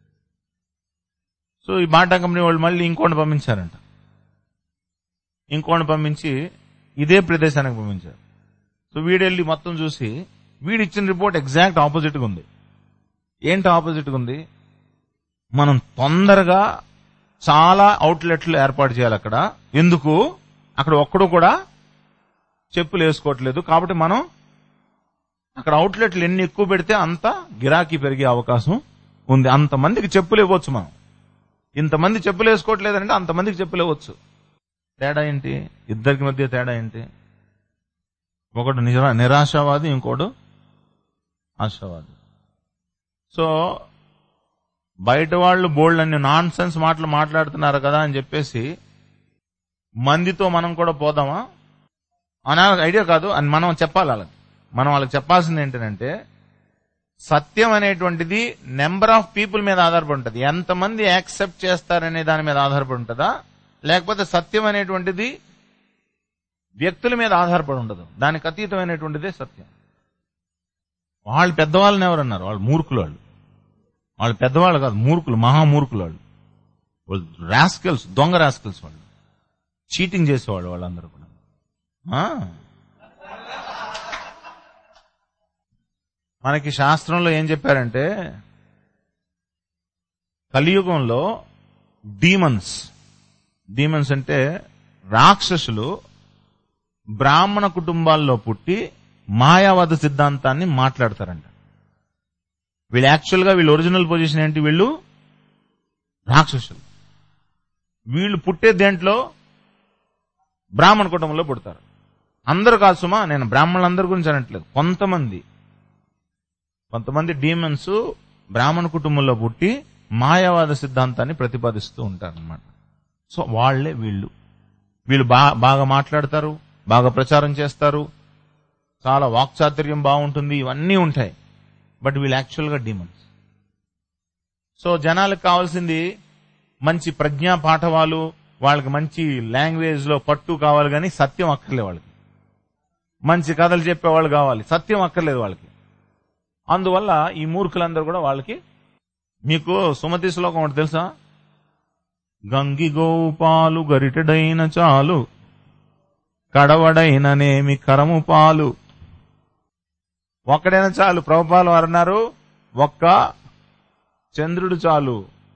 S1: సో ఈ బాటా కంపెనీ వాళ్ళు మళ్ళీ ఇంకోటి పంపించారంట ఇంకోటి పంపించి ఇదే ప్రదేశానికి పంపించారు సో వీడెళ్ళి మొత్తం చూసి వీడు ఇచ్చిన రిపోర్ట్ ఎగ్జాక్ట్ ఆపోజిట్ గా ఉంది ఏంటి ఆపోజిట్ గా ఉంది మనం తొందరగా చాలా అవుట్లెట్లు ఏర్పాటు చేయాలి అక్కడ ఎందుకు అక్కడ ఒక్కడు కూడా చెప్పులు వేసుకోవట్లేదు కాబట్టి మనం అక్కడ అవుట్లెట్లు ఎన్ని ఎక్కువ పెడితే అంత గిరాకీ పెరిగే అవకాశం ఉంది అంతమందికి చెప్పులు ఇవ్వచ్చు మనం ఇంతమంది చెప్పులు వేసుకోవట్లేదంటే అంతమందికి చెప్పులు ఇవ్వచ్చు తేడా ఏంటి ఇద్దరికి మధ్య తేడా ఏంటి ఒకడు నిరా నిరాశావాది ఇంకోడు ఆశావాది సో బయట వాళ్ళు బోల్డ్ అన్ని నాన్ సెన్స్ మాటలు మాట్లాడుతున్నారు కదా అని చెప్పేసి మందితో మనం కూడా పోదామా అనా ఐడియా కాదు అని మనం చెప్పాలి వాళ్ళకి మనం వాళ్ళకి చెప్పాల్సింది ఏంటంటే సత్యం అనేటువంటిది నెంబర్ ఆఫ్ పీపుల్ మీద ఆధారపడి ఉంటుంది ఎంతమంది యాక్సెప్ట్ చేస్తారనే దాని మీద ఆధారపడి ఉంటుందా లేకపోతే సత్యం అనేటువంటిది వ్యక్తుల మీద ఆధారపడి ఉండదు దానికి అతీతమైనటువంటిదే సత్యం వాళ్ళు పెద్దవాళ్ళని ఎవరన్నారు వాళ్ళు మూర్ఖులు వాళ్ళు వాళ్ళు పెద్దవాళ్ళు కాదు మూర్ఖులు మహామూర్ఖులు వాళ్ళు వాళ్ళు రాస్కల్స్ దొంగ రాస్కల్స్ వాళ్ళు చీటింగ్ చేసేవాళ్ళు వాళ్ళందరూ కూడా ఆ. మనకి శాస్త్రంలో ఏం చెప్పారంటే కలియుగంలో డీమన్స్ డీమన్స్ అంటే రాక్షసులు బ్రాహ్మణ కుటుంబాల్లో పుట్టి మాయావాద సిద్ధాంతాన్ని మాట్లాడతారంట వీళ్ళు యాక్చువల్ గా వీళ్ళ ఒరిజినల్ పొజిషన్ ఏంటి వీళ్ళు రాక్షసులు వీళ్ళు పుట్టే దేంట్లో బ్రాహ్మణ కుటుంబంలో పుడతారు అందరూ కాదు సుమా నేను బ్రాహ్మణులందరి గురించి అనట్లేదు కొంతమంది కొంతమంది డీమన్స్ బ్రాహ్మణ కుటుంబంలో పుట్టి మాయావాద సిద్ధాంతాన్ని ప్రతిపాదిస్తూ ఉంటారన్నమాట సో వాళ్లే వీళ్ళు వీళ్ళు బా- బాగా మాట్లాడతారు బాగా ప్రచారం చేస్తారు చాలా వాక్చాతుర్యం బాగుంటుంది ఇవన్నీ ఉంటాయి బట్ వీళ్ళు యాక్చువల్ గా డీమన్స్ సో జనాలకు కావాల్సింది మంచి ప్రజ్ఞా పాఠవాలు వాళ్ళకి మంచి లాంగ్వేజ్ లో పట్టు కావాలి కానీ సత్యం అక్కర్లే వాళ్ళకి మంచి కథలు చెప్పేవాళ్ళు కావాలి సత్యం అక్కర్లేదు వాళ్ళకి అందువల్ల ఈ మూర్ఖులందరూ కూడా వాళ్ళకి మీకు సుమతి శ్లోకం ఒకటి తెలుసా గంగి గోపాలు గరిటెడైన చాలు కడవడైననేమి కరము పాలు ఒక్కడైనా చాలు ప్రభుపాలు వారు అన్నారు ఒక్క చంద్రుడు చాలు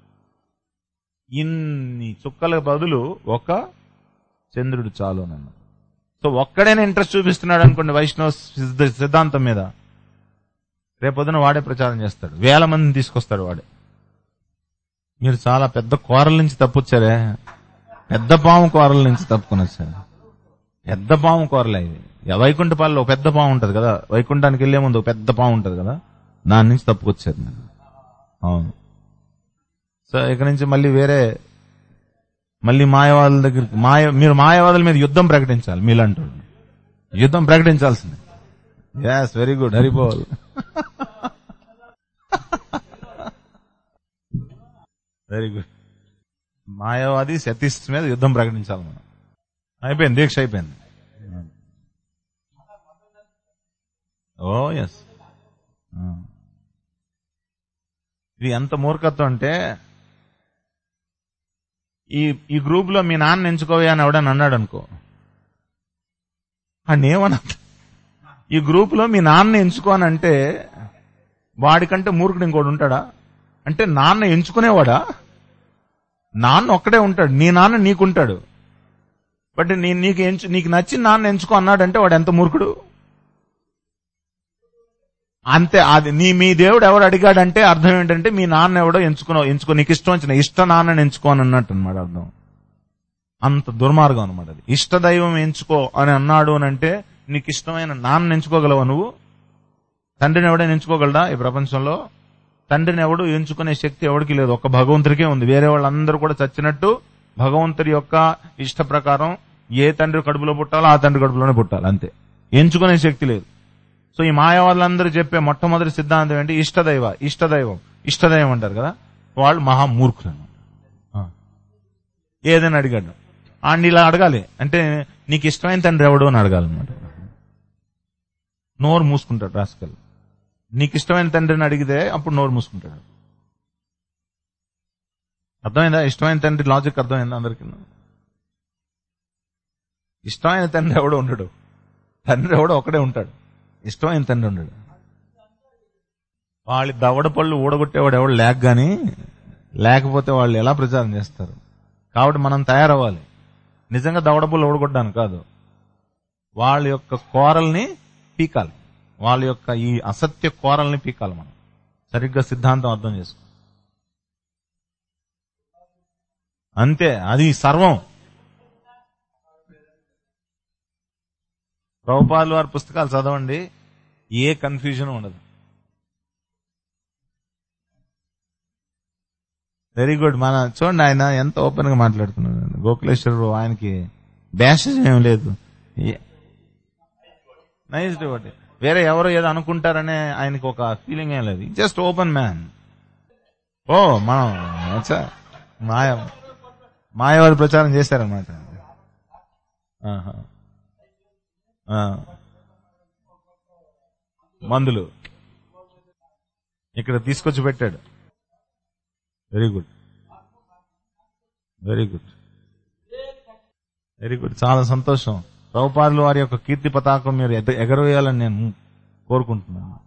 S1: ఇన్ని చుక్కల బదులు ఒక చంద్రుడు చాలు అని అన్నారు సో ఒక్కడైనా ఇంట్రెస్ట్ చూపిస్తున్నాడు అనుకోండి వైష్ణవ సిద్ధ- సిద్ధాంతం మీద రేపొద్దున వాడే ప్రచారం చేస్తాడు వేల మందిని తీసుకొస్తాడు వాడే మీరు చాలా పెద్ద కోరల నుంచి తప్పొచ్చారే పెద్ద పాము కోరల నుంచి తప్పుకొని వచ్చారు పెద్ద పాము కోరలే ఇది యా వైకుంఠపాలలో ఒక పెద్ద పాము ఉంటది కదా వైకుంఠానికి వెళ్లే ముందు ఒక పెద్ద పాము ఉంటది కదా దాని నుంచి తప్పుకొచ్చారు నేను అవును సో ఇక నుంచి మళ్ళీ వేరే మళ్ళీ మాయవాదుల దగ్గరికి మాయ మీరు మాయవాదుల మీద యుద్ధం ప్రకటించాలి మీలాంటి యుద్ధం ప్రకటించాల్సింది yes very good Haribol very good మాయావాది సతీష్ మీద యుద్ధం ప్రకటించాలి మనం అయిపోయింది దీక్ష అయిపోయింది ఓ ఎస్ ఇది ఎంత మూర్ఖత్వం అంటే ఈ ఈ గ్రూప్ లో మీ నాన్న ఎంచుకోవే అని ఎవడని అన్నాడు అనుకో అని ఏమన్నా ఈ గ్రూప్ లో మీ నాన్న ఎంచుకోనంటే వాడికంటే మూర్ఖుడు ఇంకోటి ఉంటాడా అంటే నాన్న ఎంచుకునేవాడా నాన్న ఒక్కడే ఉంటాడు నీ నాన్న నీకుంటాడు బట్ నీ నీకు ఎంచు నీకు నచ్చిన నాన్న ఎంచుకో అన్నాడంటే వాడు ఎంత మూర్ఖుడు అంతే అది నీ మీ దేవుడు ఎవడు అడిగాడంటే అర్థం ఏంటంటే మీ నాన్న ఎవడో ఎంచుకున్నావు ఎంచుకో నీకు ఇష్టం వచ్చిన ఇష్ట నాన్నని ఎంచుకో అని అన్నట్టు అనమాట అర్థం అంత దుర్మార్గం అనమాట అది ఇష్ట దైవం ఎంచుకో అని అన్నాడు అని అంటే నీకు ఇష్టమైన నాన్న ఎంచుకోగలవా నువ్వు తండ్రిని ఎవడైనా ఎంచుకోగలడా ఈ ప్రపంచంలో తండ్రిని ఎవడు ఎంచుకునే శక్తి ఎవడికి లేదు ఒక భగవంతుడికే ఉంది వేరే వాళ్ళందరూ కూడా చచ్చినట్టు భగవంతుడి యొక్క ఇష్ట ప్రకారం ఏ తండ్రి కడుపులో పుట్టాలో ఆ తండ్రి కడుపులోనే పుట్టాలి అంతే ఎంచుకునే శక్తి లేదు సో ఈ మాయావాదులందరూ చెప్పే మొట్టమొదటి సిద్ధాంతం ఏంటి ఇష్టదైవ ఇష్టదైవం ఇష్టదైవం అంటారు కదా వాళ్ళు మహామూర్ఖులు ఆ. ఏదైనా అడిగాడు ఆడిని ఇలా అడగాలి అంటే నీకు ఇష్టమైన తండ్రి ఎవడు అని అడగాలి అనమాట నోరు మూసుకుంటాడు రాసుకెళ్ళి నీకు ఇష్టమైన తండ్రిని అడిగితే అప్పుడు నోరు మూసుకుంటాడు అర్థమైందా ఇష్టమైన తండ్రి లాజిక్ అర్థమైందా అందరికి ఇష్టమైన తండ్రి ఎవడో ఉండడు తండ్రి ఎవడో ఒకడే ఉంటాడు ఇష్టమైన తండ్రి ఉండడు వాళ్ళ దవడ పళ్ళు ఊడగొట్టేవాడు ఎవడు లేక గాని లేకపోతే వాళ్ళు ఎలా ప్రచారం చేస్తారు కాబట్టి మనం తయారవ్వాలి నిజంగా దవడ పళ్ళు ఊడగొట్టడానికి కాదు వాళ్ళ యొక్క కోరల్ని పీకాలి వాళ్ళ యొక్క ఈ అసత్య కోరల్ని పీకాలి మనం సరిగ్గా సిద్ధాంతం అర్థం చేసుకో అంతే అది సర్వం ప్రభుపాదుల వారి పుస్తకాలు చదవండి ఏ కన్ఫ్యూజన్ ఉండదు వెరీ గుడ్ మన చూడండి ఆయన ఎంత ఓపెన్ గా మాట్లాడుతున్నాడు గోకులేశ్వరరావు ఆయనకి బ్యాషెస్ ఏం లేదు నైస్ డివోటీ వేరే ఎవరు ఏదో అనుకుంటారనే ఆయనకి ఒక ఫీలింగ్ ఏం లేదు జస్ట్ ఓపెన్ మ్యాన్ ఓ మనం అచ్చా, మాయ మాయవాది ప్రచారం చేశారనమాట ఆహా. ఆ. మందులు ఇక్కడ తీసుకొచ్చి పెట్టాడు very good very good very good చాలా సంతోషం ప్రభుపాదులు వారి యొక్క కీర్తి పతాకం మీరు ఎగ- ఎగరవేయాలని నేను కోరుకుంటున్నాను